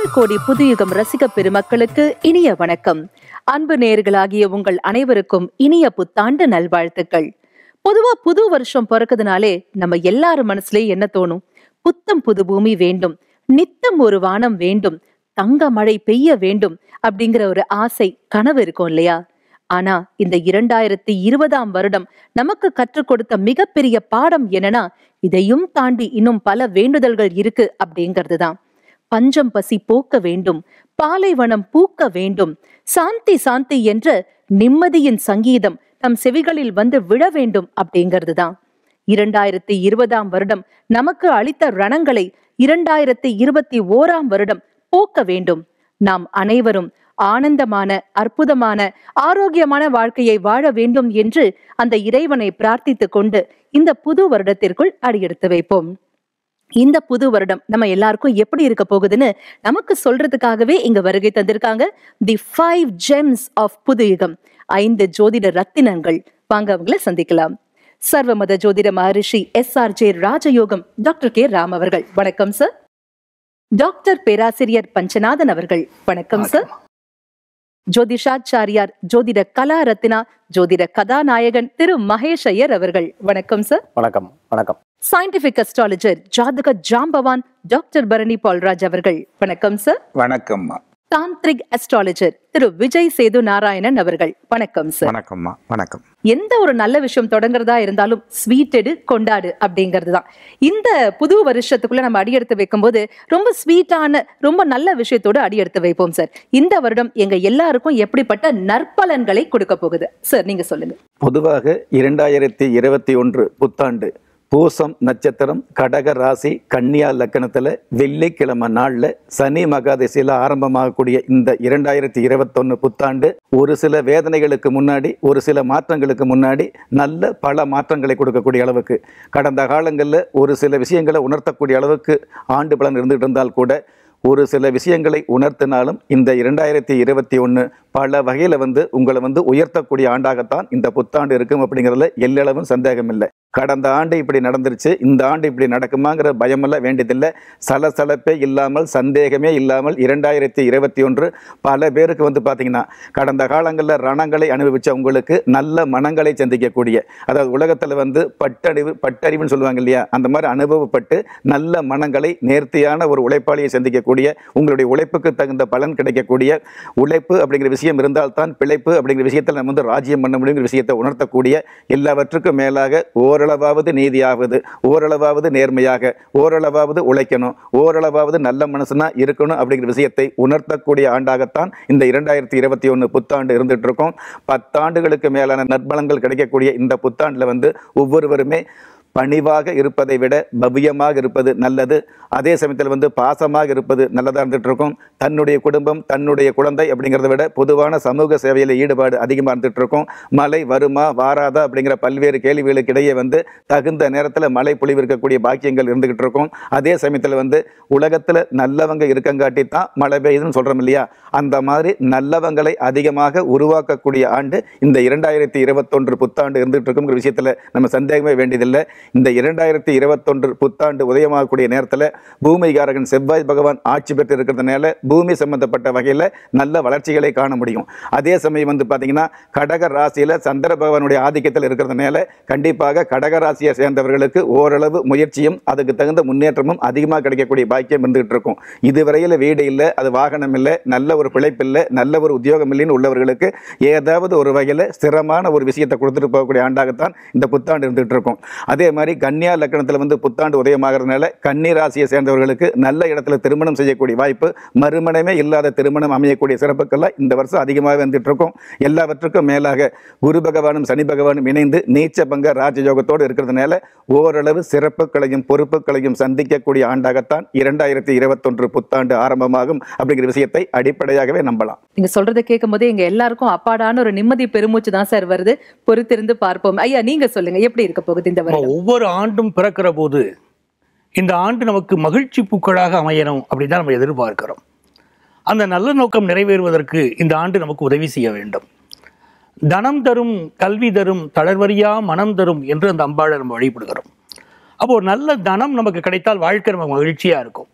முதல் கோடி புதுயுகம் ரசிக பெருமக்களுக்கு இனிய வணக்கம் அன்பு நேயர்களாகிய உங்கள் அனைவருக்கும் இனிய புத்தாண்டு நல்வாழ்த்துக்கள் பொதுவா புது வருஷம் பிறக்குதுனாலே நம்ம எல்லாரும் மனசுலயே என்ன தோணும் புத்தம் புது பூமி வேண்டும் நித்தம் ஒரு வானம் வேண்டும் தங்க மழை பெய்ய வேண்டும் அப்படிங்கிற ஒரு ஆசை கனவு இருக்கும் இல்லையா ஆனா இந்த இரண்டாயிரத்தி இருபதாம் வருடம் நமக்கு கற்றுக் கொடுத்த மிகப்பெரிய பாடம் என்னன்னா இதையும் தாண்டி இன்னும் பல வேண்டுதல்கள் இருக்கு அப்படிங்கிறது தான் பஞ்சம் பசி போக்க வேண்டும் பாலைவனம் பூக்க வேண்டும் சாந்தி சாந்தி என்ற நிம்மதியின் சங்கீதம் நம் செவிகளில் வந்து விழ வேண்டும் அப்படிங்கிறது தான் இரண்டாயிரத்தி இருபதாம் வருடம் நமக்கு அளித்த ரணங்களை இரண்டாயிரத்தி இருபத்தி ஓராம் வருடம் போக்க வேண்டும் நாம் அனைவரும் ஆனந்தமான அற்புதமான ஆரோக்கியமான வாழ்க்கையை வாழ வேண்டும் என்று அந்த இறைவனை பிரார்த்தித்துக் கொண்டு இந்த புது வருடத்திற்குள் அடியெடுத்து வைப்போம் இந்த புது வருடம் நம்ம எல்லாருக்கும் எப்படி இருக்க போகுதுன்னு நமக்கு சொல்றதுக்காகவே இங்க வருகை தந்திருக்காங்க தி ஃபைவ் ஜெம்ஸ் ஆஃப் புது யுகம் ஐந்து ஜோதிட ரத்தினங்கள் வாங்க அவங்கள சந்திக்கலாம் சர்வமத ஜோதிட மகரிஷி எஸ் ஆர் ஜே ராஜயோகம் டாக்டர் கே ராம் அவர்கள் வணக்கம் சார் டாக்டர் பேராசிரியர் பஞ்சநாதன் அவர்கள் வணக்கம் சார் ஜோதிஷாச்சாரியார் ஜோதிட கலா ரத்னா ஜோதிட கதாநாயகன் திரு மகேஷ் ஐயர் அவர்கள் வணக்கம் சார் வணக்கம் வணக்கம் சயின்டிபிக் அஸ்ட்ராலஜர் ஜாதக ஜாம்பவான் டாக்டர் பரணி பால்ராஜ் அவர்கள் வணக்கம் சார் வணக்கம்மா தாந்திரிக் அஸ்ட்ராலஜர் திரு விஜய் சேது நாராயணன் அவர்கள் வணக்கம் சார் வணக்கம்மா வணக்கம் எந்த ஒரு நல்ல விஷயம் தொடங்குறதா இருந்தாலும் ஸ்வீட் எடு கொண்டாடு அப்படிங்கிறது தான் இந்த புது வருஷத்துக்குள்ள நம்ம அடியெடுத்து வைக்கும்போது ரொம்ப ஸ்வீட்டான ரொம்ப நல்ல விஷயத்தோட அடியெடுத்து வைப்போம் சார் இந்த வருடம் எங்க எல்லாருக்கும் எப்படிப்பட்ட நற்பலன்களை கொடுக்க போகுது சார் நீங்க சொல்லுங்க பொதுவாக இரண்டாயிரத்தி இருபத்தி ஒன்று புத்தாண்டு பூசம் நட்சத்திரம் கடக ராசி கன்னியா லக்கணத்தில் வெள்ளிக்கிழமை நாளில் சனி மகாதசியில் ஆரம்பமாகக்கூடிய இந்த இரண்டாயிரத்தி இருபத்தொன்று புத்தாண்டு ஒரு சில வேதனைகளுக்கு முன்னாடி ஒரு சில மாற்றங்களுக்கு முன்னாடி நல்ல பல மாற்றங்களை கொடுக்கக்கூடிய அளவுக்கு கடந்த காலங்களில் ஒரு சில விஷயங்களை உணர்த்தக்கூடிய அளவுக்கு ஆண்டு பலன் இருந்துகிட்டு இருந்தால் கூட ஒரு சில விஷயங்களை உணர்த்தினாலும் இந்த இரண்டாயிரத்தி இருபத்தி ஒன்று பல வகையில் வந்து உங்களை வந்து உயர்த்தக்கூடிய ஆண்டாகத்தான் இந்த புத்தாண்டு இருக்கும் அப்படிங்கிறதுல எல்லளவும் சந்தேகம் இல்லை கடந்த ஆண்டு இப்படி நடந்துருச்சு இந்த ஆண்டு இப்படி நடக்குமாங்கிற பயமெல்லாம் வேண்டியதில்லை சலசலப்பே இல்லாமல் சந்தேகமே இல்லாமல் இரண்டாயிரத்தி இருபத்தி ஒன்று பல பேருக்கு வந்து பார்த்தீங்கன்னா கடந்த காலங்களில் ரணங்களை அனுபவித்த உங்களுக்கு நல்ல மனங்களை சந்திக்கக்கூடிய அதாவது உலகத்தில் வந்து பட்டறிவு பட்டறிவுன்னு சொல்லுவாங்க இல்லையா அந்த மாதிரி அனுபவப்பட்டு நல்ல மனங்களை நேர்த்தியான ஒரு உழைப்பாளியை சந்திக்கக்கூடிய உங்களுடைய உழைப்புக்கு தகுந்த பலன் கிடைக்கக்கூடிய உழைப்பு அப்படிங்கிற விஷயம் இருந்தால்தான் பிழைப்பு அப்படிங்கிற விஷயத்தில் நம்ம வந்து ராஜ்யம் பண்ண முடியுங்கிற விஷயத்தை உணர்த்தக்கூடிய எல்லாவற்றுக்கும் மேலாக ஓரளவாவது நீதியாவது ஓரளவாவது நேர்மையாக ஓரளவாவது உழைக்கணும் ஓரளவாவது நல்ல மனசுனா இருக்கணும் அப்படிங்கிற விஷயத்தை உணர்த்தக்கூடிய ஆண்டாகத்தான் இந்த இரண்டாயிரத்தி இருபத்தி ஒன்று புத்தாண்டு இருந்துட்டு இருக்கோம் பத்தாண்டுகளுக்கு மேலான நற்பலன்கள் கிடைக்கக்கூடிய இந்த புத்தாண்டில் வந்து ஒவ்வொருவருமே பணிவாக இருப்பதை விட பவ்யமாக இருப்பது நல்லது அதே சமயத்தில் வந்து பாசமாக இருப்பது நல்லதாக இருந்துட்டு இருக்கும் தன்னுடைய குடும்பம் தன்னுடைய குழந்தை அப்படிங்கிறத விட பொதுவான சமூக சேவையில் ஈடுபாடு அதிகமாக இருந்துட்டு இருக்கும் மழை வருமா வாராதா அப்படிங்கிற பல்வேறு கேள்விகளுக்கு இடையே வந்து தகுந்த நேரத்தில் மழை பொழிவு இருக்கக்கூடிய பாக்கியங்கள் இருந்துகிட்டு இருக்கும் அதே சமயத்தில் வந்து உலகத்தில் நல்லவங்க இருக்கங்காட்டி தான் மழை பெய்யுதுன்னு சொல்கிறோம் இல்லையா அந்த மாதிரி நல்லவங்களை அதிகமாக உருவாக்கக்கூடிய ஆண்டு இந்த இரண்டாயிரத்தி இருபத்தொன்று புத்தாண்டு இருந்துகிட்டு இருக்குங்கிற விஷயத்தில் நம்ம சந்தேகமே வேண்டியதில்லை இந்த இரண்டாயிரத்தி இருபத்தொன்று புத்தாண்டு உதயமாகக்கூடிய நேரத்தில் பூமிகாரகன் செவ்வாய் பகவான் ஆட்சி பெற்று இருக்கிறதுனால பூமி சம்பந்தப்பட்ட வகையில் நல்ல வளர்ச்சிகளை காண முடியும் அதே சமயம் வந்து பார்த்தீங்கன்னா கடக ராசியில் சந்திர பகவானுடைய ஆதிக்கத்தில் இருக்கிறதுனால கண்டிப்பாக கடக ராசியை சேர்ந்தவர்களுக்கு ஓரளவு முயற்சியும் அதுக்கு தகுந்த முன்னேற்றமும் அதிகமாக கிடைக்கக்கூடிய பாக்கியம் இருந்துகிட்டு இருக்கும் இதுவரையில் வீடு இல்லை அது வாகனம் இல்லை நல்ல ஒரு பிழைப்பு இல்லை நல்ல ஒரு உத்தியோகம் இல்லைன்னு உள்ளவர்களுக்கு ஏதாவது ஒரு வகையில் ஸ்திரமான ஒரு விஷயத்தை கொடுத்துட்டு போகக்கூடிய ஆண்டாகத்தான் இந்த புத்தாண்டு இருந்துகிட்டு இருக்கும் அதே மாதிரி கன்னியா லக்கணத்தில் வந்து புத்தாண்டு உதயமாகிறதுனால கன்னி ராசியை சேர்ந்தவர்களுக்கு நல்ல இடத்துல திருமணம் செய்யக்கூடிய வாய்ப்பு மறுமணமே இல்லாத திருமணம் அமையக்கூடிய சிறப்புக்கெல்லாம் இந்த வருஷம் அதிகமாக வந்துட்டு இருக்கும் எல்லாவற்றுக்கும் மேலாக குரு பகவானும் சனி பகவானும் இணைந்து நீச்ச பங்க ராஜயோகத்தோடு இருக்கிறதுனால ஓரளவு சிறப்புகளையும் பொறுப்புகளையும் சந்திக்கக்கூடிய ஆண்டாகத்தான் இரண்டாயிரத்தி இருபத்தொன்று புத்தாண்டு ஆரம்பமாகும் அப்படிங்கிற விஷயத்தை அடிப்படையாகவே நம்பலாம் நீங்க சொல்றதை கேட்கும் போது எங்க எல்லாருக்கும் அப்பாடான ஒரு நிம்மதி பெருமூச்சு தான் சார் வருது பொறுத்திருந்து பார்ப்போம் ஐயா நீங்க சொல்லுங்க எப்படி இருக்க போகுது இந்த நம்ம வருடம் ஒவ்வொரு ஆண்டும் பிறக்கிற போது இந்த ஆண்டு நமக்கு மகிழ்ச்சி பூக்களாக அமையணும் அப்படின்னு தான் நம்ம எதிர்பார்க்கிறோம் அந்த நல்ல நோக்கம் நிறைவேறுவதற்கு இந்த ஆண்டு நமக்கு உதவி செய்ய வேண்டும் தனம் தரும் கல்வி தரும் தளர்வரியா மனம் தரும் என்று அந்த அம்பாளை நம்ம வழிபடுகிறோம் அப்போ ஒரு நல்ல தனம் நமக்கு கிடைத்தால் வாழ்க்கை நமக்கு மகிழ்ச்சியா இருக்கும்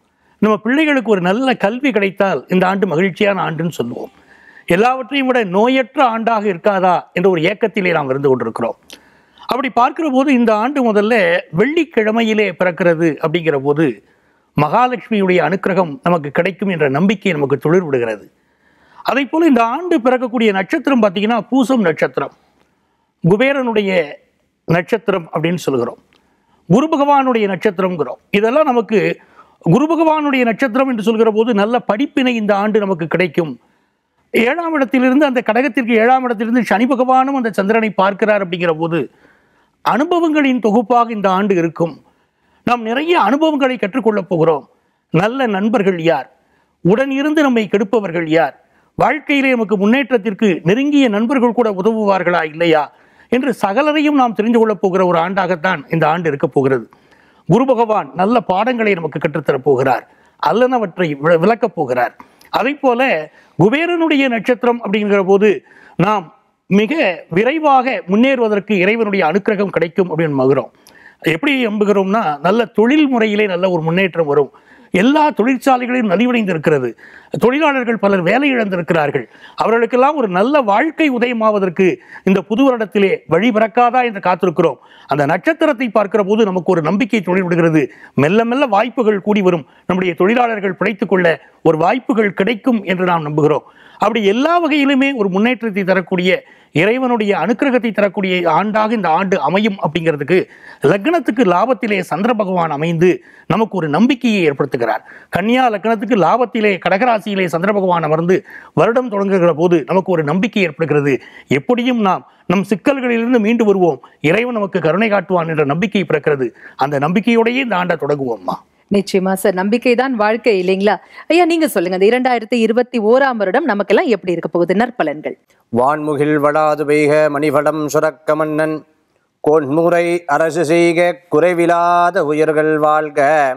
நம்ம பிள்ளைகளுக்கு ஒரு நல்ல கல்வி கிடைத்தால் இந்த ஆண்டு மகிழ்ச்சியான ஆண்டுன்னு சொல்லுவோம் எல்லாவற்றையும் விட நோயற்ற ஆண்டாக இருக்காதா என்ற ஒரு ஏக்கத்திலே நாம் இருந்து கொண்டிருக்கிறோம் அப்படி பார்க்கிற போது இந்த ஆண்டு முதல்ல வெள்ளிக்கிழமையிலே பிறக்கிறது அப்படிங்கிற போது மகாலட்சுமியுடைய அனுக்கிரகம் நமக்கு கிடைக்கும் என்ற நம்பிக்கை நமக்கு துளிர் விடுகிறது அதே போல இந்த ஆண்டு பிறக்கக்கூடிய நட்சத்திரம் பார்த்தீங்கன்னா பூசம் நட்சத்திரம் குபேரனுடைய நட்சத்திரம் அப்படின்னு சொல்கிறோம் குரு பகவானுடைய நட்சத்திரம்ங்கிறோம் இதெல்லாம் நமக்கு குரு பகவானுடைய நட்சத்திரம் என்று சொல்கிற போது நல்ல படிப்பினை இந்த ஆண்டு நமக்கு கிடைக்கும் ஏழாம் இடத்திலிருந்து அந்த கடகத்திற்கு ஏழாம் இடத்திலிருந்து சனி பகவானும் அந்த சந்திரனை பார்க்கிறார் அப்படிங்கிற போது அனுபவங்களின் தொகுப்பாக இந்த ஆண்டு இருக்கும் நாம் நிறைய அனுபவங்களை கற்றுக்கொள்ளப் போகிறோம் நல்ல நண்பர்கள் யார் உடன் இருந்து நம்மை கெடுப்பவர்கள் யார் வாழ்க்கையிலே நமக்கு முன்னேற்றத்திற்கு நெருங்கிய நண்பர்கள் கூட உதவுவார்களா இல்லையா என்று சகலரையும் நாம் தெரிந்து கொள்ளப் போகிற ஒரு ஆண்டாகத்தான் இந்த ஆண்டு இருக்கப் போகிறது குரு பகவான் நல்ல பாடங்களை நமக்கு கற்றுத்தரப் போகிறார் அல்லனவற்றை வி- விளக்கப் போகிறார் அதை போல குபேரனுடைய நட்சத்திரம் அப்படிங்கிற போது நாம் மிக விரைவாக முன்னேறுவதற்கு இறைவனுடைய அனுக்கிரகம் கிடைக்கும் அப்படின்னு நம்புகிறோம் எப்படி நம்புகிறோம்னா நல்ல தொழில் முறையிலே நல்ல ஒரு முன்னேற்றம் வரும் எல்லா தொழிற்சாலைகளையும் நலிவடைந்து இருக்கிறது தொழிலாளர்கள் பலர் வேலை இழந்திருக்கிறார்கள் அவர்களுக்கெல்லாம் ஒரு நல்ல வாழ்க்கை உதயமாவதற்கு இந்த புது வருடத்திலே வழி பிறக்காதா என்று காத்திருக்கிறோம் அந்த நட்சத்திரத்தை பார்க்கிற போது நமக்கு ஒரு நம்பிக்கை தொழில் விடுகிறது மெல்ல மெல்ல வாய்ப்புகள் கூடி வரும் நம்முடைய தொழிலாளர்கள் பிழைத்துக் கொள்ள ஒரு வாய்ப்புகள் கிடைக்கும் என்று நாம் நம்புகிறோம் அப்படி எல்லா வகையிலுமே ஒரு முன்னேற்றத்தை தரக்கூடிய இறைவனுடைய அனுக்கிரகத்தை தரக்கூடிய ஆண்டாக இந்த ஆண்டு அமையும் அப்படிங்கிறதுக்கு லக்னத்துக்கு லாபத்திலே சந்திர பகவான் அமைந்து நமக்கு ஒரு நம்பிக்கையை ஏற்படுத்துகிறார் கன்னியா லக்னத்துக்கு லாபத்திலே கடகராசியிலே சந்திர பகவான் அமர்ந்து வருடம் தொடங்குகிற போது நமக்கு ஒரு நம்பிக்கை ஏற்படுகிறது எப்படியும் நாம் நம் சிக்கல்களிலிருந்து மீண்டு வருவோம் இறைவன் நமக்கு கருணை காட்டுவான் என்ற நம்பிக்கை பிறக்கிறது அந்த நம்பிக்கையோடையே இந்த ஆண்டை தொடங்குவோம்மா நிச்சயமா சார் நம்பிக்கை தான் வாழ்க்கை இல்லைங்களா ஐயா நீங்க சொல்லுங்க இந்த இரண்டாயிரத்தி இருபத்தி ஓராம் வருடம் நமக்கெல்லாம் எப்படி இருக்க போகுது நற்பலன்கள் வான்முகில் வடாது பெய்க மணிபடம் சுரக்க மன்னன் கோன்முறை அரசு செய்க குறைவிலாத உயர்கள் வாழ்க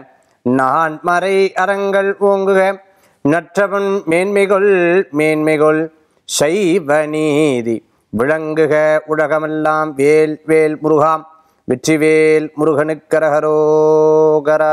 நான் மறை அறங்கள் ஓங்குக நற்றவன் மேன்மைகொள் மேன்மைகொள் சைவ நீதி விளங்குக உலகமெல்லாம் வேல் வேல் முருகாம் வெற்றிவேல் முருகனுக்கரகரோகரா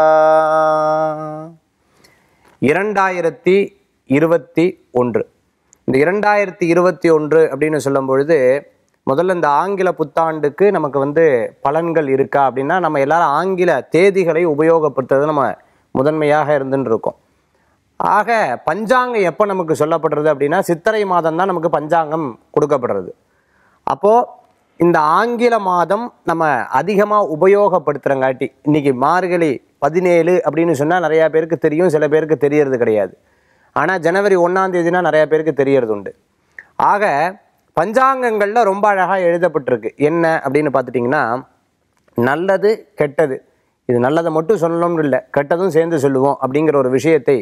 இரண்டாயிரத்தி இருபத்தி ஒன்று இந்த இரண்டாயிரத்தி இருபத்தி ஒன்று அப்படின்னு சொல்லும் பொழுது முதல்ல இந்த ஆங்கில புத்தாண்டுக்கு நமக்கு வந்து பலன்கள் இருக்கா அப்படின்னா நம்ம எல்லாரும் ஆங்கில தேதிகளை உபயோகப்படுத்துறது நம்ம முதன்மையாக இருந்துன்னு இருக்கோம் ஆக பஞ்சாங்கம் எப்போ நமக்கு சொல்லப்படுறது அப்படின்னா சித்திரை மாதம் தான் நமக்கு பஞ்சாங்கம் கொடுக்கப்படுறது அப்போது இந்த ஆங்கில மாதம் நம்ம அதிகமாக உபயோகப்படுத்துகிறங்காட்டி இன்னைக்கு மார்கழி பதினேழு அப்படின்னு சொன்னால் நிறையா பேருக்கு தெரியும் சில பேருக்கு தெரியறது கிடையாது ஆனால் ஜனவரி ஒன்றாம் தேதினா நிறையா பேருக்கு தெரியறது உண்டு ஆக பஞ்சாங்கங்களில் ரொம்ப அழகாக எழுதப்பட்டிருக்கு என்ன அப்படின்னு பார்த்துட்டிங்கன்னா நல்லது கெட்டது இது நல்லதை மட்டும் சொல்லணும்னு இல்லை கெட்டதும் சேர்ந்து சொல்லுவோம் அப்படிங்கிற ஒரு விஷயத்தை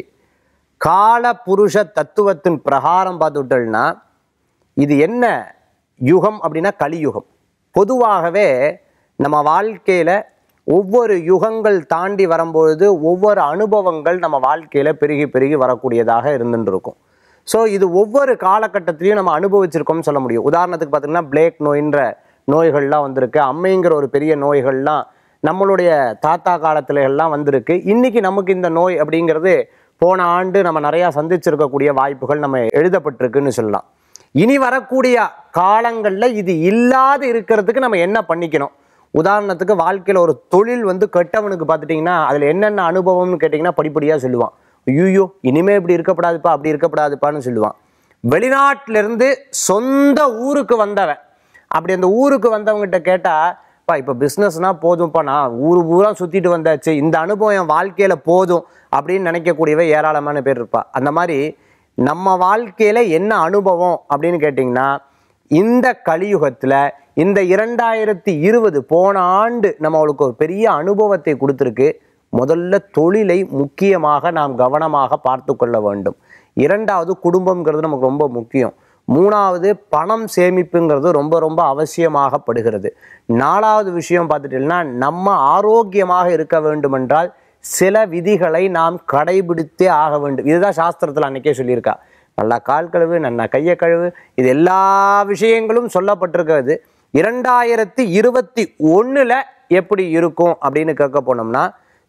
கால புருஷ தத்துவத்தின் பிரகாரம் பார்த்துட்டோம்னா இது என்ன யுகம் அப்படின்னா கலியுகம் பொதுவாகவே நம்ம வாழ்க்கையில் ஒவ்வொரு யுகங்கள் தாண்டி வரும்பொழுது ஒவ்வொரு அனுபவங்கள் நம்ம வாழ்க்கையில் பெருகி பெருகி வரக்கூடியதாக இருந்துட்டு இருக்கும் ஸோ இது ஒவ்வொரு காலகட்டத்திலையும் நம்ம அனுபவிச்சிருக்கோம்னு சொல்ல முடியும் உதாரணத்துக்கு பார்த்தீங்கன்னா பிளேக் நோயின்ற நோய்கள்லாம் வந்திருக்கு அம்மைங்கிற ஒரு பெரிய நோய்கள்லாம் நம்மளுடைய தாத்தா காலத்துல எல்லாம் வந்திருக்கு இன்னைக்கு நமக்கு இந்த நோய் அப்படிங்கிறது போன ஆண்டு நம்ம நிறையா சந்திச்சிருக்கக்கூடிய வாய்ப்புகள் நம்ம எழுதப்பட்டிருக்குன்னு சொல்லலாம் இனி வரக்கூடிய காலங்களில் இது இல்லாது இருக்கிறதுக்கு நம்ம என்ன பண்ணிக்கணும் உதாரணத்துக்கு வாழ்க்கையில் ஒரு தொழில் வந்து கெட்டவனுக்கு பார்த்துட்டிங்கன்னா அதில் என்னென்ன அனுபவம்னு கேட்டிங்கன்னா படிப்படியாக சொல்லுவான் ஐயோ இனிமே இப்படி இருக்கப்படாதுப்பா அப்படி இருக்கக்கூடாதுப்பான்னு சொல்லுவான் வெளிநாட்டிலிருந்து சொந்த ஊருக்கு வந்தவன் அப்படி அந்த ஊருக்கு வந்தவங்ககிட்ட கேட்டால் பா இப்போ பிஸ்னஸ்னால் போதும்ப்பா நான் ஊர் ஊராக சுற்றிட்டு வந்தாச்சு இந்த அனுபவம் என் வாழ்க்கையில் போதும் அப்படின்னு நினைக்கக்கூடியவ ஏராளமான பேர் இருப்பா அந்த மாதிரி நம்ம வாழ்க்கையில் என்ன அனுபவம் அப்படின்னு கேட்டிங்கன்னா இந்த கலியுகத்தில் இந்த இரண்டாயிரத்தி இருபது போன ஆண்டு நம்மளுக்கு ஒரு பெரிய அனுபவத்தை கொடுத்துருக்கு முதல்ல தொழிலை முக்கியமாக நாம் கவனமாக பார்த்து கொள்ள வேண்டும் இரண்டாவது குடும்பம்ங்கிறது நமக்கு ரொம்ப முக்கியம் மூணாவது பணம் சேமிப்புங்கிறது ரொம்ப ரொம்ப அவசியமாகப்படுகிறது நாலாவது விஷயம் பார்த்துட்டீங்கன்னா நம்ம ஆரோக்கியமாக இருக்க வேண்டுமென்றால் சில விதிகளை நாம் கடைபிடித்தே ஆக வேண்டும் இதுதான் சாஸ்திரத்தில் அன்னைக்கே சொல்லியிருக்கா நல்லா கால் கழுவு நல்லா கையை கழுவு இது எல்லா விஷயங்களும் சொல்லப்பட்டிருக்கிறது இரண்டாயிரத்தி இருபத்தி ஒன்றில் எப்படி இருக்கும் அப்படின்னு கேட்க போனோம்னா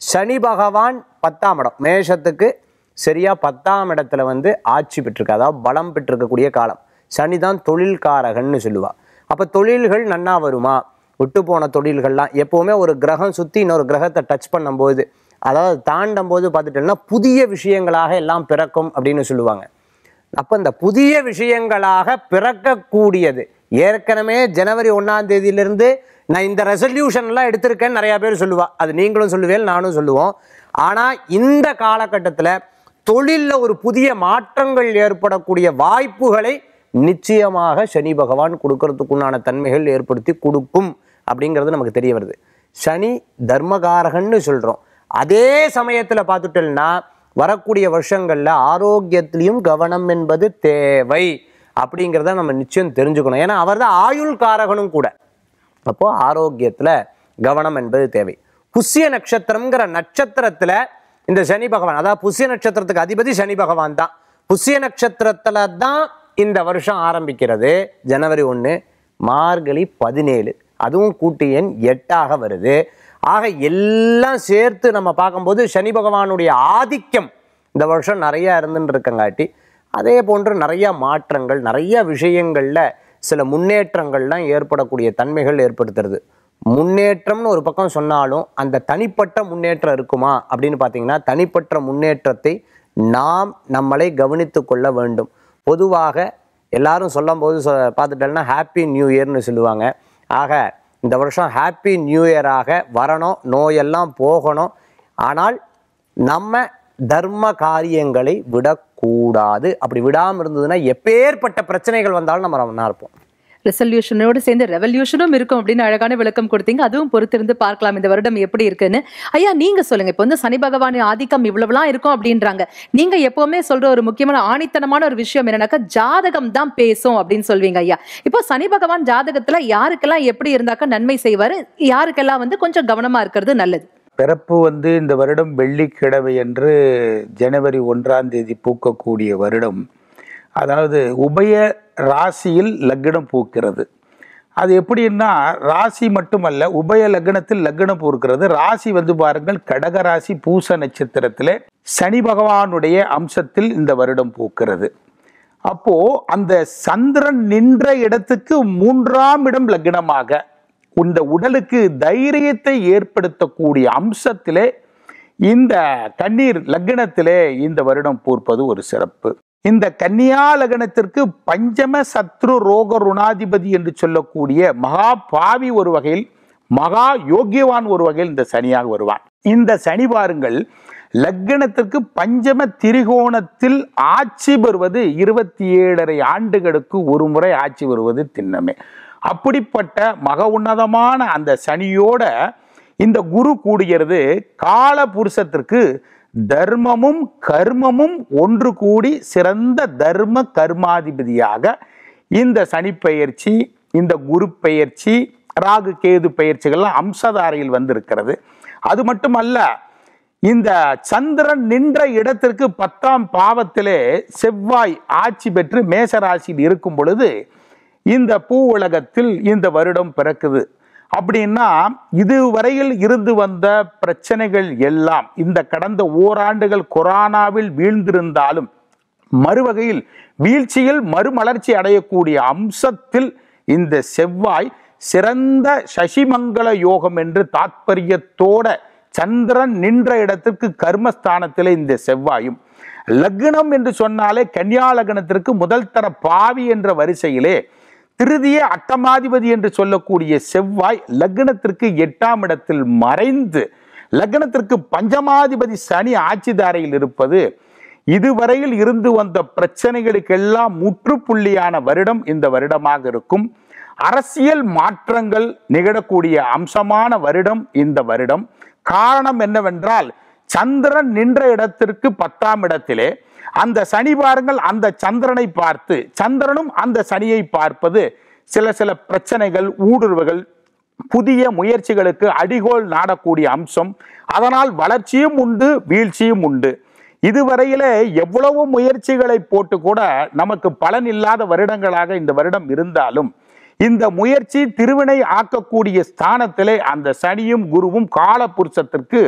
சனி பகவான் பத்தாம் இடம் மேஷத்துக்கு சரியா பத்தாம் இடத்துல வந்து ஆட்சி பெற்றிருக்கு அதாவது பலம் பெற்றிருக்கக்கூடிய காலம் சனி தான் தொழில்காரகன்னு சொல்லுவா அப்போ தொழில்கள் நன்னா வருமா விட்டு போன தொழில்கள்லாம் எப்போவுமே ஒரு கிரகம் சுற்றி இன்னொரு கிரகத்தை டச் பண்ணும்போது அதாவது தாண்டும் போது பார்த்துட்டோம்னா புதிய விஷயங்களாக எல்லாம் பிறக்கும் அப்படின்னு சொல்லுவாங்க அப்போ இந்த புதிய விஷயங்களாக பிறக்கக்கூடியது ஏற்கனவே ஜனவரி ஒன்றாம் தேதியிலிருந்து நான் இந்த ரெசல்யூஷன்லாம் எடுத்திருக்கேன்னு நிறையா பேர் சொல்லுவா அது நீங்களும் சொல்லுவேன் நானும் சொல்லுவோம் ஆனால் இந்த காலகட்டத்தில் தொழிலில் ஒரு புதிய மாற்றங்கள் ஏற்படக்கூடிய வாய்ப்புகளை நிச்சயமாக சனி பகவான் கொடுக்கறதுக்குண்டான தன்மைகள் ஏற்படுத்தி கொடுக்கும் அப்படிங்கிறது நமக்கு தெரிய வருது சனி தர்மகாரகன்னு சொல்கிறோம் அதே சமயத்தில் பார்த்துட்டோம்னா வரக்கூடிய வருஷங்களில் ஆரோக்கியத்திலையும் கவனம் என்பது தேவை அப்படிங்கிறத நம்ம நிச்சயம் தெரிஞ்சுக்கணும் ஏன்னா அவர் தான் ஆயுள் காரகனும் கூட அப்போ ஆரோக்கியத்தில் கவனம் என்பது தேவை புஷ்ய நட்சத்திரம்ங்கிற நட்சத்திரத்தில் இந்த சனி பகவான் அதாவது புஷ்ய நட்சத்திரத்துக்கு அதிபதி சனி பகவான் தான் புஷ்ய நட்சத்திரத்தில் தான் இந்த வருஷம் ஆரம்பிக்கிறது ஜனவரி ஒன்று மார்கழி பதினேழு அதுவும் கூட்டு எண் எட்டாக வருது ஆக எல்லாம் சேர்த்து நம்ம பார்க்கும்போது சனி பகவானுடைய ஆதிக்கம் இந்த வருஷம் நிறைய இருந்துன்னு இருக்கங்காட்டி அதே போன்று நிறைய மாற்றங்கள் நிறைய விஷயங்களில் சில முன்னேற்றங்கள்லாம் ஏற்படக்கூடிய தன்மைகள் ஏற்படுத்துறது முன்னேற்றம்னு ஒரு பக்கம் சொன்னாலும் அந்த தனிப்பட்ட முன்னேற்றம் இருக்குமா அப்படின்னு பார்த்தீங்கன்னா தனிப்பட்ட முன்னேற்றத்தை நாம் நம்மளை கவனித்து கொள்ள வேண்டும் பொதுவாக எல்லாரும் சொல்லும்போது சொ பார்த்துட்டோம்னா ஹாப்பி நியூ இயர்னு சொல்லுவாங்க ஆக இந்த வருஷம் ஹாப்பி நியூ இயராக வரணும் நோயெல்லாம் போகணும் ஆனால் நம்ம தர்ம காரியங்களை விடக்கூடாது அப்படி விடாமல் இருந்ததுன்னா எப்பேற்பட்ட பிரச்சனைகள் வந்தாலும் நம்ம நல்லா இருப்போம் ரெசல்யூஷனோடு சேர்ந்து ரெவல்யூஷனும் இருக்கும் அப்படின்னு அழகான விளக்கம் கொடுத்தீங்க அதுவும் பொறுத்திருந்து பார்க்கலாம் இந்த வருடம் எப்படி இருக்குன்னு ஐயா நீங்க சொல்லுங்க இப்போ வந்து சனி பகவானின் ஆதிக்கம் இவ்வளவுலாம் இருக்கும் அப்படின்றாங்க நீங்க எப்பவுமே சொல்ற ஒரு முக்கியமான ஆணித்தனமான ஒரு விஷயம் என்னன்னாக்கா ஜாதகம் தான் பேசும் அப்படின்னு சொல்வீங்க ஐயா இப்போ சனி பகவான் ஜாதகத்துல யாருக்கெல்லாம் எப்படி இருந்தாக்கா நன்மை செய்வாரு யாருக்கெல்லாம் வந்து கொஞ்சம் கவனமா இருக்கிறது நல்லது பிறப்பு வந்து இந்த வருடம் வெள்ளிக்கிழமை என்று ஜனவரி ஒன்றாம் தேதி பூக்கக்கூடிய வருடம் அதாவது உபய ராசியில் லக்னம் பூக்கிறது அது எப்படின்னா ராசி மட்டுமல்ல உபய லக்னத்தில் லக்னம் பூக்கிறது ராசி வந்து பாருங்கள் கடக ராசி பூச நட்சத்திரத்தில் சனி பகவானுடைய அம்சத்தில் இந்த வருடம் பூக்கிறது அப்போ அந்த சந்திரன் நின்ற இடத்துக்கு மூன்றாம் இடம் லக்னமாக இந்த உடலுக்கு தைரியத்தை ஏற்படுத்தக்கூடிய அம்சத்திலே இந்த கண்ணீர் லக்னத்திலே இந்த வருடம் பூர்ப்பது ஒரு சிறப்பு இந்த கன்னியா லக்னத்திற்கு பஞ்சம சத்ரு ரோக ருணாதிபதி என்று சொல்லக்கூடிய மகா பாவி ஒரு வகையில் மகா யோகியவான் ஒரு வகையில் இந்த சனியாக வருவான் இந்த சனி பாருங்கள் லக்னத்திற்கு பஞ்சம திரிகோணத்தில் ஆட்சி பெறுவது இருபத்தி ஏழரை ஆண்டுகளுக்கு ஒரு முறை ஆட்சி வருவது திண்ணமே அப்படிப்பட்ட மக உன்னதமான அந்த சனியோட இந்த குரு கூடுகிறது கால புருஷத்திற்கு தர்மமும் கர்மமும் ஒன்று கூடி சிறந்த தர்ம கர்மாதிபதியாக இந்த சனி பெயர்ச்சி இந்த குரு பெயர்ச்சி ராகு கேது பெயர்ச்சிகள்லாம் அம்சதாரையில் வந்திருக்கிறது அது மட்டுமல்ல இந்த சந்திரன் நின்ற இடத்திற்கு பத்தாம் பாவத்திலே செவ்வாய் ஆட்சி பெற்று மேசராசியில் இருக்கும் பொழுது இந்த பூ உலகத்தில் இந்த வருடம் பிறக்குது அப்படின்னா இதுவரையில் இருந்து வந்த பிரச்சனைகள் எல்லாம் இந்த கடந்த ஓராண்டுகள் கொரோனாவில் வீழ்ந்திருந்தாலும் மறுவகையில் வீழ்ச்சியில் மறுமலர்ச்சி அடையக்கூடிய அம்சத்தில் இந்த செவ்வாய் சிறந்த சசிமங்கல யோகம் என்று தாத்பரியத்தோட சந்திரன் நின்ற இடத்திற்கு கர்மஸ்தானத்தில் இந்த செவ்வாயும் லக்னம் என்று சொன்னாலே கன்னியா லக்னத்திற்கு முதல் தர பாவி என்ற வரிசையிலே திருதிய அட்டமாதிபதி என்று சொல்லக்கூடிய செவ்வாய் லக்னத்திற்கு எட்டாம் இடத்தில் மறைந்து லக்னத்திற்கு பஞ்சமாதிபதி சனி ஆட்சிதாரையில் இருப்பது இதுவரையில் இருந்து வந்த பிரச்சனைகளுக்கெல்லாம் முற்றுப்புள்ளியான வருடம் இந்த வருடமாக இருக்கும் அரசியல் மாற்றங்கள் நிகழக்கூடிய அம்சமான வருடம் இந்த வருடம் காரணம் என்னவென்றால் சந்திரன் நின்ற இடத்திற்கு பத்தாம் இடத்திலே அந்த சனி பாருங்கள் அந்த சந்திரனை பார்த்து சந்திரனும் அந்த சனியை பார்ப்பது சில சில பிரச்சனைகள் ஊடுருவுகள் புதிய முயற்சிகளுக்கு அடிகோல் நாடக்கூடிய அம்சம் அதனால் வளர்ச்சியும் உண்டு வீழ்ச்சியும் உண்டு இதுவரையிலே எவ்வளவு முயற்சிகளை போட்டு கூட நமக்கு பலன் இல்லாத வருடங்களாக இந்த வருடம் இருந்தாலும் இந்த முயற்சி திருவினை ஆக்கக்கூடிய ஸ்தானத்திலே அந்த சனியும் குருவும் காலபுருஷத்திற்கு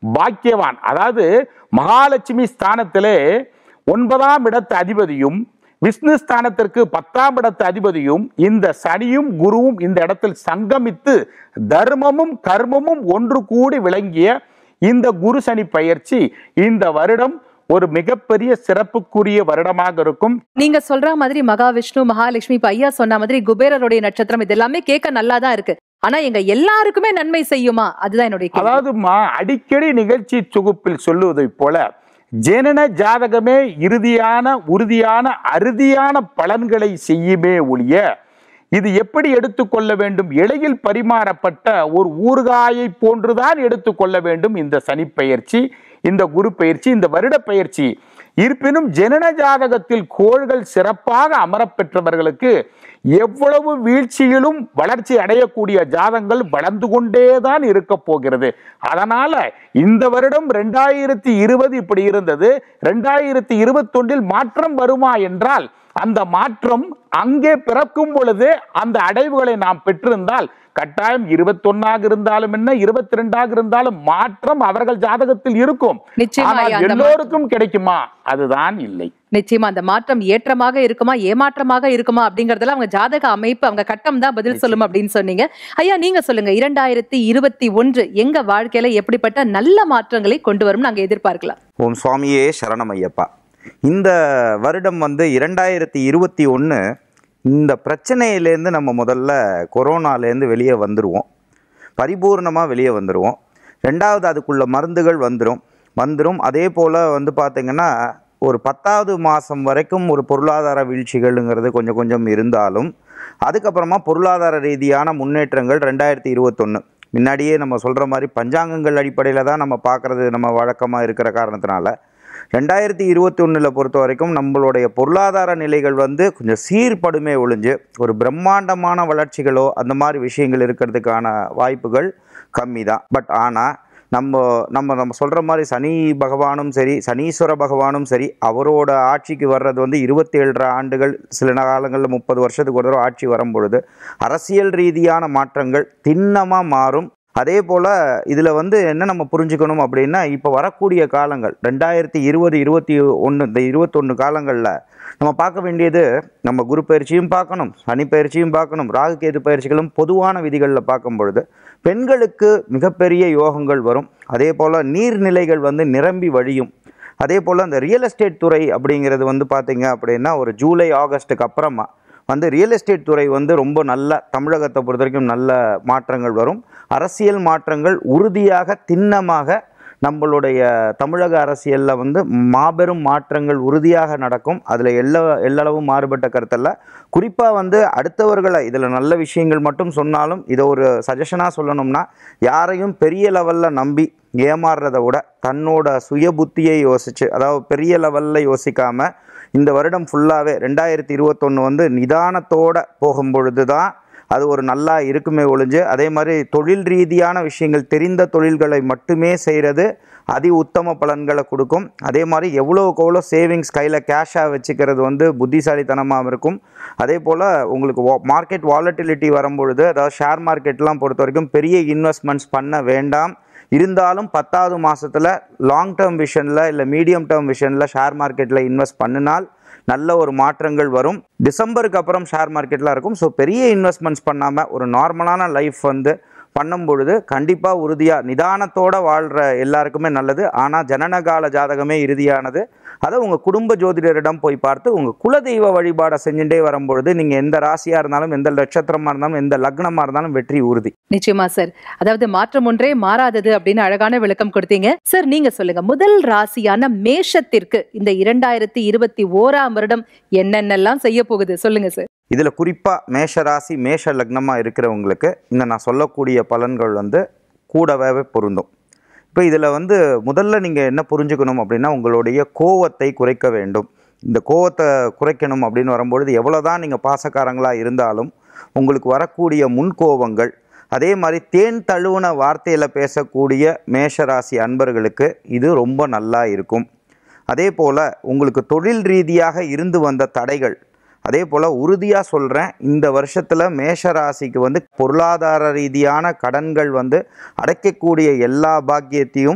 பாக்கியவான் அதாவது மகாலட்சுமி ஸ்தானத்திலே ஒன்பதாம் இடத்து அதிபதியும் விஷ்ணு ஸ்தானத்திற்கு பத்தாம் இடத்து அதிபதியும் இந்த சனியும் குருவும் இந்த இடத்தில் சங்கமித்து தர்மமும் கர்மமும் ஒன்று கூடி விளங்கிய இந்த குரு சனி பயிற்சி இந்த வருடம் ஒரு மிகப்பெரிய சிறப்புக்குரிய வருடமாக இருக்கும் நீங்க சொல்ற மாதிரி மகாவிஷ்ணு மகாலட்சுமி இப்ப ஐயா சொன்ன மாதிரி குபேரருடைய நட்சத்திரம் இது எல்லாமே கேட்க நல்லா தான் இருக்கு ஆனா எங்க எல்லாருக்குமே நன்மை செய்யுமா அதுதான் என்னுடைய கேள்வி. அதாவதுமா அடிக்கடி நிகழ்ச்சி தொகுப்பில் சொல்லுவதைப் போல ஜனன ஜாதகமே இறுதியான உறுதியான அறுதியான பலன்களை செய்யுமே ஒழிய இது எப்படி எடுத்துக்கொள்ள வேண்டும் இலையில் பரிமாறப்பட்ட ஒரு ஊறுகாயை போன்றுதான் எடுத்துக்கொள்ள வேண்டும் இந்த சனிப்பெயர்ச்சி இந்த குரு பயிற்சி இந்த வருட பயிற்சி இருப்பினும் ஜனன ஜாதகத்தில் கோள்கள் சிறப்பாக அமரப்பெற்றவர்களுக்கு எவ்வளவு வீழ்ச்சியிலும் வளர்ச்சி அடையக்கூடிய ஜாதங்கள் வளர்ந்து கொண்டேதான் இருக்க போகிறது அதனால இந்த வருடம் ரெண்டாயிரத்தி இருபது இப்படி இருந்தது ரெண்டாயிரத்தி இருபத்தொன்றில் மாற்றம் வருமா என்றால் அந்த மாற்றம் அங்கே பிறக்கும் பொழுது அந்த அடைவுகளை நாம் பெற்றிருந்தால் கட்டாயம் இருபத்தொன்னாக இருந்தாலும் என்ன இருபத்தி ரெண்டாக இருந்தாலும் மாற்றம் அவர்கள் ஜாதகத்தில் இருக்கும் நிச்சயமா ஆனால் ஐயா, அந்த எல்லோருக்கும் கிடைக்குமா அதுதான் இல்லை நிச்சயமா அந்த மாற்றம் ஏற்றமாக இருக்குமா ஏமாற்றமாக இருக்குமா அப்படிங்கறதெல்லாம் அவங்க ஜாதக அமைப்பு அவங்க கட்டம் தான் பதில் சொல்லும் அப்படின்னு சொன்னீங்க ஐயா நீங்க சொல்லுங்க இரண்டாயிரத்தி இருபத்தி ஒன்று எங்க வாழ்க்கையில எப்படிப்பட்ட நல்ல மாற்றங்களை கொண்டு வரும் நாங்க எதிர்பார்க்கலாம் ஓம் சுவாமியே சரணமையப்பா இந்த வருடம் வந்து இரண்டாயிரத்தி இருபத்தி ஒன்று இந்த பிரச்சனையிலேருந்து நம்ம முதல்ல கொரோனாலேருந்து வெளியே வந்துடுவோம் பரிபூர்ணமாக வெளியே வந்துடுவோம் ரெண்டாவது அதுக்குள்ள மருந்துகள் வந்துடும் வந்துடும் அதே போல் வந்து பார்த்திங்கன்னா ஒரு பத்தாவது மாதம் வரைக்கும் ஒரு பொருளாதார வீழ்ச்சிகள்ங்கிறது கொஞ்சம் கொஞ்சம் இருந்தாலும் அதுக்கப்புறமா பொருளாதார ரீதியான முன்னேற்றங்கள் ரெண்டாயிரத்தி இருபத்தொன்று முன்னாடியே நம்ம சொல்கிற மாதிரி பஞ்சாங்கங்கள் அடிப்படையில் தான் நம்ம பார்க்குறது நம்ம வழக்கமாக இருக்கிற காரணத்தினால ரெண்டாயிரத்தி இருபத்தி ஒன்றில் பொறுத்த வரைக்கும் நம்மளுடைய பொருளாதார நிலைகள் வந்து கொஞ்சம் சீர்படுமே ஒழிஞ்சு ஒரு பிரம்மாண்டமான வளர்ச்சிகளோ அந்த மாதிரி விஷயங்கள் இருக்கிறதுக்கான வாய்ப்புகள் கம்மி தான் பட் ஆனால் நம்ம நம்ம நம்ம சொல்கிற மாதிரி சனி பகவானும் சரி சனீஸ்வர பகவானும் சரி அவரோட ஆட்சிக்கு வர்றது வந்து இருபத்தேழரை ஆண்டுகள் சில காலங்களில் முப்பது வருஷத்துக்கு ஒரு தடவை ஆட்சி வரும் பொழுது அரசியல் ரீதியான மாற்றங்கள் திண்ணமாக மாறும் அதே போல் இதில் வந்து என்ன நம்ம புரிஞ்சுக்கணும் அப்படின்னா இப்போ வரக்கூடிய காலங்கள் ரெண்டாயிரத்தி இருபது இருபத்தி ஒன்று இந்த இருபத்தொன்று காலங்களில் நம்ம பார்க்க வேண்டியது நம்ம குரு பயிற்சியும் பார்க்கணும் சனி பயிற்சியும் பார்க்கணும் ராகு கேது பயிற்சிகளும் பொதுவான விதிகளில் பார்க்கும் பொழுது பெண்களுக்கு மிகப்பெரிய யோகங்கள் வரும் அதே போல் நீர்நிலைகள் வந்து நிரம்பி வழியும் அதே போல் அந்த ரியல் எஸ்டேட் துறை அப்படிங்கிறது வந்து பார்த்தீங்க அப்படின்னா ஒரு ஜூலை ஆகஸ்ட்டுக்கு அப்புறமா வந்து ரியல் எஸ்டேட் துறை வந்து ரொம்ப நல்ல தமிழகத்தை பொறுத்த வரைக்கும் நல்ல மாற்றங்கள் வரும் அரசியல் மாற்றங்கள் உறுதியாக திண்ணமாக நம்மளுடைய தமிழக அரசியலில் வந்து மாபெரும் மாற்றங்கள் உறுதியாக நடக்கும் அதில் எல்லா எல்லளவும் மாறுபட்ட கருத்தல்ல குறிப்பாக வந்து அடுத்தவர்களை இதில் நல்ல விஷயங்கள் மட்டும் சொன்னாலும் இதை ஒரு சஜஷனாக சொல்லணும்னா யாரையும் பெரிய லெவலில் நம்பி ஏமாறுறதை விட தன்னோட சுய புத்தியை யோசிச்சு அதாவது பெரிய லெவலில் யோசிக்காமல் இந்த வருடம் ஃபுல்லாகவே ரெண்டாயிரத்தி இருபத்தொன்று வந்து நிதானத்தோட போகும் பொழுது தான் அது ஒரு நல்லா இருக்குமே ஒழிஞ்சு அதே மாதிரி தொழில் ரீதியான விஷயங்கள் தெரிந்த தொழில்களை மட்டுமே செய்கிறது அதி உத்தம பலன்களை கொடுக்கும் அதே மாதிரி எவ்வளோக்கு எவ்வளோ சேவிங்ஸ் கையில் கேஷாக வச்சுக்கிறது வந்து புத்திசாலித்தனமாக இருக்கும் அதே போல் உங்களுக்கு மார்க்கெட் வாலட்டிலிட்டி வரும்பொழுது அதாவது ஷேர் மார்க்கெட்லாம் பொறுத்த வரைக்கும் பெரிய இன்வெஸ்ட்மெண்ட்ஸ் பண்ண வேண்டாம் இருந்தாலும் பத்தாவது மாதத்தில் லாங் டேர்ம் விஷனில் இல்லை மீடியம் டேர்ம் விஷனில் ஷேர் மார்க்கெட்டில் இன்வெஸ்ட் பண்ணினால் நல்ல ஒரு மாற்றங்கள் வரும் டிசம்பருக்கு அப்புறம் ஷேர் மார்க்கெட்லாம் இருக்கும் ஸோ பெரிய இன்வெஸ்ட்மெண்ட்ஸ் பண்ணாமல் ஒரு நார்மலான லைஃப் வந்து பண்ணும் பொழுது கண்டிப்பாக உறுதியாக நிதானத்தோட வாழ்கிற எல்லாருக்குமே நல்லது ஆனால் ஜனனகால ஜாதகமே இறுதியானது அதை உங்கள் குடும்ப ஜோதிடரிடம் போய் பார்த்து உங்கள் குலதெய்வ வழிபாடை செஞ்சுட்டே வரும்பொழுது நீங்கள் எந்த ராசியாக இருந்தாலும் எந்த நட்சத்திரமாக இருந்தாலும் எந்த லக்னமாக இருந்தாலும் வெற்றி உறுதி நிச்சயமா சார் அதாவது மாற்றம் ஒன்றே மாறாதது அப்படின்னு அழகான விளக்கம் கொடுத்தீங்க சார் நீங்க சொல்லுங்க முதல் ராசியான மேஷத்திற்கு இந்த இரண்டாயிரத்தி இருபத்தி ஓராம் வருடம் என்னென்னலாம் செய்ய போகுது சொல்லுங்க சார் இதில் குறிப்பாக மேஷ ராசி மேஷ லக்னமாக இருக்கிறவங்களுக்கு இந்த நான் சொல்லக்கூடிய பலன்கள் வந்து கூடவே பொருந்தும் இப்போ இதில் வந்து முதல்ல நீங்கள் என்ன புரிஞ்சுக்கணும் அப்படின்னா உங்களுடைய கோவத்தை குறைக்க வேண்டும் இந்த கோவத்தை குறைக்கணும் அப்படின்னு வரும்பொழுது எவ்வளோ தான் நீங்கள் பாசக்காரங்களாக இருந்தாலும் உங்களுக்கு வரக்கூடிய முன்கோபங்கள் அதே மாதிரி தேன் தழுவுன வார்த்தையில் பேசக்கூடிய மேஷராசி அன்பர்களுக்கு இது ரொம்ப நல்லா இருக்கும் அதே போல் உங்களுக்கு தொழில் ரீதியாக இருந்து வந்த தடைகள் அதே போல் உறுதியாக சொல்கிறேன் இந்த வருஷத்தில் மேஷ ராசிக்கு வந்து பொருளாதார ரீதியான கடன்கள் வந்து அடைக்கக்கூடிய எல்லா பாக்கியத்தையும்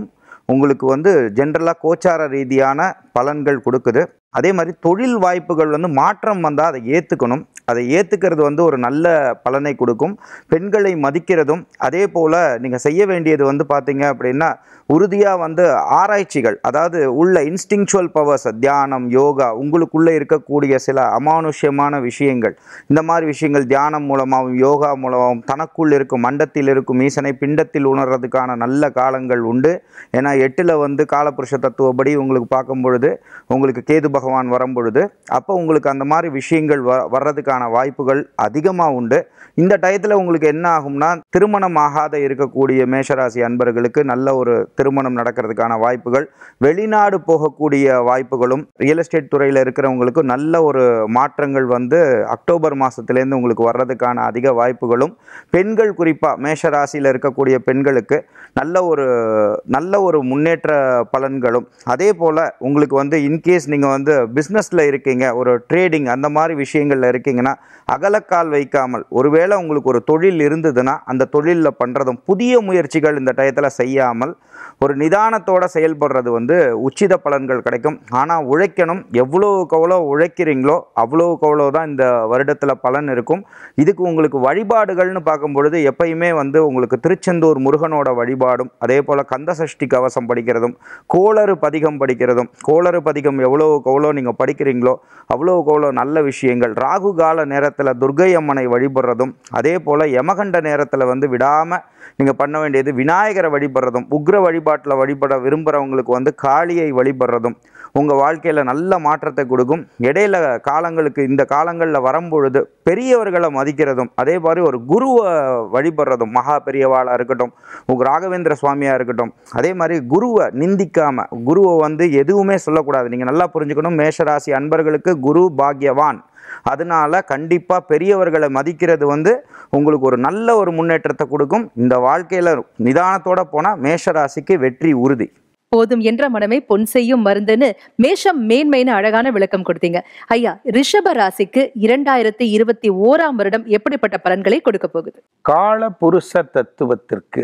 உங்களுக்கு வந்து ஜென்ரலாக கோச்சார ரீதியான பலன்கள் கொடுக்குது அதே மாதிரி தொழில் வாய்ப்புகள் வந்து மாற்றம் வந்தால் அதை ஏற்றுக்கணும் அதை ஏற்றுக்கிறது வந்து ஒரு நல்ல பலனை கொடுக்கும் பெண்களை மதிக்கிறதும் அதே போல் நீங்கள் செய்ய வேண்டியது வந்து பார்த்தீங்க அப்படின்னா உறுதியாக வந்து ஆராய்ச்சிகள் அதாவது உள்ள இன்ஸ்டிங்சுவல் பவர்ஸ் தியானம் யோகா உங்களுக்குள்ளே இருக்கக்கூடிய சில அமானுஷ்யமான விஷயங்கள் இந்த மாதிரி விஷயங்கள் தியானம் மூலமாகவும் யோகா மூலமாகவும் தனக்குள் இருக்கும் மண்டத்தில் இருக்கும் ஈசனை பிண்டத்தில் உணர்றதுக்கான நல்ல காலங்கள் உண்டு ஏன்னா எட்டில் வந்து காலபுருஷ தத்துவப்படி உங்களுக்கு பார்க்கும் பொழுது உங்களுக்கு கேது பகவான் வரும் பொழுது அப்போ உங்களுக்கு அந்த மாதிரி விஷயங்கள் வ வர்றதுக்கான வாய்ப்புகள் அதிகமாக உண்டு இந்த டயத்தில் உங்களுக்கு என்ன ஆகும்னா திருமணம் ஆகாத இருக்கக்கூடிய மேஷராசி அன்பர்களுக்கு நல்ல ஒரு திருமணம் நடக்கிறதுக்கான வாய்ப்புகள் வெளிநாடு போகக்கூடிய வாய்ப்புகளும் ரியல் எஸ்டேட் துறையில் இருக்கிறவங்களுக்கு நல்ல ஒரு மாற்றங்கள் வந்து அக்டோபர் மாதத்துலேருந்து உங்களுக்கு வர்றதுக்கான அதிக வாய்ப்புகளும் பெண்கள் குறிப்பாக மேஷராசியில் இருக்கக்கூடிய பெண்களுக்கு நல்ல ஒரு நல்ல ஒரு முன்னேற்ற பலன்களும் அதே போல் உங்களுக்கு வந்து இன்கேஸ் நீங்கள் வந்து பிஸ்னஸில் இருக்கீங்க ஒரு ட்ரேடிங் அந்த மாதிரி விஷயங்களில் இருக்கீங்கன்னா அகலக்கால் வைக்காமல் ஒருவேளை உங்களுக்கு ஒரு தொழில் இருந்ததுன்னா அந்த தொழிலில் பண்ணுறதும் புதிய முயற்சிகள் இந்த டயத்தில் செய்யாமல் ஒரு நிதானத்தோட செயல்படுறது வந்து உச்சித பலன்கள் கிடைக்கும் ஆனால் உழைக்கணும் எவ்வளோக்கு எவ்வளோ உழைக்கிறீங்களோ அவ்வளோக்கு அவ்வளோ தான் இந்த வருடத்தில் பலன் இருக்கும் இதுக்கு உங்களுக்கு வழிபாடுகள்னு பார்க்கும் பொழுது எப்பயுமே வந்து உங்களுக்கு திருச்செந்தூர் முருகனோட வழிபாடும் அதே போல் கந்த சஷ்டி கவசம் படிக்கிறதும் கோளறு பதிகம் படிக்கிறதும் கோளறு பதிகம் எவ்வளோக்கு எவ்வளோ நீங்கள் படிக்கிறீங்களோ அவ்வளோக்கு அவ்வளோ நல்ல விஷயங்கள் ராகு கால நேரத்தில் துர்கை அம்மனை வழிபடுறதும் அதே போல் யமகண்ட நேரத்தில் வந்து விடாமல் நீங்கள் பண்ண வேண்டியது விநாயகரை வழிபடுறதும் உக்ர வழிபாட்டில் வழிபட விரும்புகிறவங்களுக்கு வந்து காளியை வழிபடுறதும் உங்கள் வாழ்க்கையில் நல்ல மாற்றத்தை கொடுக்கும் இடையில காலங்களுக்கு இந்த காலங்களில் வரும்பொழுது பெரியவர்களை மதிக்கிறதும் அதே மாதிரி ஒரு குருவை வழிபடுறதும் மகா பெரியவாளாக இருக்கட்டும் உங்கள் ராகவேந்திர சுவாமியாக இருக்கட்டும் அதே மாதிரி குருவை நிந்திக்காமல் குருவை வந்து எதுவுமே சொல்லக்கூடாது நீங்கள் நல்லா புரிஞ்சுக்கணும் மேஷராசி அன்பர்களுக்கு குரு பாக்யவான் அதனால கண்டிப்பாக பெரியவர்களை மதிக்கிறது வந்து உங்களுக்கு ஒரு நல்ல ஒரு முன்னேற்றத்தை கொடுக்கும் இந்த வாழ்க்கையில் நிதானத்தோட போனால் மேஷராசிக்கு வெற்றி உறுதி போதும் என்ற மனமே பொன் செய்யும் மருந்துன்னு மேஷம் மேன்மைன்னு அழகான விளக்கம் கொடுத்தீங்க ஐயா ரிஷப ராசிக்கு இரண்டாயிரத்தி இருபத்தி ஓராம் வருடம் எப்படிப்பட்ட பலன்களை கொடுக்க போகுது கால புருஷ தத்துவத்திற்கு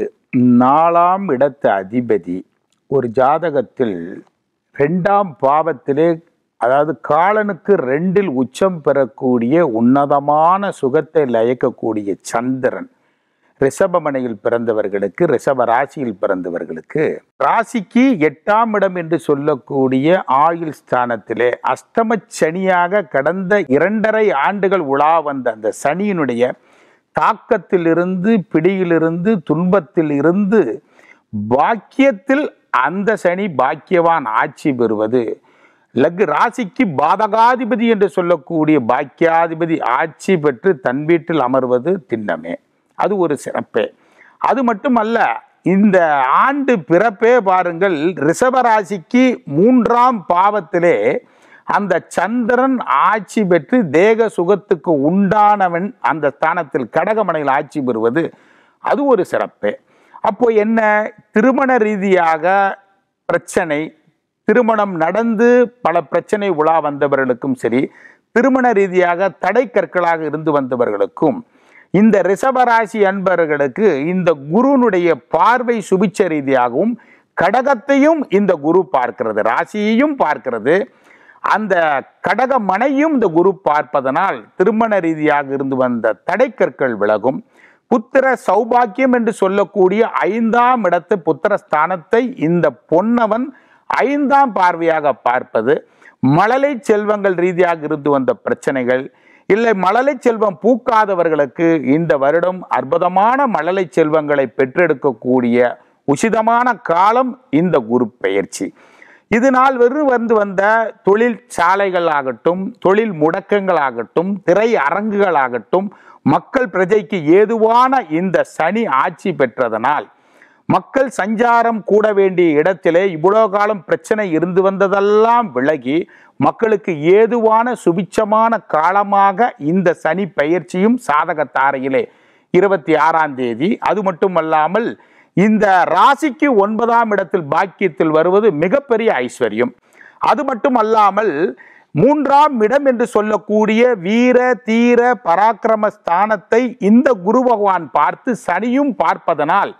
நாலாம் இடத்து அதிபதி ஒரு ஜாதகத்தில் ரெண்டாம் பாவத்திலே அதாவது காலனுக்கு ரெண்டில் உச்சம் பெறக்கூடிய உன்னதமான சுகத்தை லயக்கக்கூடிய சந்திரன் ரிஷபமனையில் பிறந்தவர்களுக்கு ரிஷப ராசியில் பிறந்தவர்களுக்கு ராசிக்கு எட்டாம் இடம் என்று சொல்லக்கூடிய ஆயுள் ஸ்தானத்திலே அஷ்டம சனியாக கடந்த இரண்டரை ஆண்டுகள் உலா வந்த அந்த சனியினுடைய தாக்கத்திலிருந்து பிடியிலிருந்து துன்பத்தில் இருந்து பாக்கியத்தில் அந்த சனி பாக்கியவான் ஆட்சி பெறுவது லக்கு ராசிக்கு பாதகாதிபதி என்று சொல்லக்கூடிய பாக்கியாதிபதி ஆட்சி பெற்று தன் வீட்டில் அமர்வது திண்ணமே அது ஒரு சிறப்பே அது மட்டுமல்ல இந்த ஆண்டு பிறப்பே பாருங்கள் ரிஷபராசிக்கு மூன்றாம் பாவத்திலே அந்த சந்திரன் ஆட்சி பெற்று தேக சுகத்துக்கு உண்டானவன் அந்த ஸ்தானத்தில் கடகமனையில் ஆட்சி பெறுவது அது ஒரு சிறப்பே அப்போ என்ன திருமண ரீதியாக பிரச்சனை திருமணம் நடந்து பல பிரச்சனை உலா வந்தவர்களுக்கும் சரி திருமண ரீதியாக தடை கற்களாக இருந்து வந்தவர்களுக்கும் இந்த ரிஷபராசி அன்பர்களுக்கு இந்த குருனுடைய பார்வை சுபிச்ச ரீதியாகவும் கடகத்தையும் இந்த குரு பார்க்கிறது ராசியையும் பார்க்கிறது அந்த கடக மனையும் இந்த குரு பார்ப்பதனால் திருமண ரீதியாக இருந்து வந்த தடைக்கற்கள் விலகும் புத்திர சௌபாக்கியம் என்று சொல்லக்கூடிய ஐந்தாம் இடத்து புத்திர ஸ்தானத்தை இந்த பொன்னவன் ஐந்தாம் பார்வையாக பார்ப்பது மழலை செல்வங்கள் ரீதியாக இருந்து வந்த பிரச்சனைகள் இல்லை மழலை செல்வம் பூக்காதவர்களுக்கு இந்த வருடம் அற்புதமான மழலை செல்வங்களை பெற்றெடுக்கக்கூடிய உசிதமான காலம் இந்த குரு பெயர்ச்சி இது நாள் வெறும் வந்து வந்த தொழில் சாலைகள் ஆகட்டும் தொழில் முடக்கங்கள் ஆகட்டும் திரை அரங்குகள் ஆகட்டும் மக்கள் பிரஜைக்கு ஏதுவான இந்த சனி ஆட்சி பெற்றதனால் மக்கள் சஞ்சாரம் கூட வேண்டிய இடத்திலே இவ்வளோ காலம் பிரச்சனை இருந்து வந்ததெல்லாம் விலகி மக்களுக்கு ஏதுவான சுபிச்சமான காலமாக இந்த சனி பயிற்சியும் சாதக தாரையிலே இருபத்தி ஆறாம் தேதி அது மட்டுமல்லாமல் இந்த ராசிக்கு ஒன்பதாம் இடத்தில் பாக்கியத்தில் வருவது மிகப்பெரிய ஐஸ்வர்யம் அது மட்டுமல்லாமல் மூன்றாம் இடம் என்று சொல்லக்கூடிய வீர தீர பராக்கிரம ஸ்தானத்தை இந்த குரு பகவான் பார்த்து சனியும் பார்ப்பதனால்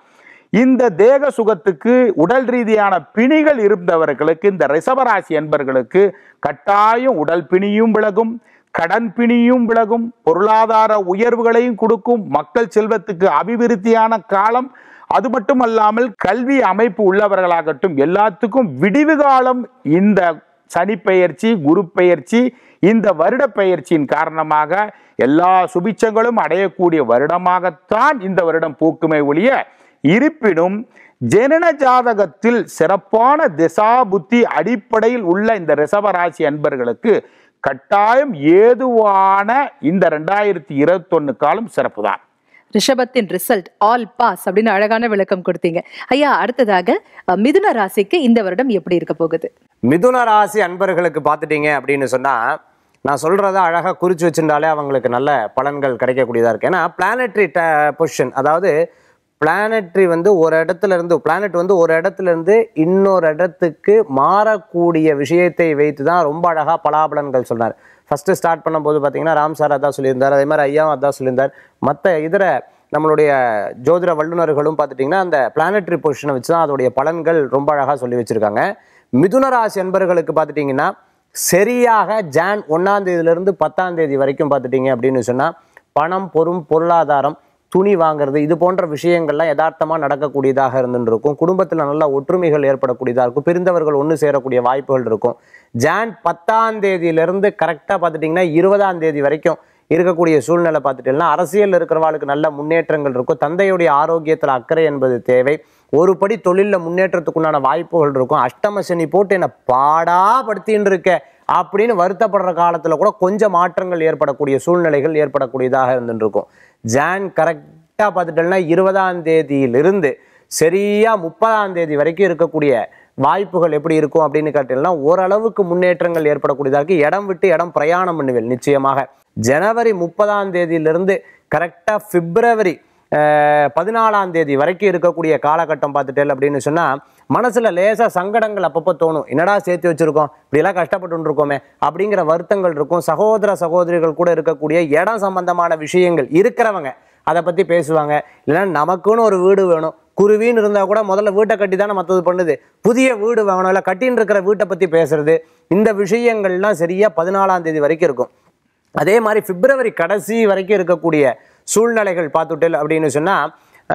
இந்த தேக சுகத்துக்கு உடல் ரீதியான பிணிகள் இருந்தவர்களுக்கு இந்த ரிஷபராசி என்பர்களுக்கு கட்டாயம் உடல் பிணியும் விலகும் கடன் பிணியும் விலகும் பொருளாதார உயர்வுகளையும் கொடுக்கும் மக்கள் செல்வத்துக்கு அபிவிருத்தியான காலம் அது மட்டுமல்லாமல் கல்வி அமைப்பு உள்ளவர்களாகட்டும் எல்லாத்துக்கும் விடிவு காலம் இந்த சனி பெயர்ச்சி குரு பெயர்ச்சி இந்த வருட பெயர்ச்சியின் காரணமாக எல்லா சுபிச்சங்களும் அடையக்கூடிய வருடமாகத்தான் இந்த வருடம் பூக்குமே ஒழிய இருப்பினும் ஜனன ஜாதகத்தில் சிறப்பான திசா புத்தி அடிப்படையில் உள்ள இந்த ரிஷபராசி அன்பர்களுக்கு கட்டாயம் ஏதுவான இந்த ரெண்டாயிரத்தி இருபத்தொன்னு காலம் சிறப்பு தான் ரிஷபத்தின் ரிசல்ட் ஆல் பாஸ் அப்படின்னு அழகான விளக்கம் கொடுத்தீங்க ஐயா அடுத்ததாக அஹ், மிதுன ராசிக்கு இந்த வருடம் எப்படி இருக்க போகுது மிதுன ராசி அன்பர்களுக்கு பார்த்துட்டீங்க அப்படின்னு சொன்னா நான் சொல்றத அழகா குறிச்சு வச்சிருந்தாலே அவங்களுக்கு நல்ல பலன்கள் கிடைக்கக்கூடியதா இருக்கு ஏன்னா பிளானட்ரி பொசிஷன் அதாவது பிளானட்ரி வந்து ஒரு இடத்துல இருந்து பிளானட் வந்து ஒரு இடத்துல இருந்து இன்னொரு இடத்துக்கு மாறக்கூடிய விஷயத்தை வைத்து தான் ரொம்ப அழகா பலாபலன்கள் சொன்னார் ஃபர்ஸ்ட் ஸ்டார்ட் பண்ணும்போது பார்த்தீங்கன்னா ராம் சார் அதான் சொல்லியிருந்தார் அதே மாதிரி ஐயாவும் அதான் சொல்லியிருந்தார் மற்ற இதர நம்மளுடைய ஜோதிட வல்லுநர்களும் பார்த்துட்டிங்கன்னா அந்த பிளானட்ரி பொசிஷனை வச்சு தான் அதோடைய பலன்கள் ரொம்ப அழகாக சொல்லி வச்சுருக்காங்க மிதுன ராசி என்பர்களுக்கு பார்த்துட்டிங்கன்னா சரியாக ஜான் ஒன்றாம் தேதியிலிருந்து பத்தாம் தேதி வரைக்கும் பார்த்துட்டிங்க அப்படின்னு சொன்னால் பணம் பொருள் பொருளாதாரம் துணி வாங்குறது இது போன்ற விஷயங்கள்லாம் யதார்த்தமாக நடக்கக்கூடியதாக இருந்துட்டு இருக்கும் குடும்பத்தில் நல்ல ஒற்றுமைகள் ஏற்படக்கூடியதாக இருக்கும் பிரிந்தவர்கள் ஒன்று சேரக்கூடிய வாய்ப்புகள் இருக்கும் ஜான் பத்தாம் தேதியிலிருந்து கரெக்டாக பார்த்துட்டிங்கன்னா இருபதாம் தேதி வரைக்கும் இருக்கக்கூடிய சூழ்நிலை பார்த்துட்டீங்கன்னா அரசியல் இருக்கிறவாளுக்கு நல்ல முன்னேற்றங்கள் இருக்கும் தந்தையுடைய ஆரோக்கியத்தில் அக்கறை என்பது தேவை ஒரு படி தொழிலில் முன்னேற்றத்துக்குண்டான வாய்ப்புகள் இருக்கும் அஷ்டம சனி போட்டு என்னை பாடா படுத்தின்னு இருக்க அப்படின்னு வருத்தப்படுற காலத்தில் கூட கொஞ்சம் மாற்றங்கள் ஏற்படக்கூடிய சூழ்நிலைகள் ஏற்படக்கூடியதாக இருந்துட்டு இருக்கும் ஜான் கரெக்டாக பார்த்துட்டோம்னா இருபதாம் தேதியிலிருந்து சரியா முப்பதாம் தேதி வரைக்கும் இருக்கக்கூடிய வாய்ப்புகள் எப்படி இருக்கும் அப்படின்னு கேட்டீங்கன்னா ஓரளவுக்கு முன்னேற்றங்கள் ஏற்படக்கூடியதாக இருக்கு இடம் விட்டு இடம் பிரயாணம் பண்ணுவேன் நிச்சயமாக ஜனவரி முப்பதாம் தேதியிலிருந்து கரெக்டாக பிப்ரவரி அஹ், பதினாலாம் தேதி வரைக்கும் இருக்கக்கூடிய காலகட்டம் பார்த்துட்டேன் அப்படின்னு சொன்னால் மனசில் லேசாக சங்கடங்கள் அப்பப்போ தோணும் என்னடா சேர்த்து வச்சுருக்கோம் இப்படிலாம் கஷ்டப்பட்டு இருக்கோமே அப்படிங்கிற வருத்தங்கள் இருக்கும் சகோதர சகோதரிகள் கூட இருக்கக்கூடிய இடம் சம்பந்தமான விஷயங்கள் இருக்கிறவங்க அதை பற்றி பேசுவாங்க இல்லைன்னா நமக்குன்னு ஒரு வீடு வேணும் குருவின்னு இருந்தால் கூட முதல்ல வீட்டை கட்டி தானே மற்றது பண்ணுது புதிய வீடு வாங்கணும் இல்லை கட்டின்னு இருக்கிற வீட்டை பற்றி பேசுறது இந்த விஷயங்கள்லாம் சரியாக பதினாலாம் தேதி வரைக்கும் இருக்கும் அதே மாதிரி பிப்ரவரி கடைசி வரைக்கும் இருக்கக்கூடிய சூழ்நிலைகள் பார்த்துட்டல் அப்படின்னு சொன்னால்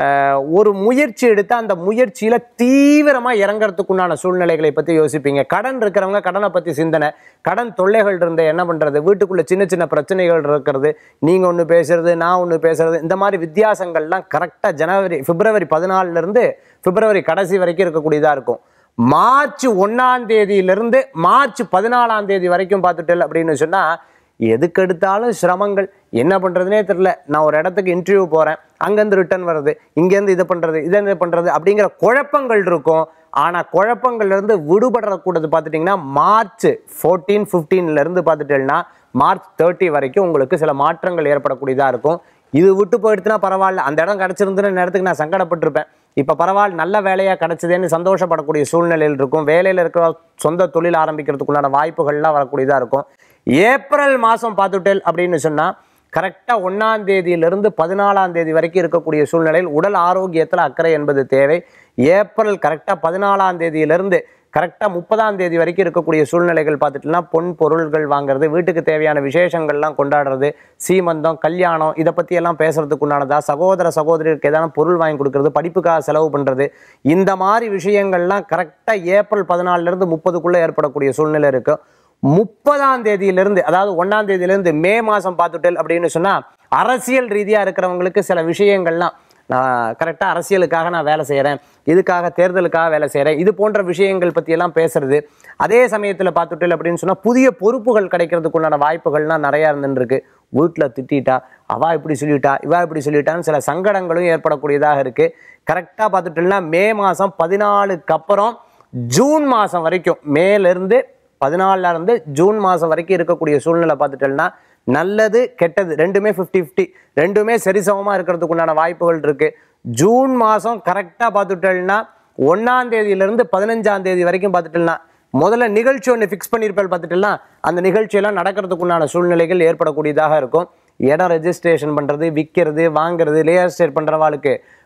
ஒரு முயற்சி எடுத்து அந்த முயற்சியில் தீவிரமாக இறங்கறதுக்குண்டான சூழ்நிலைகளை பற்றி யோசிப்பீங்க கடன் இருக்கிறவங்க கடனை பற்றி சிந்தனை கடன் தொல்லைகள் இருந்த என்ன பண்ணுறது வீட்டுக்குள்ளே சின்ன சின்ன பிரச்சனைகள் இருக்கிறது நீங்கள் ஒன்று பேசுறது நான் ஒன்று பேசுறது இந்த மாதிரி வித்தியாசங்கள்லாம் கரெக்டாக ஜனவரி பிப்ரவரி பதினாலிருந்து பிப்ரவரி கடைசி வரைக்கும் இருக்கக்கூடியதாக இருக்கும் மார்ச் ஒன்றாம் தேதியிலிருந்து மார்ச் பதினாலாம் தேதி வரைக்கும் பார்த்துட்டல் அப்படின்னு சொன்னால் எதுக்கெடுத்தாலும் சிரமங்கள் என்ன பண்ணுறதுனே தெரில நான் ஒரு இடத்துக்கு இன்டர்வியூ போகிறேன் அங்கேருந்து ரிட்டர்ன் வருது இங்கேருந்து இது பண்ணுறது இதை இது பண்ணுறது அப்படிங்கிற குழப்பங்கள் இருக்கும் ஆனால் குழப்பங்கள்லேருந்து விடுபடக்கூடாது பார்த்துட்டிங்கன்னா மார்ச் ஃபோர்டீன் ஃபிஃப்டீன்லேருந்து பார்த்துட்டேன்னா மார்ச் தேர்ட்டி வரைக்கும் உங்களுக்கு சில மாற்றங்கள் ஏற்படக்கூடியதாக இருக்கும் இது விட்டு போயிடுச்சுன்னா பரவாயில்ல அந்த இடம் கிடச்சிருந்துன்னு நேரத்துக்கு நான் சங்கடப்பட்டிருப்பேன் இப்போ பரவாயில்ல நல்ல வேலையாக கிடச்சிதேன்னு சந்தோஷப்படக்கூடிய சூழ்நிலையில் இருக்கும் வேலையில் இருக்கிற சொந்த தொழில் ஆரம்பிக்கிறதுக்குள்ளான வாய்ப்புகள்லாம் வரக்கூடியதாக இருக்கும் ஏப்ரல் மாதம் பார்த்துட்டேல் அப்படின்னு சொன்னால் கரெக்டாக ஒன்றாம் தேதியிலிருந்து பதினாலாம் தேதி வரைக்கும் இருக்கக்கூடிய சூழ்நிலையில் உடல் ஆரோக்கியத்தில் அக்கறை என்பது தேவை ஏப்ரல் கரெக்டாக பதினாலாம் தேதியிலிருந்து கரெக்டாக முப்பதாம் தேதி வரைக்கும் இருக்கக்கூடிய சூழ்நிலைகள் பார்த்துட்டுனா பொன் பொருள்கள் வாங்குறது வீட்டுக்கு தேவையான விசேஷங்கள்லாம் கொண்டாடுறது சீமந்தம் கல்யாணம் இதை பற்றி எல்லாம் பேசுறதுக்கு உண்டானதா சகோதர சகோதரிக்கு ஏதாவது பொருள் வாங்கி கொடுக்கறது படிப்புக்காக செலவு பண்ணுறது இந்த மாதிரி விஷயங்கள்லாம் கரெக்டாக ஏப்ரல் பதினாலிருந்து முப்பதுக்குள்ளே ஏற்படக்கூடிய சூழ்நிலை இருக்கு முப்பதாம் தேதியிலிருந்து அதாவது ஒன்றாம் தேதியிலிருந்து மே மாதம் பார்த்துட்டல் அப்படின்னு சொன்னால் அரசியல் ரீதியாக இருக்கிறவங்களுக்கு சில விஷயங்கள்லாம் நான் கரெக்டாக அரசியலுக்காக நான் வேலை செய்கிறேன் இதுக்காக தேர்தலுக்காக வேலை செய்கிறேன் இது போன்ற விஷயங்கள் பற்றியெல்லாம் பேசுறது அதே சமயத்தில் பார்த்துட்டல் அப்படின்னு சொன்னால் புதிய பொறுப்புகள் கிடைக்கிறதுக்குண்டான வாய்ப்புகள்லாம் நிறையா இருந்துருக்கு வீட்டில் திட்டிட்டா அவா இப்படி சொல்லிட்டா இவா இப்படி சொல்லிட்டான்னு சில சங்கடங்களும் ஏற்படக்கூடியதாக இருக்குது கரெக்டாக பார்த்துட்டோம்னா மே மாதம் பதினாலுக்கு அப்புறம் ஜூன் மாதம் வரைக்கும் மேலேருந்து பதினாலுல இருந்து ஜூன் மாதம் வரைக்கும் இருக்கக்கூடிய சூழ்நிலை பார்த்துட்டோம்னா நல்லது கெட்டது ரெண்டுமே ஃபிஃப்டி ஃபிஃப்டி ரெண்டுமே சரிசமமாக இருக்கிறதுக்குண்டான வாய்ப்புகள் இருக்குது ஜூன் மாதம் கரெக்டாக பார்த்துட்டோம்னா ஒன்றாம் தேதியிலிருந்து பதினஞ்சாம் தேதி வரைக்கும் பார்த்துட்டோம்னா முதல்ல நிகழ்ச்சி ஒன்று ஃபிக்ஸ் பண்ணியிருப்பேன் பார்த்துட்டோம்னா அந்த நிகழ்ச்சியெல்லாம் நடக்கிறதுக்குண்டான சூழ்நிலைகள் ஏற்படக்கூடியதாக இருக்கும் இடம் ரெஜிஸ்ட்ரேஷன் பண்ணுறது விற்கிறது வாங்குறது ரியல் எஸ்டேட் பண்ணுறவாளுக்கு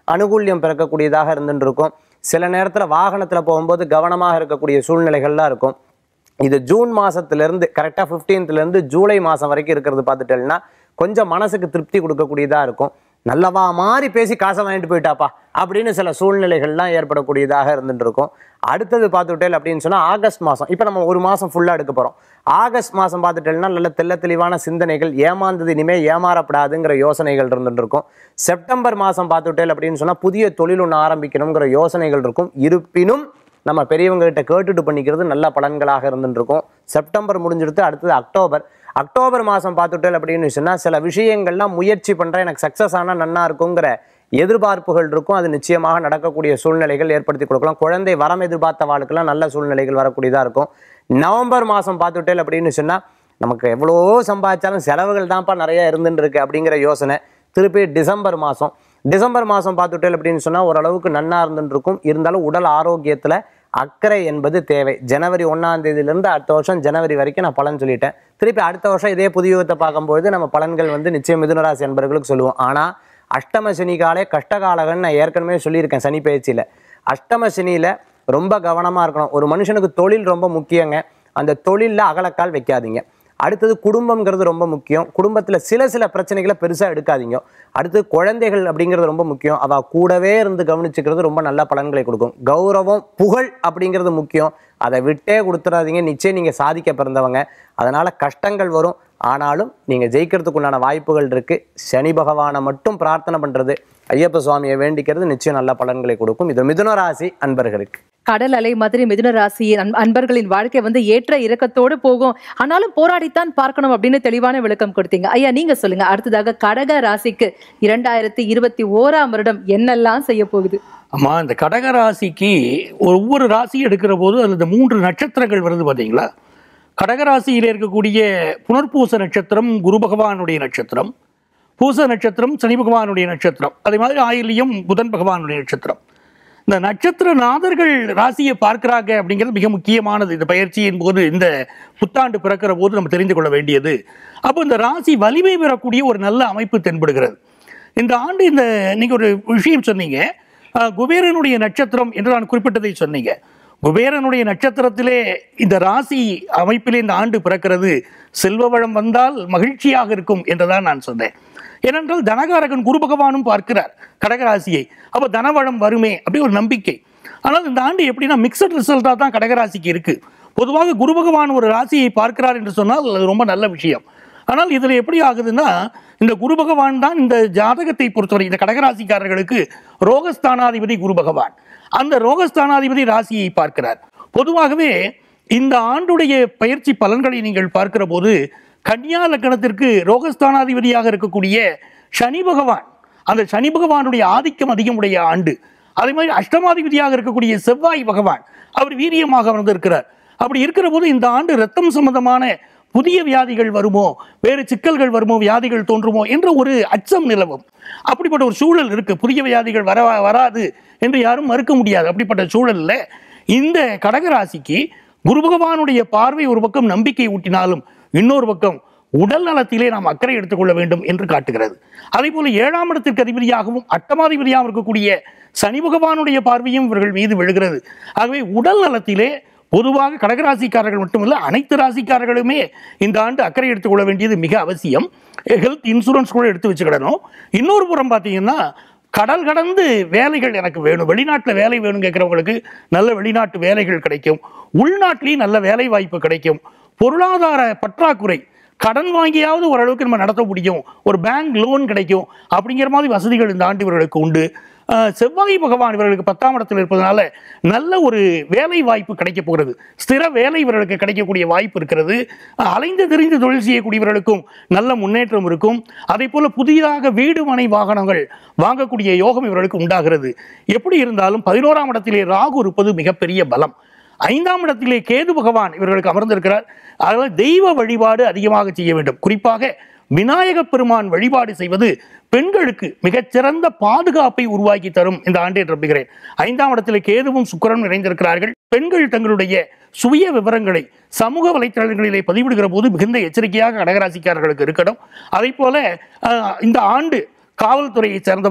அனுகூல்யம் பிறக்கக்கூடியதாக இருந்துட்டு இருக்கும் சில நேரத்தில் வாகனத்தில் போகும்போது கவனமாக இருக்கக்கூடிய சூழ்நிலைகள்லாம் இருக்கும் இது ஜூன் மாசத்திலிருந்து கரெக்டாக ஃபிஃப்டீன்த்லேருந்து ஜூலை மாதம் வரைக்கும் இருக்கிறது பார்த்துட்டேன்னா கொஞ்சம் மனசுக்கு திருப்தி கொடுக்கக்கூடியதாக இருக்கும் நல்லவா மாதிரி பேசி காசை வாங்கிட்டு போயிட்டாப்பா அப்படின்னு சில சூழ்நிலைகள்லாம் ஏற்படக்கூடியதாக இருந்துட்டு இருக்கும் அடுத்தது பார்த்துட்டேல் அப்படின்னு சொன்னால் ஆகஸ்ட் மாதம் இப்போ நம்ம ஒரு மாதம் ஃபுல்லாக எடுக்க போகிறோம் ஆகஸ்ட் மாதம் பார்த்துட்டேன்னா நல்ல தெள்ள தெளிவான சிந்தனைகள் ஏமாந்தது இனிமேல் ஏமாறப்படாதுங்கிற யோசனைகள் இருந்துட்டு இருக்கும் செப்டம்பர் மாதம் பார்த்துட்டேல் அப்படின்னு சொன்னால் புதிய தொழில் ஒன்று ஆரம்பிக்கணுங்கிற யோசனைகள் இருக்கும் இருப்பினும் நம்ம பெரியவங்க கிட்ட கேட்டுட்டு பண்ணிக்கிறது நல்ல பலன்களாக இருந்துட்டு இருக்கும் செப்டம்பர் முடிஞ்சிடுத்து அடுத்தது அக்டோபர் அக்டோபர் மாதம் பார்த்துட்டேல் அப்படின்னு சொன்னால் சில விஷயங்கள்லாம் முயற்சி பண்ணுறேன் எனக்கு சக்ஸஸ் ஆனால் நன்னா இருக்குங்கிற எதிர்பார்ப்புகள் இருக்கும் அது நிச்சயமாக நடக்கக்கூடிய சூழ்நிலைகள் ஏற்படுத்தி கொடுக்கலாம் குழந்தை வரம் எதிர்பார்த்த வாழ்க்கெல்லாம் நல்ல சூழ்நிலைகள் வரக்கூடியதாக இருக்கும் நவம்பர் மாதம் பார்த்துட்டேல் அப்படின்னு சொன்னால் நமக்கு எவ்வளோ சம்பாதிச்சாலும் செலவுகள் தான்ப்பா நிறைய இருந்துட்டு இருக்கு அப்படிங்கிற யோசனை திருப்பி டிசம்பர் மாதம் டிசம்பர் மாதம் பார்த்துட்டேல் அப்படின்னு சொன்னால் ஓரளவுக்கு நன்னா இருந்துட்டு இருக்கும் இருந்தாலும் உடல் ஆரோக்கியத்தில் அக்கறை என்பது தேவை ஜனவரி ஒன்றாம் தேதியிலிருந்து அடுத்த வருஷம் ஜனவரி வரைக்கும் நான் பலன் சொல்லிட்டேன் திருப்பி அடுத்த வருஷம் இதே புதிய யுகத்தை பார்க்கும்போது நம்ம பலன்கள் வந்து நிச்சயம் மிதுனராசி என்பவர்களுக்கு சொல்லுவோம் ஆனால் அஷ்டம சனி காலே கஷ்டகாலகன்னு நான் ஏற்கனவே சொல்லியிருக்கேன் சனி பயிற்சியில் அஷ்டம சனியில் ரொம்ப கவனமாக இருக்கணும் ஒரு மனுஷனுக்கு தொழில் ரொம்ப முக்கியங்க அந்த தொழிலில் அகலக்கால் வைக்காதீங்க அடுத்தது குடும்பம்ங்கிறது ரொம்ப முக்கியம் குடும்பத்தில் சில சில பிரச்சனைகளை பெருசாக எடுக்காதீங்க அடுத்து குழந்தைகள் அப்படிங்கிறது ரொம்ப முக்கியம் அவ கூடவே இருந்து கவனிச்சுக்கிறது ரொம்ப நல்ல பலன்களை கொடுக்கும் கௌரவம் புகழ் அப்படிங்கிறது முக்கியம் அதை விட்டே கொடுத்துடாதீங்க நிச்சயம் நீங்கள் சாதிக்க பிறந்தவங்க அதனால் கஷ்டங்கள் வரும் ஆனாலும் நீங்கள் ஜெயிக்கிறதுக்குண்டான வாய்ப்புகள் இருக்குது சனி பகவானை மட்டும் பிரார்த்தனை பண்ணுறது ஐயப்ப சுவாமியை வேண்டிக்கிறது நிச்சயம் நல்ல பலன்களை கொடுக்கும் இது மிதுன ராசி அன்பர்களுக்கு கடல் அலை மாதிரி மிதுன ராசி அன்- அன்பர்களின் வாழ்க்கை வந்து ஏற்ற இறக்கத்தோடு போகும் ஆனாலும் போராடித்தான் பார்க்கணும் அப்படின்னு தெளிவான விளக்கம் கொடுத்தீங்க ஐயா நீங்க சொல்லுங்க அடுத்ததாக கடக ராசிக்கு இரண்டாயிரத்தி இருபத்தி ஓராம் வருடம் என்னெல்லாம் செய்ய போகுது அம்மா இந்த கடக ராசிக்கு ஒவ்வொரு ராசி எடுக்கிற போது அதில் இந்த மூன்று நட்சத்திரங்கள் வருது பார்த்தீங்களா கடகராசியில் இருக்கக்கூடிய புனர்பூச நட்சத்திரம் குரு பகவானுடைய நட்சத்திரம் பூச நட்சத்திரம் சனி பகவானுடைய நட்சத்திரம் அதே மாதிரி ஆயிலியம் புதன் பகவானுடைய நட்சத்திரம் இந்த நட்சத்திர நாதர்கள் ராசியை பார்க்கிறாங்க அப்படிங்கிறது மிக முக்கியமானது இந்த பயிற்சியின் போது இந்த புத்தாண்டு பிறக்கிற போது நம்ம தெரிந்து கொள்ள வேண்டியது அப்போ இந்த ராசி வலிமை பெறக்கூடிய ஒரு நல்ல அமைப்பு தென்படுகிறது இந்த ஆண்டு இந்த நீங்க ஒரு விஷயம் சொன்னீங்க அஹ், குபேரனுடைய நட்சத்திரம் என்று நான் குறிப்பிட்டதை சொன்னீங்க குபேரனுடைய நட்சத்திரத்திலே இந்த ராசி அமைப்பிலே இந்த ஆண்டு பிறக்கிறது செல்வ வளம் வந்தால் மகிழ்ச்சியாக இருக்கும் என்றுதான் நான் சொன்னேன் ஏனென்றால் தனகாரகன் குரு பகவானும் பார்க்கிறார் கடகராசியை அப்போ தனவளம் வருமே அப்படி ஒரு நம்பிக்கை ஆனால் இந்த ஆண்டு எப்படின்னா மிக்சட் ரிசல்ட்டாக தான் கடகராசிக்கு இருக்கு பொதுவாக குரு பகவான் ஒரு ராசியை பார்க்கிறார் என்று சொன்னால் அது ரொம்ப நல்ல விஷயம் ஆனால் இதில் எப்படி ஆகுதுன்னா இந்த குரு பகவான் தான் இந்த ஜாதகத்தை பொறுத்தவரை இந்த கடகராசிக்காரர்களுக்கு ரோகஸ்தானாதிபதி குரு பகவான் அந்த ரோகஸ்தானாதிபதி ராசியை பார்க்கிறார் பொதுவாகவே இந்த ஆண்டுடைய பயிற்சி பலன்களை நீங்கள் பார்க்கிற போது கன்னியா லக்கணத்திற்கு ரோகஸ்தானாதிபதியாக இருக்கக்கூடிய சனி பகவான் அந்த சனி பகவானுடைய ஆதிக்கம் அதிகமுடைய ஆண்டு அதே மாதிரி அஷ்டமாதிபதியாக இருக்கக்கூடிய செவ்வாய் பகவான் அவர் வீரியமாக அமர்ந்திருக்கிறார் அப்படி இருக்கிற போது இந்த ஆண்டு ரத்தம் சம்பந்தமான புதிய வியாதிகள் வருமோ வேறு சிக்கல்கள் வருமோ வியாதிகள் தோன்றுமோ என்ற ஒரு அச்சம் நிலவும் அப்படிப்பட்ட ஒரு சூழல் இருக்கு புதிய வியாதிகள் வர வராது என்று யாரும் மறுக்க முடியாது அப்படிப்பட்ட சூழல்ல இந்த கடகராசிக்கு குரு பகவானுடைய பார்வை ஒரு பக்கம் நம்பிக்கை ஊட்டினாலும் இன்னொரு பக்கம் உடல் நலத்திலே நாம் அக்கறை எடுத்துக்கொள்ள வேண்டும் என்று காட்டுகிறது அதே போல ஏழாம் இடத்திற்கு அதிபதியாகவும் அட்டமாதிபதியாகவும் இருக்கக்கூடிய சனி பகவானுடைய பார்வையும் இவர்கள் மீது விழுகிறது ஆகவே உடல் நலத்திலே பொதுவாக கடகராசிக்காரர்கள் மட்டுமல்ல அனைத்து ராசிக்காரர்களுமே இந்த ஆண்டு அக்கறை எடுத்துக்கொள்ள வேண்டியது மிக அவசியம் ஹெல்த் இன்சூரன்ஸ் கூட எடுத்து வச்சுக்கிடணும் இன்னொரு புறம் பார்த்தீங்கன்னா கடல் கடந்து வேலைகள் எனக்கு வேணும் வெளிநாட்டில் வேலை வேணும் கேட்குறவங்களுக்கு நல்ல வெளிநாட்டு வேலைகள் கிடைக்கும் உள்நாட்டிலையும் நல்ல வேலை வாய்ப்பு கிடைக்கும் பொருளாதார பற்றாக்குறை கடன் வாங்கியாவது ஓரளவுக்கு நம்ம நடத்த முடியும் ஒரு பேங்க் லோன் கிடைக்கும் அப்படிங்கிற மாதிரி வசதிகள் இந்த ஆண்டு இவர்களுக்கு உண்டு அஹ், செவ்வாய் பகவான் இவர்களுக்கு பத்தாம் இடத்தில் இருப்பதனால நல்ல ஒரு வேலை வாய்ப்பு கிடைக்க போகிறது ஸ்திர வேலை இவர்களுக்கு கிடைக்கக்கூடிய வாய்ப்பு இருக்கிறது அஹ், அலைந்து தெரிந்து தொழில் செய்யக்கூடியவர்களுக்கும் நல்ல முன்னேற்றம் இருக்கும் அதே போல புதிதாக வீடு மனை வாகனங்கள் வாங்கக்கூடிய யோகம் இவர்களுக்கு உண்டாகிறது எப்படி இருந்தாலும் பதினோராம் இடத்திலே ராகு இருப்பது மிகப்பெரிய பலம் ஐந்தாம் இடத்திலே கேது பகவான் இவர்களுக்கு அமர்ந்திருக்கிறார் அதனால் தெய்வ வழிபாடு அதிகமாக செய்ய வேண்டும் குறிப்பாக விநாயக பெருமான் வழிபாடு செய்வது பெண்களுக்கு மிகச்சிறந்த பாதுகாப்பை உருவாக்கி தரும் இந்த ஆண்டை நம்புகிறேன் ஐந்தாம் இடத்திலே கேதுவும் சுக்கிரனும் இணைந்திருக்கிறார்கள் பெண்கள் தங்களுடைய சுய விவரங்களை சமூக வலைத்தளங்களிலே பதிவிடுகிற போது மிகுந்த எச்சரிக்கையாக கடகராசிக்காரர்களுக்கு இருக்கணும் அதே போல அஹ், இந்த ஆண்டு காவல்துறையை சேர்ந்தவர்கள்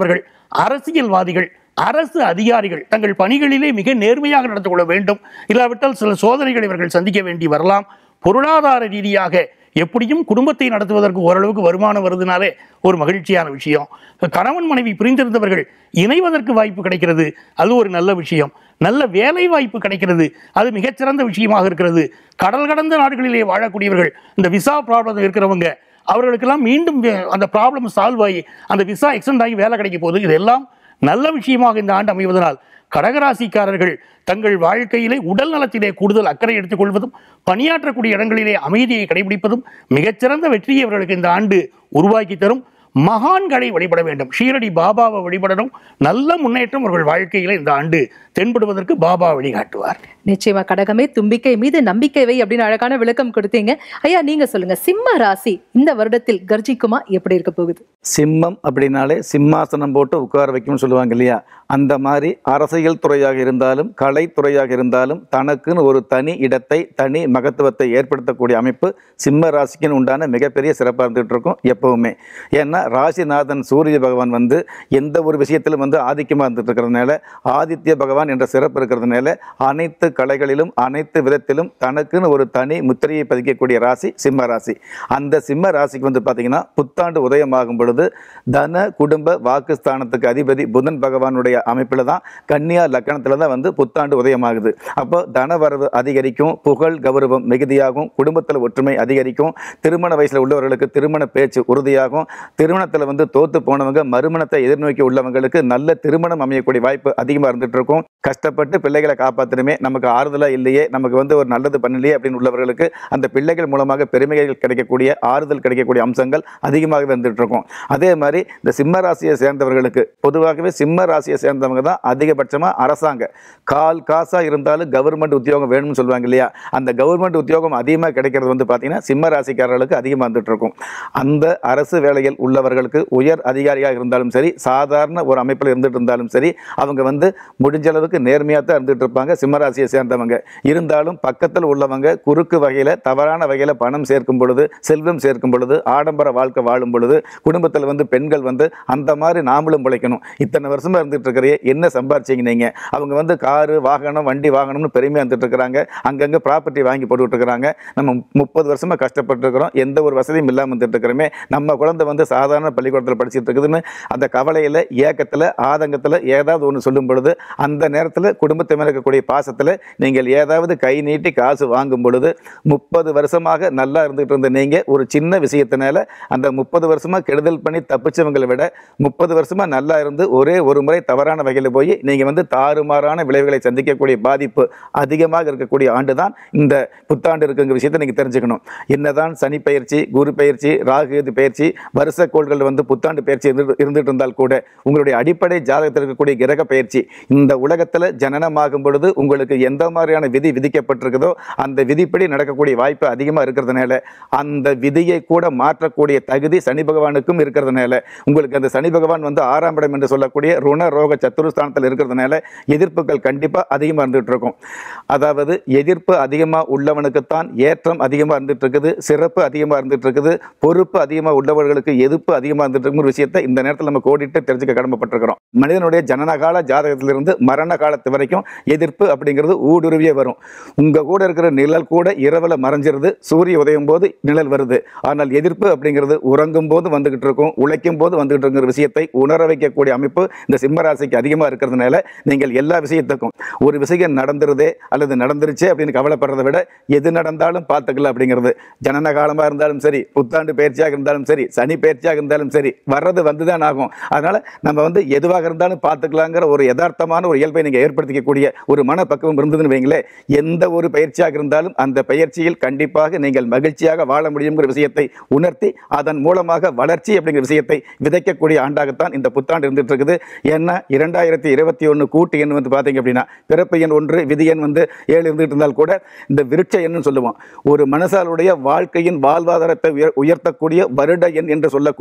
அரசியல்வாதிகள் அரசு அதிகாரிகள் தங்கள் பணிகளிலே மிக நேர்மையாக நடந்து கொள்ள வேண்டும் இல்லாவிட்டால் சில சோதனைகளை இவர்கள் சந்திக்க வேண்டி வரலாம் பொருளாதார ரீதியாக எப்படியும் குடும்பத்தை நடத்துவதற்கு ஓரளவுக்கு வருமானம் வருதுனாலே ஒரு மகிழ்ச்சியான விஷயம் கணவன் மனைவி பிரிந்திருந்தவர்கள் இணைவதற்கு வாய்ப்பு கிடைக்கிறது அது ஒரு நல்ல விஷயம் நல்ல வேலை வாய்ப்பு கிடைக்கிறது அது மிகச்சிறந்த விஷயமாக இருக்கிறது கடல் கடந்த நாடுகளிலே வாழக்கூடியவர்கள் இந்த விசா ப்ராப்ளம் இருக்கிறவங்க அவர்களுக்கெல்லாம் மீண்டும் வே- அந்த ப்ராப்ளம் சால்வ் ஆகி அந்த விசா எக்ஸ்டெண்ட் ஆகி வேலை கிடைக்க போகுது இதெல்லாம் நல்ல விஷயமாக இந்த ஆண்டு அமைவதனால் கடகராசிக்காரர்கள் தங்கள் வாழ்க்கையிலே உடல் நலத்திலே கூடுதல் அக்கறை எடுத்துக்கொள்வதும் பணியாற்றக்கூடிய இடங்களிலே அமைதியை கடைபிடிப்பதும் மிகச்சிறந்த வெற்றியை அவர்களுக்கு இந்த ஆண்டு உருவாக்கி தரும் மகான்களை வழிபட வேண்டும் ஷீரடி பாபாவை வழிபடணும் நல்ல முன்னேற்றம் அவர்கள் வாழ்க்கையில இந்த ஆண்டு தென்படுவதற்கு பாபா வழிகாட்டுவார் நிச்சயமா கடகமே தும்பிக்கை மீது நம்பிக்கை வை அப்படின்னு அழகான விளக்கம் கொடுத்தீங்க ஐயா நீங்க சொல்லுங்க சிம்ம ராசி இந்த வருடத்தில் கர்ஜிக்குமா எப்படி இருக்க போகுது சிம்மம் அப்படின்னாலே சிம்மாசனம் போட்டு உட்கார வைக்கும்னு சொல்லுவாங்க இல்லையா அந்த மாதிரி அரசியல் துறையாக இருந்தாலும் கலைத்துறையாக இருந்தாலும் தனக்குன்னு ஒரு தனி இடத்தை தனி மகத்துவத்தை ஏற்படுத்தக்கூடிய அமைப்பு சிம்ம ராசிக்குன்னு உண்டான மிகப்பெரிய சிறப்பாக இருந்துகிட்டு இருக்கும் எப்பவுமே ஏன்னா ராசிநாதன் சூரிய பகவான் வந்து எந்த ஒரு விஷயத்திலும் வந்து ஆதிக்கமாக இருந்துட்டு இருக்கிறதுனால ஆதித்ய பகவான் என்ற சிறப்பு இருக்கிறதுனால அனைத்து கலைகளிலும் அனைத்து விதத்திலும் தனக்குன்னு ஒரு தனி முத்திரையை பதிக்கக்கூடிய ராசி சிம்ம ராசி அந்த சிம்ம ராசிக்கு வந்து பார்த்தீங்கன்னா புத்தாண்டு உதயமாகும் பொழுது தன குடும்ப வாக்குஸ்தானத்துக்கு அதிபதி புதன் பகவானுடைய அமைப்பில் தான் கன்னியா லக்கணத்தில் தான் வந்து புத்தாண்டு உதயமாகுது அப்போ தன வரவு அதிகரிக்கும் புகழ் கௌரவம் மிகுதியாகும் குடும்பத்தில் ஒற்றுமை அதிகரிக்கும் திருமண வயசில் உள்ளவர்களுக்கு திருமண பேச்சு உறுதியாகும் திருமணத்தில் வந்து தோத்து போனவங்க மறுமணத்தை எதிர்நோக்கி உள்ளவங்களுக்கு நல்ல திருமணம் அமையக்கூடிய வாய்ப்பு அதிகமாக இருந்துட்டு இருக்கும் கஷ்டப்பட்டு பிள்ளைகளை காப்பாற்றணுமே நமக்கு ஆறுதலாக இல்லையே நமக்கு வந்து ஒரு நல்லது பண்ணலையே அப்படின்னு உள்ளவர்களுக்கு அந்த பிள்ளைகள் மூலமாக பெருமைகள் கிடைக்கக்கூடிய ஆறுதல் கிடைக்கக்கூடிய அம்சங்கள் அதிகமாகவே வந்துட்டு இருக்கும் அதே மாதிரி இந்த சிம்ம ராசியை சேர்ந்தவர்களுக்கு பொதுவாகவே சிம்ம ராசியை சேர்ந்தவங்க தான் அதிகபட்சமாக அரசாங்க கால் காசாக இருந்தாலும் கவர்மெண்ட் உத்தியோகம் வேணும்னு சொல்லுவாங்க இல்லையா அந்த கவர்மெண்ட் உத்தியோகம் அதிகமாக கிடைக்கிறது வந்து பார்த்தீங்கன்னா சிம்ம ராசிக்காரர்களுக்கு அதிகமாக வந்துட்டு இருக்கும் அந்த அரசு வேலையில் உள்ளவர்களுக்கு உயர் அதிகாரியாக இருந்தாலும் சரி சாதாரண ஒரு அமைப்பில் இருந்துட்டு இருந்தாலும் சரி அவங்க வந்து முடிஞ்ச அளவுக்கு நேர்மையாக தான் இருந்துட்டு இருப்பாங்க சிம்மராசியை சேர்ந்தவங்க இருந்தாலும் பக்கத்தில் உள்ளவங்க குறுக்கு வகையில் தவறான வகையில் பணம் சேர்க்கும் பொழுது செல்வம் சேர்க்கும் பொழுது ஆடம்பர வாழ்க்கை வாழும் பொழுது குடும்பத்தில் வந்து பெண்கள் வந்து அந்த மாதிரி நாமளும் பிழைக்கணும் இத்தனை வருஷமா இருந்துட்டு இருக்கிறே என்ன சம்பாரிச்சீங்க நீங்க அவங்க வந்து காரு வாகனம் வண்டி வாகனம்னு பெருமையாக இருந்துட்டு இருக்கிறாங்க அங்கங்கே ப்ராப்பர்ட்டி வாங்கி போட்டுட்டு இருக்கிறாங்க நம்ம முப்பது வருஷமா கஷ்டப்பட்டு இருக்கிறோம் எந்த ஒரு வசதியும் இல்லாமல் இருந்துட்டு இருக்கிறோமே நம்ம குழந்தை வந்து சாதாரண பள்ளிக்கூடத்தில் படிச்சுட்டு இருக்குதுன்னு அந்த கவலையில் ஏக்கத்தில் ஆதங்கத்தில் ஏதாவது ஒன்று சொல்லும் பொழுது அந்த நேரத்தில் குடும்பத்தை மேலே இருக்கக்கூடிய பாசத்தில் நீங்கள் ஏதாவது கை நீட்டி காசு வாங்கும் பொழுது முப்பது வருஷமாக நல்லா இருந்துகிட்டு இருந்த நீங்கள் ஒரு சின்ன விஷயத்தினால அந்த முப்பது வருஷமாக கெடுதல் பண்ணி தப்பிச்சவங்களை விட முப்பது வருஷமாக நல்லா இருந்து ஒரே ஒரு முறை தவறான வகையில் போய் நீங்கள் வந்து தாறுமாறான விளைவுகளை சந்திக்கக்கூடிய பாதிப்பு அதிகமாக இருக்கக்கூடிய ஆண்டு தான் இந்த புத்தாண்டு இருக்குங்கிற விஷயத்தை நீங்கள் தெரிஞ்சுக்கணும் என்னதான் சனி பயிற்சி குரு பயிற்சி ராகு இது பயிற்சி வருஷ கோள்கள் வந்து புத்தாண்டு பயிற்சி இருந்து- இருந்துட்டு இருந்தால் கூட உங்களுடைய அடிப்படை ஜாதகத்தில் இருக்கக்கூடிய கிரக பயிற்சி இந்த உலகத்தில் ஜனனமாகும் பொழுது உங்களுக்கு எந்த மாதிரியான விதி விதிக்கப்பட்டிருக்குதோ அந்த விதிப்படி நடக்கக்கூடிய வாய்ப்பு அதிகமாக இருக்கிறதுனால அந்த விதியை கூட மாற்றக்கூடிய தகுதி சனி பகவானுக்கும் இருக்கிறதுனால உங்களுக்கு அந்த சனி பகவான் வந்து ஆறாம் இடம் என்று சொல்லக்கூடிய ருண ரோக சத்துருஸ்தானத்தில் இருக்கிறதுனால எதிர்ப்புகள் கண்டிப்பாக அதிகமாக இருந்துட்டு இருக்கும் அதாவது எதிர்ப்பு அதிகமாக உள்ளவனுக்குத்தான் ஏற்றம் அதிகமாக இருந்துட்டு இருக்குது சிறப்பு அதிகமாக இருந்துட்டு இருக்குது பொறுப்பு அதிகமாக உள்ளவர்களுக்கு எதிர்ப்பு அதிகமாக இருந்துட்டு இருக்குங்கிற விஷயத்தை இந்த நேரத்தில் நம்ம கோடிட்டு தெரிஞ்சுக்க கடமைப்பட்டிருக்கிறோம் மனிதனுடைய ஜனனகால ஜாதகத்திலிருந்து மரண காலத்து வரைக்கும் எதிர்ப்பு அப்படிங்கிறது ஊடுருவியே வரும் உங்க கூட இருக்கிற நிழல் கூட இரவுல மறைஞ்சிருது சூரிய உதயம் போது நிழல் வருது ஆனால் எதிர்ப்பு அப்படிங்கிறது உறங்கும் போது வந்துகிட்டு இருக்கும் உழைக்கும் போது வந்துகிட்டு இருக்கிற விஷயத்தை உணர வைக்கக்கூடிய அமைப்பு இந்த சிம்மராசிக்கு அதிகமாக இருக்கிறதுனால நீங்கள் எல்லா விஷயத்துக்கும் ஒரு விஷயம் நடந்துருதே அல்லது நடந்துருச்சே அப்படின்னு கவலைப்படுறதை விட எது நடந்தாலும் பார்த்துக்கலாம் அப்படிங்கிறது ஜனன காலமாக இருந்தாலும் சரி புத்தாண்டு பயிற்சியாக இருந்தாலும் சரி சனி பயிற்சியாக இருந்தாலும் சரி வர்றது வந்து தான் ஆகும் அதனால நம்ம வந்து எதுவாக இருந்தாலும் பார்த்துக்கலாங்கிற ஒரு யதார்த்தமான ஒரு இயல்பை நீங்கள் ஏற்படுத்திக்கக்கூடிய ஒரு மனப்பக்குவம் இருந்ததுன்னு வைங்களேன் எந்த ஒரு பயிற்சியாக இருந்தாலும் அந்த பயிற்சியில் கண்டிப்பாக நீங்கள் மகிழ்ச்சியாக வாழ முடியுங்கிற விஷயத்தை உணர்த்தி அதன் மூலமாக வளர்ச்சி அப்படிங்கிற விஷயத்தை விதைக்கக்கூடிய ஆண்டாகத்தான் இந்த புத்தாண்டு இருந்துட்டு இருக்குது ஏன்னா இரண்டாயிரத்தி இருபத்தி ஒன்று கூட்டு எண் வந்து பார்த்தீங்க அப்படின்னா பிறப்பு எண் ஒன்று விதி எண் வந்து ஏழு இருந்துட்டு இருந்தால் கூட இந்த விருட்ச எண்ணுன்னு சொல்லுவோம் ஒரு மனுஷாளுடைய வாழ்க்கையின் வாழ்வாதாரத்தை உயர் உயர்த்தக்கூடிய வருட எண் என்று சொல்லக்கூடிய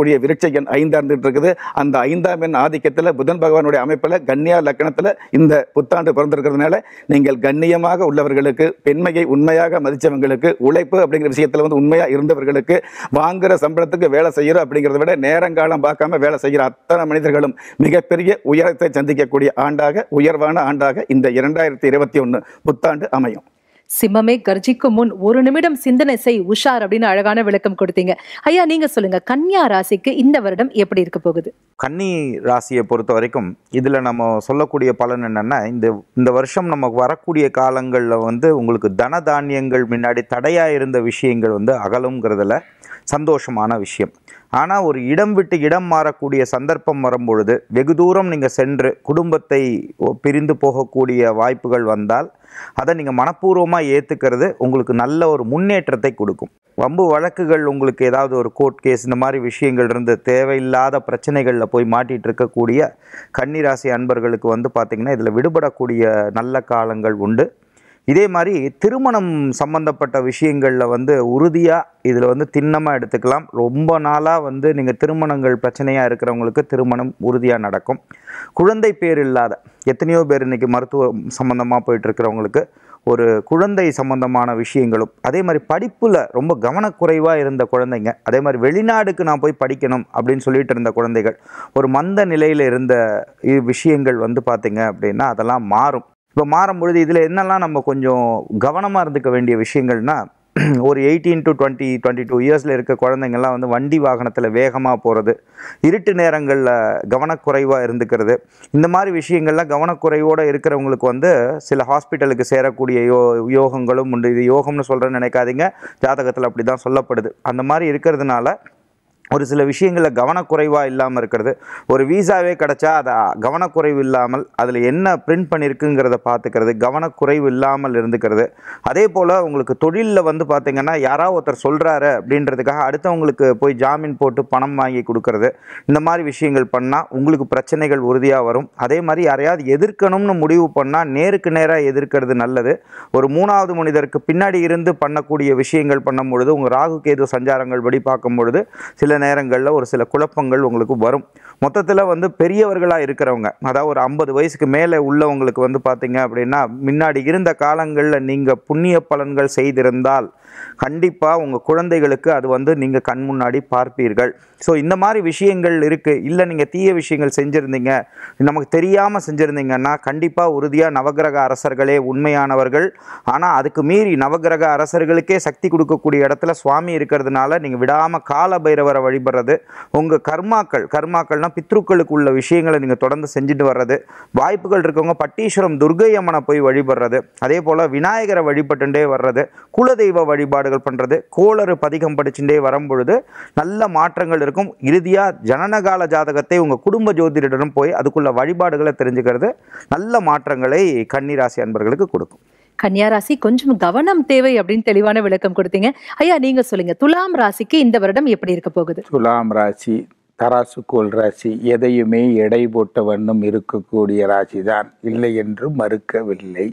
சொல்லக்கூடிய விருட்ச எண் ஐந்தா இருந்துட்டு இருக்குது அந்த ஐந்தாம் எண் ஆதிக்கத்தில் புதன் பகவானுடைய அமைப்பில் கன்னியா லக்கணத்தில் இந்த புத்தாண்டு பிறந்திருக்கிறதுனால நீங்கள் கண்ணியமாக உள்ளவர்களுக்கு பெண்மையை உண்மையாக மதித்தவங்களுக்கு உழைப்பு அப்படிங்கிற விஷயத்தில் வந்து உண்மையாக இருந்தவர்களுக்கு வாங்குற சம்பளத்துக்கு வேலை செய்கிறோம் அப்படிங்கிறத விட நேரங்காலம் பார்க்காம வேலை செய்கிற அத்தனை மனிதர்களும் மிகப்பெரிய உயரத்தை சந்திக்கக்கூடிய ஆண்டாக உயர்வான ஆண்டாக இந்த இரண்டாயிரத்தி இருபத்தி ஒன்று புத்தாண்டு அமையும் சிம்மமே கர்ஜிக்கும் முன் ஒரு நிமிடம் சிந்தனை செய் உஷார் அப்படின்னு அழகான விளக்கம் கொடுத்தீங்க ஐயா நீங்க சொல்லுங்க கன்னியா ராசிக்கு இந்த வருடம் எப்படி இருக்க போகுது கன்னி ராசியை பொறுத்த வரைக்கும் இதில் நம்ம சொல்லக்கூடிய பலன் என்னென்னா இந்த இந்த வருஷம் நமக்கு வரக்கூடிய காலங்களில் வந்து உங்களுக்கு தன தானியங்கள் முன்னாடி தடையாக இருந்த விஷயங்கள் வந்து அகலுங்கிறதுல சந்தோஷமான விஷயம் ஆனால் ஒரு இடம் விட்டு இடம் மாறக்கூடிய சந்தர்ப்பம் வரும்பொழுது வெகு தூரம் நீங்கள் சென்று குடும்பத்தை ஒ- பிரிந்து போகக்கூடிய வாய்ப்புகள் வந்தால் அதை நீங்கள் மனப்பூர்வமாக ஏற்றுக்கிறது உங்களுக்கு நல்ல ஒரு முன்னேற்றத்தை கொடுக்கும் வம்பு வழக்குகள் உங்களுக்கு ஏதாவது ஒரு கோர்ட் கேஸ் இந்த மாதிரி விஷயங்கள் இருந்து தேவையில்லாத பிரச்சனைகளில் போய் மாட்டிட்டு இருக்கக்கூடிய கன்னிராசி அன்பர்களுக்கு வந்து பார்த்திங்கன்னா இதில் விடுபடக்கூடிய நல்ல காலங்கள் உண்டு இதே மாதிரி திருமணம் சம்பந்தப்பட்ட விஷயங்களில் வந்து உறுதியாக இதில் வந்து திண்ணமாக எடுத்துக்கலாம் ரொம்ப நாளாக வந்து நீங்கள் திருமணங்கள் பிரச்சனையாக இருக்கிறவங்களுக்கு திருமணம் உறுதியாக நடக்கும் குழந்தை பேர் இல்லாத எத்தனையோ பேர் இன்றைக்கி மருத்துவ சம்மந்தமாக போயிட்டு இருக்கிறவங்களுக்கு ஒரு குழந்தை சம்பந்தமான விஷயங்களும் அதே மாதிரி படிப்பில் ரொம்ப கவனக்குறைவாக இருந்த குழந்தைங்க அதே மாதிரி வெளிநாடுக்கு நான் போய் படிக்கணும் அப்படின்னு சொல்லிட்டு இருந்த குழந்தைகள் ஒரு மந்த நிலையில் இருந்த இ- விஷயங்கள் வந்து பார்த்திங்க அப்படின்னா அதெல்லாம் மாறும் இப்போ மாறும்பொழுது இதில் என்னெல்லாம் நம்ம கொஞ்சம் கவனமாக இருந்துக்க வேண்டிய விஷயங்கள்னா ஒரு eighteen to twenty twenty two இயர்ஸில் இருக்க குழந்தைங்கள்லாம் வந்து வண்டி வாகனத்தில் வேகமாக போகிறது இருட்டு நேரங்களில் கவனக்குறைவாக இருந்துக்கிறது இந்த மாதிரி விஷயங்கள்லாம் கவனக்குறைவோடு இருக்கிறவங்களுக்கு வந்து சில ஹாஸ்பிட்டலுக்கு சேரக்கூடிய யோ யோகங்களும் உண்டு இது யோகம்னு சொல்கிறேன்னு நினைக்காதீங்க ஜாதகத்தில் அப்படி தான் சொல்லப்படுது அந்த மாதிரி இருக்கிறதுனால ஒரு சில விஷயங்களில் கவனக்குறைவாக இல்லாமல் இருக்கிறது ஒரு வீசாவே கிடச்சா அதை கவனக்குறைவு இல்லாமல் அதில் என்ன பிரிண்ட் பண்ணியிருக்குங்கிறத பார்த்துக்கிறது கவனக்குறைவு இல்லாமல் இருந்துக்கிறது அதே போல் உங்களுக்கு தொழிலில் வந்து பார்த்தீங்கன்னா யாராவது ஒருத்தர் சொல்கிறாரு அப்படின்றதுக்காக அடுத்தவங்களுக்கு போய் ஜாமீன் போட்டு பணம் வாங்கி கொடுக்கறது இந்த மாதிரி விஷயங்கள் பண்ணால் உங்களுக்கு பிரச்சனைகள் உறுதியாக வரும் அதே மாதிரி யாரையாவது எதிர்க்கணும்னு முடிவு பண்ணால் நேருக்கு நேராக எதிர்க்கிறது நல்லது ஒரு மூணாவது மனிதருக்கு பின்னாடி இருந்து பண்ணக்கூடிய விஷயங்கள் பண்ணும் பொழுது உங்கள் ராகு கேது சஞ்சாரங்கள் படி பார்க்கும் பொழுது சில நேரங்களில் ஒரு சில குழப்பங்கள் உங்களுக்கு வரும் மொத்தத்தில் வந்து பெரியவர்களாக இருக்கிறவங்க அதாவது ஒரு ஐம்பது வயசுக்கு மேலே உள்ளவங்களுக்கு வந்து பார்த்தீங்க அப்படின்னா முன்னாடி இருந்த காலங்களில் நீங்கள் புண்ணிய பலன்கள் செய்திருந்தால் கண்டிப்பாக உங்கள் குழந்தைகளுக்கு அது வந்து நீங்கள் கண் முன்னாடி பார்ப்பீர்கள் ஸோ இந்த மாதிரி விஷயங்கள் இருக்குது இல்லை நீங்கள் தீய விஷயங்கள் செஞ்சுருந்தீங்க நமக்கு தெரியாமல் செஞ்சுருந்தீங்கன்னா கண்டிப்பாக உறுதியாக நவகிரக அரசர்களே உண்மையானவர்கள் ஆனால் அதுக்கு மீறி நவகிரக அரசர்களுக்கே சக்தி கொடுக்கக்கூடிய இடத்துல சுவாமி இருக்கிறதுனால நீங்கள் விடாமல் கால பைரவரை வழிபடுறது உங்கள் கர்மாக்கள் கர்மாக்கள்னா பித்ருக்களுக்கு உள்ள விஷயங்களை நீங்கள் தொடர்ந்து செஞ்சுட்டு வர்றது வாய்ப்புகள் இருக்கவங்க பட்டீஸ்வரம் துர்கை அம்மனை போய் வழிபடுறது அதே போல் விநாயகரை வழிபட்டுட்டே வர்றது குலதெய்வ வழிபாடுகள் பண்ணுறது கோளறு பதிகம் படிச்சுட்டே வரும்பொழுது நல்ல மாற்றங்கள் இருக்கும் இறுதியாக ஜனனகால ஜாதகத்தை உங்கள் குடும்ப ஜோதிடரிடம் போய் அதுக்குள்ள வழிபாடுகளை தெரிஞ்சுக்கிறது நல்ல மாற்றங்களை கன்னிராசி அன்பர்களுக்கு கொடுக்கும் கன்னியா ராசி கொஞ்சம் கவனம் தேவை அப்படின்னு தெளிவான விளக்கம் கொடுத்தீங்க ஐயா நீங்க சொல்லுங்க துலாம் ராசிக்கு இந்த வருடம் எப்படி இருக்க போகுது துலாம் ராசி தராசுக்கோள் ராசி எதையுமே எடை போட்ட வண்ணம் இருக்கக்கூடிய ராசி தான் இல்லை என்று மறுக்கவில்லை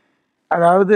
அதாவது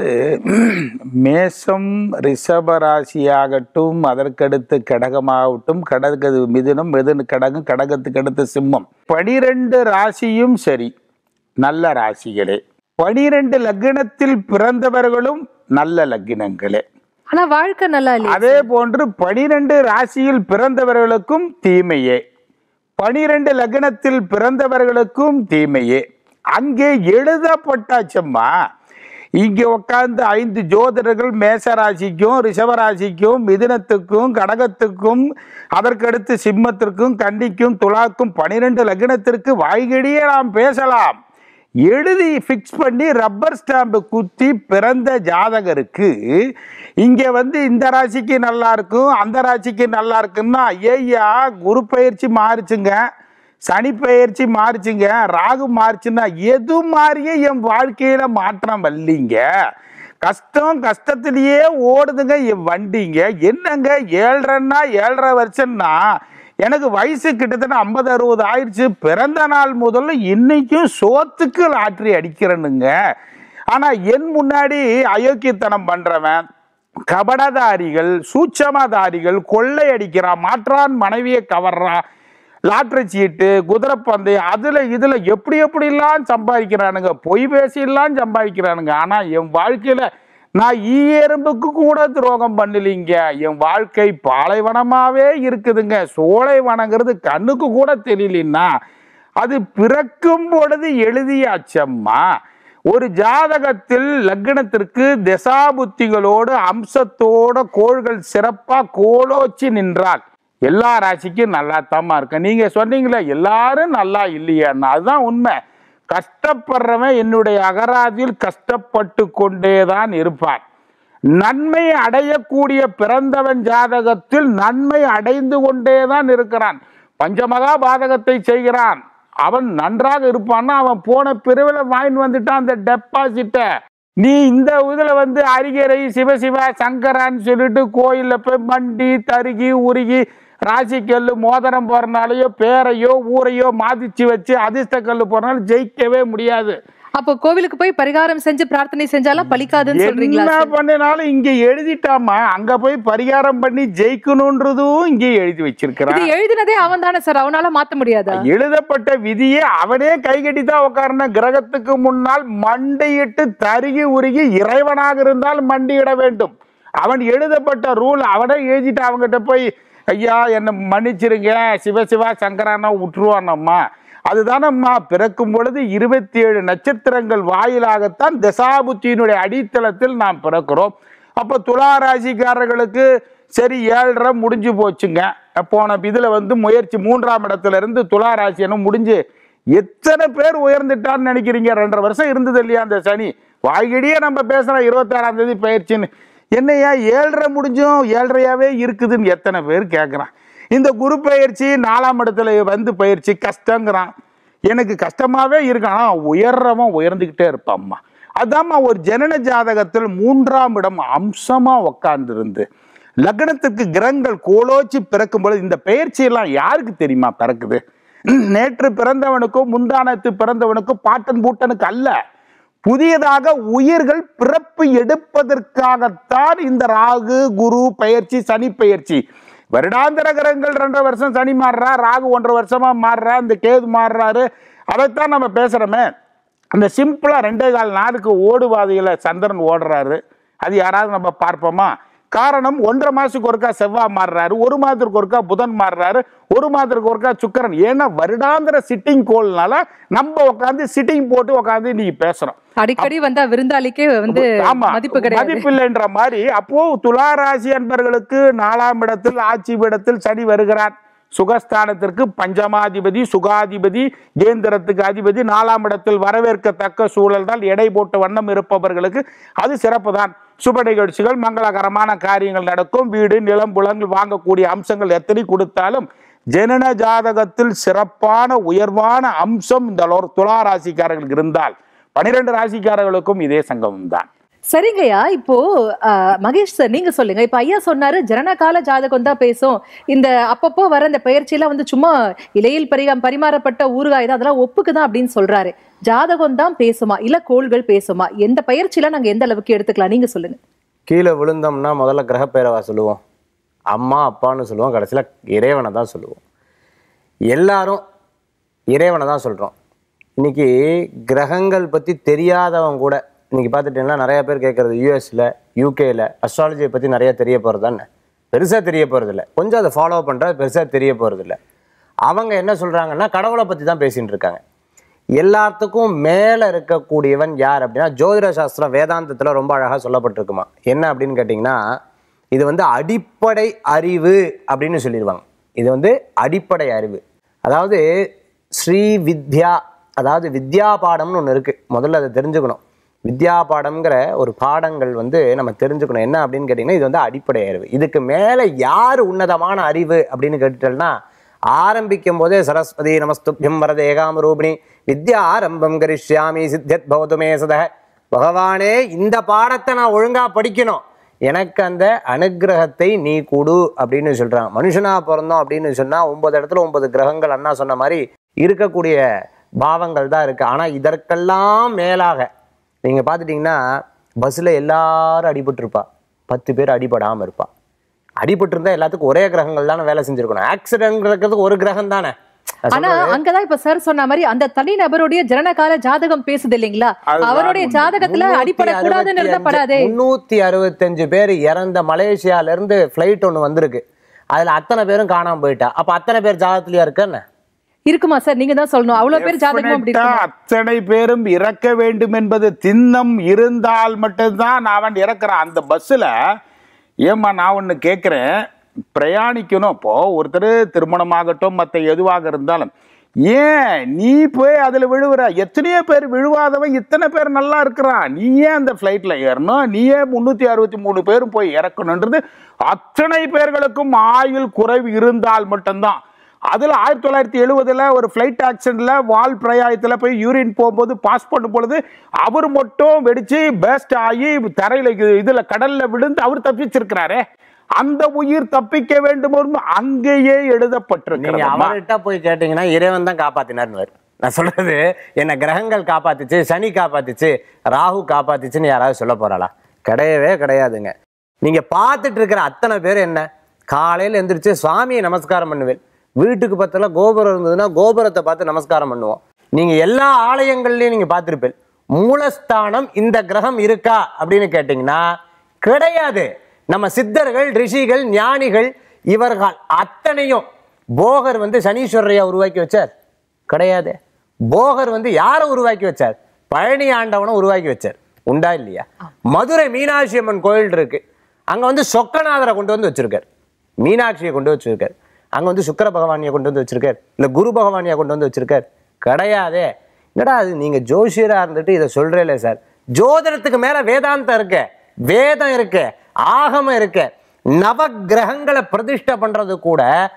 மேசம் ரிஷப ராசியாகட்டும் அதற்கடுத்து கடகமாகட்டும் கடக மிதுனம் மிதுன கடகம் கடகத்துக்கு அடுத்து சிம்மம் பனிரெண்டு ராசியும் சரி நல்ல ராசிகளே பனிரெண்டு லக்னத்தில் பிறந்தவர்களும் நல்ல லக்னங்களே ஆனா வாழ்க்கை நல்லா இல்லையா அதே போன்று பனிரெண்டு ராசியில் பிறந்தவர்களுக்கும் தீமையே பனிரெண்டு லக்னத்தில் பிறந்தவர்களுக்கும் தீமையே அங்கே எழுதப்பட்டாச்சம்மா இங்கே உட்கார்ந்து ஐந்து ஜோதிடர்கள் மேச ராசிக்கும் ரிஷபராசிக்கும் மிதுனத்துக்கும் கடகத்துக்கும் அதற்கடுத்து சிம்மத்திற்கும் கன்னிக்கும் துலாக்கும் பனிரெண்டு லக்னத்திற்கு வாய்கடியே நாம் பேசலாம் எழுதி ஃபிக்ஸ் பண்ணி ரப்பர் ஸ்டாம்பு குத்தி பிறந்த ஜாதகருக்கு இங்கே வந்து இந்த ராசிக்கு நல்லா இருக்கும் அந்த ராசிக்கு நல்லா இருக்குன்னா ஐயா குரு பயிற்சி மாறுச்சுங்க சனி பயிற்சி மாறுச்சுங்க ராகு மாறுச்சுன்னா எது மாறியே என் வாழ்க்கையில மாற்றம் வரலீங்க கஷ்டம் கஷ்டத்திலேயே ஓடுதுங்க என் வண்டிங்க என்னங்க ஏழ்ரைன்னா ஏழரை வருஷம்னா எனக்கு வயசு கிட்டத்தட்ட ஐம்பது அறுபது ஆயிடுச்சு பிறந்த நாள் முதல்ல இன்னைக்கும் சோத்துக்கு லாட்ரி அடிக்கிறேனுங்க ஆனா என் முன்னாடி அயோக்கியத்தனம் பண்றவன் கபடதாரிகள் சூட்சமதாரிகள் கொள்ளையடிக்கிறான் மாற்றான் மனைவியை கவர்றான் லாட்டரி சீட்டு குதிரைப்பந்தயம் அதுல இதுல எப்படி எப்படிலாம் சம்பாதிக்கிறானுங்க பொய் பேசிலாம் சம்பாதிக்கிறானுங்க ஆனா என் வாழ்க்கையில நான் ஈ எறும்புக்கு கூட துரோகம் பண்ணலீங்க என் வாழ்க்கை பாலைவனமாவே இருக்குதுங்க சோலைவனங்கிறது கண்ணுக்கு கூட தெரியலன்னா அது பிறக்கும் பொழுது எழுதியாச்சம்மா ஒரு ஜாதகத்தில் லக்னத்திற்கு திசாபுத்திகளோடு அம்சத்தோட கோள்கள் சிறப்பா கோலோச்சி நின்றால் எல்லா ராசிக்கும் நல்லா தாம்மா இருக்கு நீங்க சொன்னீங்களே எல்லாரும் நல்லா இல்லையான்னு அதுதான் உண்மை கஷ்டப்படுறவன் என்னுடைய அகராதியில் கஷ்டப்பட்டு கொண்டேதான் இருப்பான் நன்மை அடையக்கூடிய பிறந்தவன் ஜாதகத்தில் நன்மை அடைந்து கொண்டேதான் இருக்கிறான் பஞ்சமகா பாதகத்தை செய்கிறான் அவன் நன்றாக இருப்பான்னா அவன் போன பிரிவில் வாங்கிட்டு வந்துட்டான் அந்த டெபாசிட்டை நீ இந்த இதுல வந்து அரிகரை சிவசிவா சங்கரான்னு சொல்லிட்டு கோயில்ல போய் மண்டி தருகி உருகி ராசிக்கல் மோதிரம் போறனாலையோ பேரையோ ஊரையோ மாதிச்சு வச்சு அதிர்ஷ்ட கல் போறனால ஜெயிக்கவே முடியாது அப்போ கோவிலுக்கு போய் பரிகாரம் செஞ்சு பிரார்த்தனை செஞ்சாலும் பலிக்காதுன்னு சொல்றீங்களா என்ன சார்? பண்ணினாலும் இங்க எழுதிட்டாமா அங்க போய் பரிகாரம் பண்ணி ஜெயிக்கணும்ன்றதும் இங்கே எழுதி வச்சிருக்கிறான் இது எழுதினதே அவன் தானே சார் அவனால மாத்த முடியாதா எழுதப்பட்ட விதியை அவனே கைகட்டி தான் உட்காரணும் கிரகத்துக்கு முன்னால் மண்டியிட்டு தருகி உருகி இறைவனாக இருந்தால் மண்டியிட வேண்டும் அவன் எழுதப்பட்ட ரூல் அவனே எழுதிட்டு அவங்ககிட்ட போய் ஐயா என்னை மன்னிச்சிருங்க சிவசிவா சங்கரானா விட்டுருவானம்மா அதுதானம்மா பிறக்கும் பொழுது இருபத்தி ஏழு நட்சத்திரங்கள் வாயிலாகத்தான் தசாபுத்தியினுடைய அடித்தளத்தில் நாம் பிறக்கிறோம் அப்போ துலா ராசிக்காரர்களுக்கு சரி ஏழரை முடிஞ்சு போச்சுங்க போன இதுல வந்து முயற்சி மூன்றாம் இடத்துல இருந்து துலா ராசி என்ன முடிஞ்சு எத்தனை பேர் உயர்ந்துட்டான்னு நினைக்கிறீங்க ரெண்டரை வருஷம் இருந்தது இல்லையா அந்த சனி வாய்கடியே நம்ம பேசுறோம் இருபத்தாறாம் தேதி பயிற்சின்னு என்னையா ஏழரை முடிஞ்சும் ஏழரையாவே இருக்குதுன்னு எத்தனை பேர் கேட்குறான் இந்த குரு பயிற்சி நாலாம் இடத்துல வந்து பயிற்சி கஷ்டங்கிறான் எனக்கு கஷ்டமாவே இருக்கான் ஆனா உயர்றவன் உயர்ந்துக்கிட்டே இருப்பாம்மா அதாம்மா ஒரு ஜனன ஜாதகத்தில் மூன்றாம் இடம் அம்சமா உக்காந்துருந்து லக்னத்துக்கு கிரகங்கள் கோலோச்சி பிறக்கும் பொழுது இந்த பயிற்சியெல்லாம் யாருக்கு தெரியுமா பிறக்குது நேற்று பிறந்தவனுக்கும் முந்தானத்து பிறந்தவனுக்கும் பாட்டன் பூட்டனுக்கு அல்ல புதியதாக உயிர்கள் பிறப்பு எடுப்பதற்காகத்தான் இந்த ராகு குரு பயிற்சி சனி பயிற்சி வருடாந்திர கிரகங்கள் ரெண்டரை வருஷம் சனி மாறுறா ராகு ஒன்றரை வருஷமா மாறுறா இந்த கேது மாறுறாரு அதைத்தான் நம்ம பேசுறோமே அந்த சிம்பிளா ரெண்டே கால் நாளுக்கு ஓடுபாதையில சந்திரன் ஓடுறாரு அது யாராவது நம்ம பார்ப்போமா காரணம் ஒன்றரை மாசத்துக்கு ஒருக்கா செவ்வாய் மாறுறாரு ஒரு மாதத்துக்கு ஒருக்கா புதன் மாறுறாரு ஒரு மாதத்துக்கு ஒருக்கா சுக்கிரன் ஏன்னா வருடாந்திர சிட்டிங் கோல்னால நம்ம உட்காந்து சிட்டிங் போட்டு உட்காந்து இன்னைக்கு பேசுறோம் அடிக்கடி வந்தா விருந்தாளிக்கே வந்து ஆமா மதிப்பு கிடையாது மதிப்பில்லைன்ற மாதிரி அப்போ துலா ராசி அன்பர்களுக்கு நாலாம் இடத்தில் ஆட்சி இடத்தில் சனி வருகிறார் சுகஸ்தானத்திற்கு பஞ்சமாதிபதி சுகாதிபதி கேந்திரத்துக்கு அதிபதி நாலாம் இடத்தில் வரவேற்கத்தக்க சூழல் தான் எடை போட்ட வண்ணம் இருப்பவர்களுக்கு அது சிறப்பு தான் சுப நிகழ்ச்சிகள் மங்களகரமான காரியங்கள் நடக்கும் வீடு நிலம் புலங்கள் வாங்கக்கூடிய அம்சங்கள் எத்தனை கொடுத்தாலும் ஜனன ஜாதகத்தில் சிறப்பான உயர்வான அம்சம் இந்த லோ- துலா ராசிக்காரர்களுக்கு இருந்தால் பனிரெண்டு ராசிக்காரர்களுக்கும் இதே சங்கமம் தான் சரிங்கய்யா இப்போ அஹ், மகேஷ் சார் நீங்க சொல்லுங்க இப்ப ஐயா சொன்னாரு ஜனனகால ஜாதகம் தான் பேசும் இந்த அப்பப்போ வர இந்த பயிற்சி எல்லாம் வந்து சும்மா இலையில் பரிக பரிமாறப்பட்ட ஊறுகாய் தான் அதெல்லாம் ஒப்புக்குதான் அப்படின்னு சொல்றாரு ஜாதகம் தான் பேசுமா இல்ல கோள்கள் பேசுமா எந்த பயிற்சியெல்லாம் நாங்க எந்த அளவுக்கு எடுத்துக்கலாம் நீங்க சொல்லுங்க கீழே விழுந்தோம்னா முதல்ல கிரகப்பேரவா சொல்லுவோம் அம்மா அப்பான்னு சொல்லுவோம் கடைசியில் இறைவனை தான் சொல்லுவோம் எல்லாரும் இறைவனை தான் சொல்கிறோம் இன்னைக்கு கிரகங்கள் பற்றி தெரியாதவங்க கூட இன்னைக்கு பார்த்துட்டீங்கன்னா நிறைய பேர் கேட்குறது யூஎஸில் யூகேல அஸ்ட்ராலஜியை பற்றி நிறைய தெரிய போகிறது தானே பெருசாக தெரிய போகிறதில்ல கொஞ்சம் அதை ஃபாலோ பண்ணுறது பெருசாக தெரிய போகிறதில்ல அவங்க என்ன சொல்கிறாங்கன்னா கடவுளை பற்றி தான் பேசின்னு இருக்காங்க எல்லாத்துக்கும் மேலே இருக்கக்கூடியவன் யார் அப்படின்னா ஜோதிட சாஸ்திரம் வேதாந்தத்தில் ரொம்ப அழகாக சொல்லப்பட்டிருக்குமா என்ன அப்படின்னு கேட்டிங்கன்னா இது வந்து அடிப்படை அறிவு அப்படின்னு சொல்லிடுவாங்க இது வந்து அடிப்படை அறிவு அதாவது ஸ்ரீ வித்யா அதாவது வித்யா பாடம்னு ஒன்று இருக்குது முதல்ல அதை தெரிஞ்சுக்கணும் வித்யா பாடம்ங்கிற ஒரு பாடங்கள் வந்து நம்ம தெரிஞ்சுக்கணும் என்ன அப்படின்னு கேட்டிங்கன்னா இது வந்து அடிப்படை அறிவு இதுக்கு மேலே யார் உன்னதமான அறிவு அப்படின்னு கேட்டுட்டோம்னா ஆரம்பிக்கும் போதே சரஸ்வதி நமஸ்துபியம் வரத ஏகாம ரூபிணி வித்யா ஆரம்பம் கரிஷ்யாமி சித்தியத் பௌதுமே சத பகவானே இந்த பாடத்தை நான் ஒழுங்கா படிக்கணும் எனக்கு அந்த அனுக்கிரகத்தை நீ கொடு அப்படின்னு சொல்றாங்க மனுஷனா பிறந்தோம் அப்படின்னு சொன்னா ஒன்பது இடத்துல ஒன்பது கிரகங்கள் அண்ணா சொன்ன மாதிரி இருக்கக்கூடிய பாவங்கள் தான் இருக்கு ஆனா இதற்கெல்லாம் மேலாக நீங்க பார்த்துட்டீங்கன்னா பஸ்ஸில் எல்லாரும் அடிபட்டிருப்பா பத்து பேர் அடிபடாம இருப்பா அடிபட்டு இருந்தா எல்லாத்துக்கும் ஒரே கிரகங்கள் தானே வேலை செஞ்சிருக்கணும் ஆக்சிடென்ட் இருக்கிறதுக்கு ஒரு கிரகம் தானே நான் ஆனா சொல்றது- அங்கதான் இப்ப சார் சொன்ன மாதிரி அந்த தனிநபருடைய ஜனனகால ஜாதகம் பேசுது இல்லைங்களா அதுதான் அவருடைய உண்மை. ஜாதகத்துல அடிப்படக்கூடாதுன்னு இருந்தா படாதே முன்னூத்தி அறுபத்தஞ்சு பேர் இறந்த மலேசியால இருந்து பிளைட் ஒண்ணு வந்திருக்கு அதுல அத்தனை பேரும் காணாம போயிட்டா அப்ப அத்தனை பேர் ஜாதகத்திலயா இருக்குன்னு இருக்குமா சார் நீங்க தான் சொல்லணும் அவ்வளவு பேர் ஜாதகம் அப்படி Definite-ஆ இருக்குமா? அத்தனை பேரும் இறக்க வேண்டும் என்பது திண்ணம் இருந்தால் மட்டும்தான் அவன் இறக்குறான் அந்த பஸ்ஸில் ஏம்மா நான் ஒன்று கேட்குறேன் பிரயாணிக்கணும் இப்போ ஒருத்தர் திருமணமாகட்டும் மற்ற எதுவாக இருந்தாலும் ஏன் நீ போய் அதில் விழுவுற எத்தனையோ பேர் விழுவாதவன் இத்தனை பேர் நல்லா இருக்கிறான் நீ ஏன் அந்த ஃப்ளைட்டில் ஏறணும் நீ ஏன் முந்நூற்றி அறுபத்தி மூணு பேரும் போய் இறக்கணுன்றது அத்தனை பேர்களுக்கும் ஆயுள் குறைவு இருந்தால் மட்டும்தான் அதில் ஆயிரத்தி தொள்ளாயிரத்தி எழுபதுல ஒரு ஃப்ளைட் ஆக்சிடென்ட்ல வால் பிரயாயத்தில் போய் யூரின் போகும்போது பாஸ் பண்ணும் பொழுது அவர் மட்டும் வெடிச்சு பேஸ்ட் ஆகி தரையில் இதில் கடல்ல விழுந்து அவர் தப்பிச்சிருக்கிறாரே அந்த உயிர் தப்பிக்க வேண்டும் என்று அங்கேயே நீங்க எழுதப்பட்டிருக்கிறது அவர்கிட்ட போய் கேட்டீங்கன்னா இறைவன் தான் காப்பாத்தினார்னு நான் சொல்றது என்ன கிரகங்கள் காப்பாத்துச்சு சனி காப்பாத்துச்சு ராகு காப்பாத்துச்சுன்னு யாராவது சொல்ல போறாளா கிடையவே கிடையாதுங்க நீங்க பார்த்துட்டு இருக்கிற அத்தனை பேர் என்ன காலையில எந்திரிச்சு சுவாமியை நமஸ்காரம் பண்ணுவேன் வீட்டுக்கு பக்கத்துல கோபுரம் இருந்ததுன்னா கோபுரத்தை பார்த்து நமஸ்காரம் பண்ணுவோம் நீங்க எல்லா ஆலயங்கள்லயும் நீங்க பார்த்திருப்பேன் மூலஸ்தானம் இந்த கிரகம் இருக்கா அப்படின்னு கேட்டீங்கன்னா கிடையாது நம்ம சித்தர்கள் ரிஷிகள் ஞானிகள் இவர்கள் அத்தனையும் போகர் வந்து சனீஸ்வரரையா உருவாக்கி வச்சார் கிடையாது போகர் வந்து யாரை உருவாக்கி வச்சார் பழனி ஆண்டவனை உருவாக்கி வச்சார் உண்டா இல்லையா மதுரை மீனாட்சி அம்மன் கோயில் இருக்கு அங்க வந்து சொக்கநாதரை கொண்டு வந்து வச்சிருக்கார் மீனாட்சியை கொண்டு வச்சிருக்கார் அங்க வந்து சுக்கிர பகவானியை கொண்டு வந்து வச்சிருக்கார் இல்ல குரு பகவானியை கொண்டு வந்து வச்சிருக்கார் கிடையாதே என்னடா அது நீங்க ஜோசியரா இருந்துட்டு இதை சொல்றேல சார் ஜோதிடத்துக்கு மேல வேதாந்தம் இருக்கு வேதம் இருக்கு ஆகமம் இருக்கு நவ கிரகங்களை பிரதிஷ்டை பண்றது கூட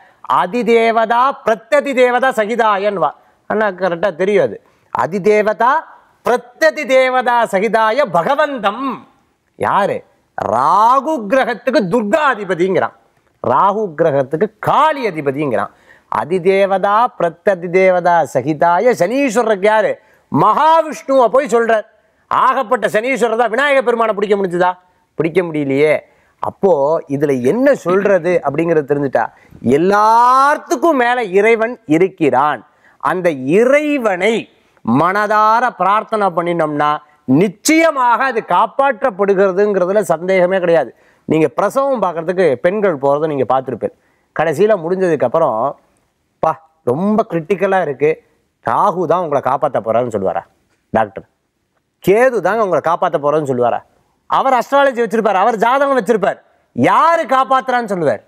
அதிதேவதா பிரத்யதி தேவதா சகிதாயன் வா அண்ணா கரெக்டா தெரியும் அது அதிதேவதா பிரத்யதி தேவதா சகிதாய பகவந்தம் யாரு ராகு கிரகத்துக்கு துர்காதிபதிங்கிறான் ராகு கிரகத்துக்கு காளி அதிபதிங்கிறான் அதிதேவதா பிரத்யதி தேவதா சகிதாய சனீஸ்வரருக்கு யாரு மகாவிஷ்ணுவை போய் சொல்றார் ஆகப்பட்ட சனீஸ்வரர் தான் விநாயக பெருமானை பிடிக்க முடிஞ்சுதா பிடிக்க முடியலையே அப்போ இதுல என்ன சொல்றது அப்படிங்கறது தெரிஞ்சுட்டா எல்லாத்துக்கும் மேல இறைவன் இருக்கிறான் அந்த இறைவனை மனதார பிரார்த்தனை பண்ணினோம்னா நிச்சயமாக அது காப்பாற்றப்படுகிறதுங்கிறதுல சந்தேகமே கிடையாது நீங்க பிரசவம் பார்க்கறதுக்கு பெண்கள் போறதை நீங்க பார்த்துருப்பேன் கடைசியில முடிஞ்சதுக்கு அப்புறம் பா ரொம்ப கிரிட்டிக்கலா இருக்கு ராகு தான் உங்களை காப்பாற்ற போறாருன்னு சொல்லுவாரா டாக்டர் கேது தாங்க உங்களை காப்பாற்ற போறேன்னு சொல்லுவாரா அவர் அஸ்ட்ராலஜி வச்சிருப்பார் அவர் ஜாதகம் வச்சிருப்பார் யாரு காப்பாத்துறான்னு சொல்லுவார்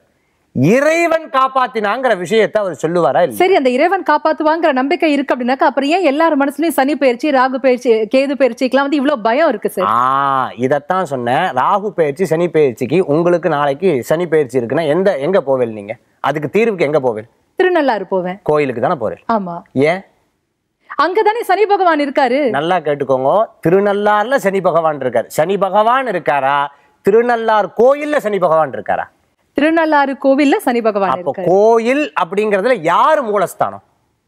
இறைவன் காப்பாத்தினாங்கிற விஷயத்தை அவர் சொல்லுவாரா இல்ல சரி அந்த இறைவன் காப்பாத்துவாங்கிற நம்பிக்கை இருக்கு அப்படின்னாக்கா அப்புறம் ஏன் எல்லார் மனசுலயும் சனி பயிற்சி ராகு பயிற்சி கேது பயிற்சிக்கெல்லாம் வந்து இவ்வளவு பயம் இருக்கு சார் ஆ இதைத்தான் சொன்னேன் ராகு பயிற்சி சனி பயிற்சிக்கு உங்களுக்கு நாளைக்கு சனி பயிற்சி இருக்குன்னா எந்த எங்க போவேல் நீங்க அதுக்கு தீர்வுக்கு எங்க போவேல் திருநள்ளாறு போவேன் கோயிலுக்கு தானே போறேன் ஆமா ஏன் அங்கதானே சனி பகவான் இருக்காரு நல்லா கேட்டுக்கோங்க திருநள்ளாறுல சனி பகவான் இருக்காரு சனி பகவான் இருக்காரா திருநள்ளார் கோயில்ல சனி பகவான் இருக்காரா திருநள்ளாறு கோவில்ல சனி பகவான் அப்போ இருக்காரு கோயில் அப்படிங்கறதுல யாரு மூலஸ்தானம்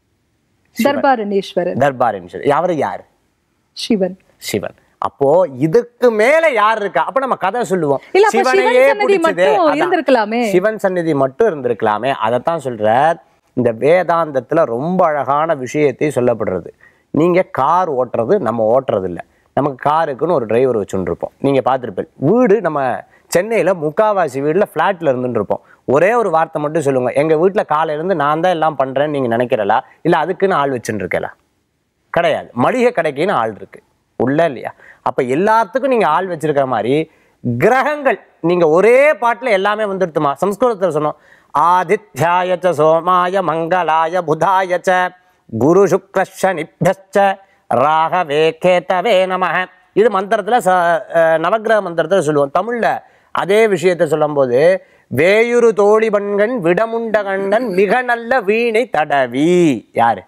தர்பாரணேஸ்வரர் தர்பார் யாரு யாரு சிவன் சிவன் அப்போ இதுக்கு மேல யார் இருக்கா அப்ப நம்ம கதை சொல்லுவோம் இல்ல, அப்ப சிவன் சிவனையே சன்னதி பிடிச்சது. மட்டும் அதான். இருந்திருக்கலாமே. சிவன் சந்நிதி மட்டும் இருந்திருக்கலாமே அதைத்தான் சொல்றார் இந்த வேதாந்தத்துல ரொம்ப அழகான விஷயத்தை சொல்லப்படுறது நீங்க கார் ஓட்டுறது நம்ம ஓட்டுறது இல்ல நமக்கு காருக்குன்னு ஒரு டிரைவர் வச்சுருப்போம் நீங்க பார்த்துருப்பீங்க வீடு நம்ம சென்னையில முக்காவாசி வீடுல ஃப்ளாட்ல இருந்துட்டு இருப்போம் ஒரே ஒரு வார்த்தை மட்டும் சொல்லுங்க எங்க வீட்டுல காலையில இருந்து நான் தான் எல்லாம் பண்றேன்னு நீங்க நினைக்கிறலா இல்ல அதுக்குன்னு ஆள் வச்சுட்டு இருக்கலா கிடையாது மளிகை கடைக்குன்னு ஆள் இருக்கு உள்ள இல்லையா அப்ப எல்லாத்துக்கும் நீங்க ஆள் வச்சிருக்கிற மாதிரி கிரகங்கள் நீங்க ஒரே பாட்டுல எல்லாமே வந்துடுத்துமா சம்ஸ்கிருதத்துல சொன்னோம் ஆதித்யாய ச சோமாய மங்களாய புதாய ச குரு சுக்ரஷனிபியச்ச ராகவே கேதவே நமஹ இது மந்திரத்துல ச அஹ் நவக்கிரக மந்திரத்துல சொல்லுவோம் தமிழ்ல அதே விஷயத்தை சொல்லும்போது வேயுரு தோழிபண்கண் விடமுண்ட கண்ணன் மிக நல்ல வீணை தடவி யாரு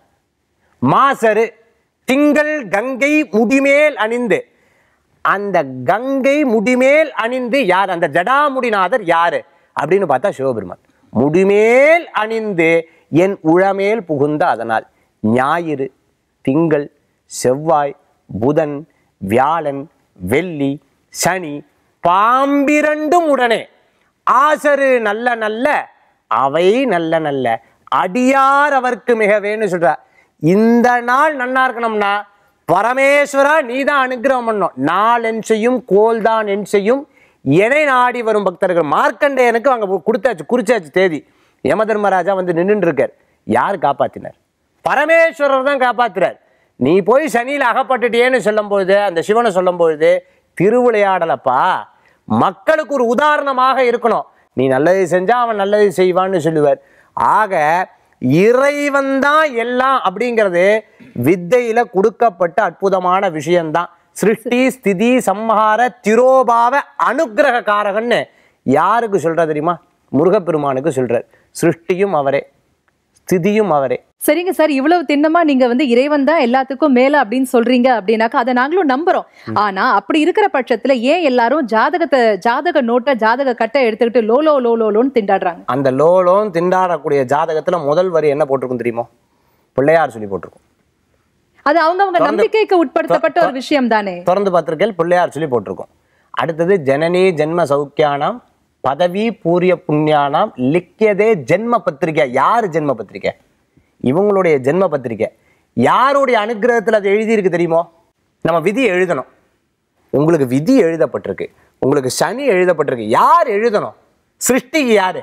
மாசரு திங்கள் கங்கை முடிமேல் அணிந்து அந்த கங்கை முடிமேல் அணிந்து யார் அந்த ஜடாமுடிநாதர் யாரு அப்படின்னு பார்த்தா சிவபெருமான் முடிமேல் அணிந்து என் உளமேல் புகுந்த அதனால் ஞாயிறு திங்கள் செவ்வாய் புதன் வியாழன் வெள்ளி சனி பாம்பிரண்டும் உடனே ஆசரு நல்ல நல்ல அவை நல்ல நல்ல அடியார் அவர்க்கு மிகவேன்னு சொல்ற இந்த நாள் நன்னா இருக்கணும்னா பரமேஸ்வரா நீதான் அனுகிரகம் பண்ணும் நாள் என் செய்யும் கோல் தான் என் செய்யும் எனை நாடி வரும் பக்தர்கள் மார்க்கண்டேயனுக்கு அங்க கொடுத்தாச்சு குறிச்சாச்சு தேதி யம தர்மராஜா வந்து நின்றுட்டு இருக்கார் யார் காப்பாத்தினார் பரமேஸ்வரர் தான் காப்பாத்துறார் நீ போய் சனியில் அகப்பட்டுட்டியேன்னு சொல்லும் பொழுது அந்த சிவனை சொல்லும் பொழுது திருவிளையாடலப்பா மக்களுக்கு ஒரு உதாரணமாக இருக்கணும் நீ நல்லது செஞ்சா அவன் நல்லது செய்வான்னு சொல்லுவார் ஆக இறைவன் தான் எல்லாம் அப்படிங்கிறது வித்தையில கொடுக்கப்பட்ட அற்புதமான விஷயம்தான் சிருஷ்டி ஸ்திதி சம்ஹார திரோபாவ அனுக்கிரக காரகன்னு யாருக்கு சொல்ற தெரியுமா முருகப்பெருமானுக்கு சொல்றார் சிருஷ்டியும் அவரே ஸ்திதியும் அவரே சரிங்க சார் இவ்வளவு திண்ணமா நீங்க வந்து இறைவன் தான் எல்லாத்துக்கும் மேல அப்படின்னு சொல்றீங்க அப்படின்னாக்கா அதை நாங்களும் நம்புறோம் ஆனா அப்படி இருக்கிற பட்சத்துல ஏன் எல்லாரும் ஜாதகத்தை ஜாதக நோட்டை ஜாதக கட்டை எடுத்துக்கிட்டு லோலோ லோலோலோன்னு திண்டாடுறாங்க அந்த லோலோன் திண்டாடக்கூடிய ஜாதகத்துல முதல் வரி என்ன போட்டிருக்கும் தெரியுமோ பிள்ளையார் சொல்லி போட்டிருக்கும் அது அவங்கவங்க தொடர்ந்து- நம்பிக்கைக்கு உட்படுத்தப்பட்ட ஒரு விஷயம் தானே திறந்து பார்த்திருக்கேன் பிள்ளையார் சொல்லி போட்டிருக்கோம் அடுத்தது ஜனனி ஜென்ம சௌக்கியானாம் பதவி பூரிய புண்ணியானாம் லிக்கியதே ஜென்ம பத்திரிகை யார் ஜென்ம பத்திரிகை இவங்களுடைய ஜென்ம பத்திரிகை யாருடைய அனுகிரகத்தில் அது எழுதியிருக்கு தெரியுமோ நம்ம விதி எழுதணும் உங்களுக்கு விதி எழுதப்பட்டிருக்கு உங்களுக்கு சனி எழுதப்பட்டிருக்கு யார் எழுதணும் சிருஷ்டிக்கு யாரு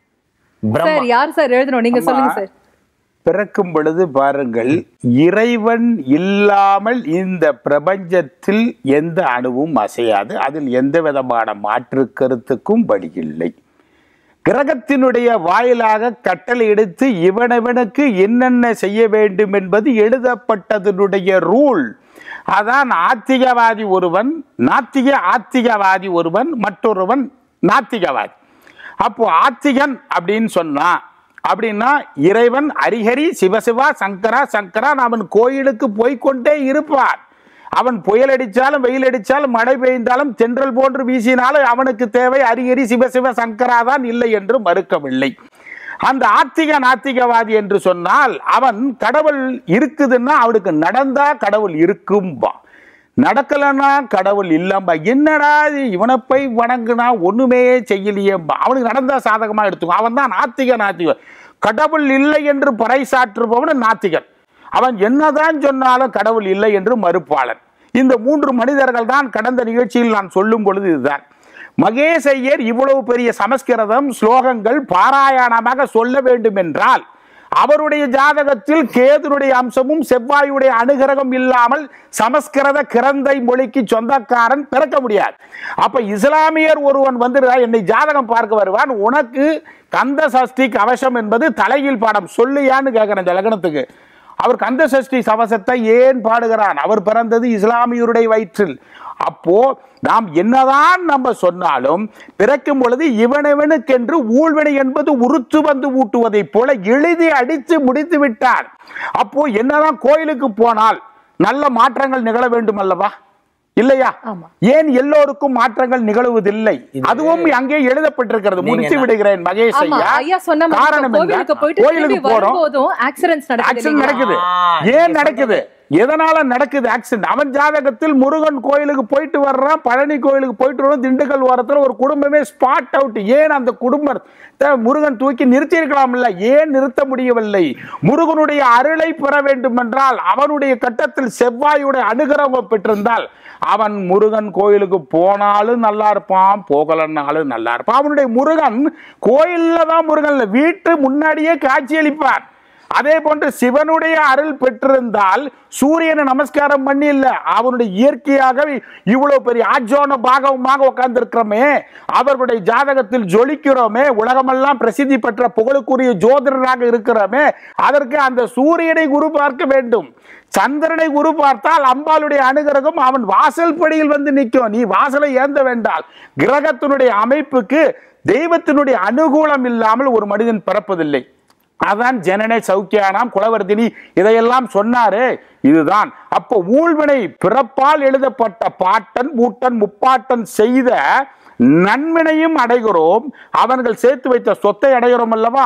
பிரம்மா சார் யார் சார் எழுதணும் நீங்க சொல்லுங்க சார் பிறக்கும் பொழுது பாருங்கள் இறைவன் இல்லாமல் இந்த பிரபஞ்சத்தில் எந்த அணுவும் அசையாது அதில் எந்த விதமான மாற்று கருத்துக்கும் வழியில்லை கிரகத்தினுடைய வாயிலாக கட்டளை எடுத்து இவனவனுக்கு என்னென்ன செய்ய வேண்டும் என்பது எழுதப்பட்டதனுடைய ரூல் அதான் ஆத்திகவாதி ஒருவன் நாத்திக ஆத்திகவாதி ஒருவன் மற்றொருவன் நாத்திகவாதி அப்போ ஆத்திகன் அப்படின்னு சொன்னா அப்படின்னா இறைவன் ஹரிஹரி சிவசிவா சங்கரா சங்கரா அவன் கோயிலுக்கு போய்க்கொண்டே இருப்பான் அவன் புயல் அடிச்சாலும் வெயில் அடிச்சாலும் மழை பெய்ந்தாலும் தென்றல் போன்று வீசினாலும் அவனுக்கு தேவை ஹரிஹரி சிவசிவ சங்கரா தான் இல்லை என்று மறுக்கவில்லை அந்த ஆத்திக நாத்திகவாதி என்று சொன்னால் அவன் கடவுள் இருக்குதுன்னா அவனுக்கு நடந்தா கடவுள் இருக்கும்பா நடக்கலன்னா கடவுள் இல்லம்பா என்னடா இது இவனை போய் வணங்குனா ஒண்ணுமே செய்யலையேம்பா அவனுக்கு நடந்தா சாதகமா எடுத்துக்கோ அவன் தான் நாத்திக நாத்திகன் கடவுள் இல்லை என்று பறைசாற்றுபவன் நாத்திகன் அவன் என்னதான் சொன்னாலும் கடவுள் இல்லை என்று மறுப்பாளன் இந்த மூன்று மனிதர்கள் தான் கடந்த நிகழ்ச்சியில் நான் சொல்லும் பொழுது இதுதான் மகேஷ் ஐயர் இவ்வளவு பெரிய சமஸ்கிருதம் ஸ்லோகங்கள் பாராயணமாக சொல்ல வேண்டும் என்றால் அவருடைய ஜாதகத்தில் கேதுனுடைய அம்சமும் செவ்வாயுடைய அனுகிரகம் இல்லாமல் சமஸ்கிருத கிரந்தை மொழிக்கு சொந்தக்காரன் பிறக்க முடியாது அப்ப இஸ்லாமியர் ஒருவன் வந்து என்னை ஜாதகம் பார்க்க வருவான் உனக்கு கந்த சஷ்டி கவசம் என்பது தலையில் பாடம் சொல்லியான்னு கேட்கிறேன் இந்த லக்னத்துக்கு அவர் கந்த சஷ்டி சவசத்தை ஏன் பாடுகிறான் அவர் பிறந்தது இஸ்லாமியருடைய வயிற்றில் அப்போ நாம் என்னதான் நம்ம சொன்னாலும் பிறக்கும் பொழுது இவனவனுக்கென்று ஊழ்வினை என்பது உருத்து வந்து ஊட்டுவதைப் போல எழுதி அடித்து முடித்து விட்டார் அப்போ என்னதான் கோயிலுக்கு போனால் நல்ல மாற்றங்கள் நிகழ வேண்டும் அல்லவா இல்லையா ஆமா. ஏன் எல்லோருக்கும் மாற்றங்கள் நிகழுவதில்லை அதுவும் அங்கே எழுதப்பட்டிருக்கிறது நீங்க முடித்து என்ன- விடுகிறேன் மகேஷ் ஆமா ஐயா ஐயா சொன்ன மாதிரி காரணம் இப்ப என்ன? கோவிலுக்கு போயிட்டு கோயிலுக்கு திரும்பி போறோம் வரும்போதும் ஆக்சிடென்ட்ஸ் நடக்குது ஆக்சிடென்ட் இல்லைங்களா? நடக்குது ஆ, ஏன் நீங்க நடக்குது எதனால நடக்குது ஆக்சிடென்ட் அவன் ஜாதகத்தில் முருகன் கோயிலுக்கு போயிட்டு வர்றான் பழனி கோயிலுக்கு போயிட்டு வர்றோம் திண்டுக்கல் ஓரத்துல ஒரு குடும்பமே ஸ்பாட் அவுட் ஏன் அந்த குடும்பத்தை முருகன் தூக்கி நிறுத்தி இருக்கலாம்ல ஏன் நிறுத்த முடியவில்லை முருகனுடைய அருளை பெற வேண்டும் என்றால் அவனுடைய கட்டத்தில் செவ்வாயுடைய அனுகிரகம் பெற்றிருந்தால் அவன் முருகன் கோயிலுக்கு போனாலும் நல்லா இருப்பான் போகலன்னாலும் நல்லா இருப்பான் அவனுடைய முருகன் கோயில்ல தான் முருகன் இல்ல, வீட்டு முன்னாடியே காட்சியளிப்பான் அதே போன்று சிவனுடைய அருள் பெற்றிருந்தால் சூரியனை நமஸ்காரம் பண்ணி இல்ல அவனுடைய இயற்கையாகவே இவ்வளவு பெரிய ஆஜோன பாகவமாக உட்கார்ந்திருக்கிறோமே அவர்களுடைய ஜாதகத்தில் ஜொலிக்கிறோமே உலகமெல்லாம் பிரசித்தி பெற்ற புகழுக்குரிய ஜோதிடராக இருக்கிறோமே அதற்கு அந்த சூரியனை குரு பார்க்க வேண்டும் சந்திரனை குரு பார்த்தால் அம்பாளுடைய அனுகிரகம் அவன் வாசல் படியில் வந்து நிற்கும் நீ வாசலை ஏந்த வேண்டால் கிரகத்தினுடைய அமைப்புக்கு தெய்வத்தினுடைய அனுகூலம் இல்லாமல் ஒரு மனிதன் பிறப்பதில்லை அதான் ஜனனை சௌக்கியானாம் குலவர்த்தினி இதையெல்லாம் சொன்னாரு இதுதான் அப்போ ஊழ்வினை பிறப்பால் எழுதப்பட்ட பாட்டன் பூட்டன் முப்பாட்டன் செய்த நன்மையும் அடைகிறோம் அவன்கள் சேர்த்து வைத்த சொத்தை அடைகிறோம் அல்லவா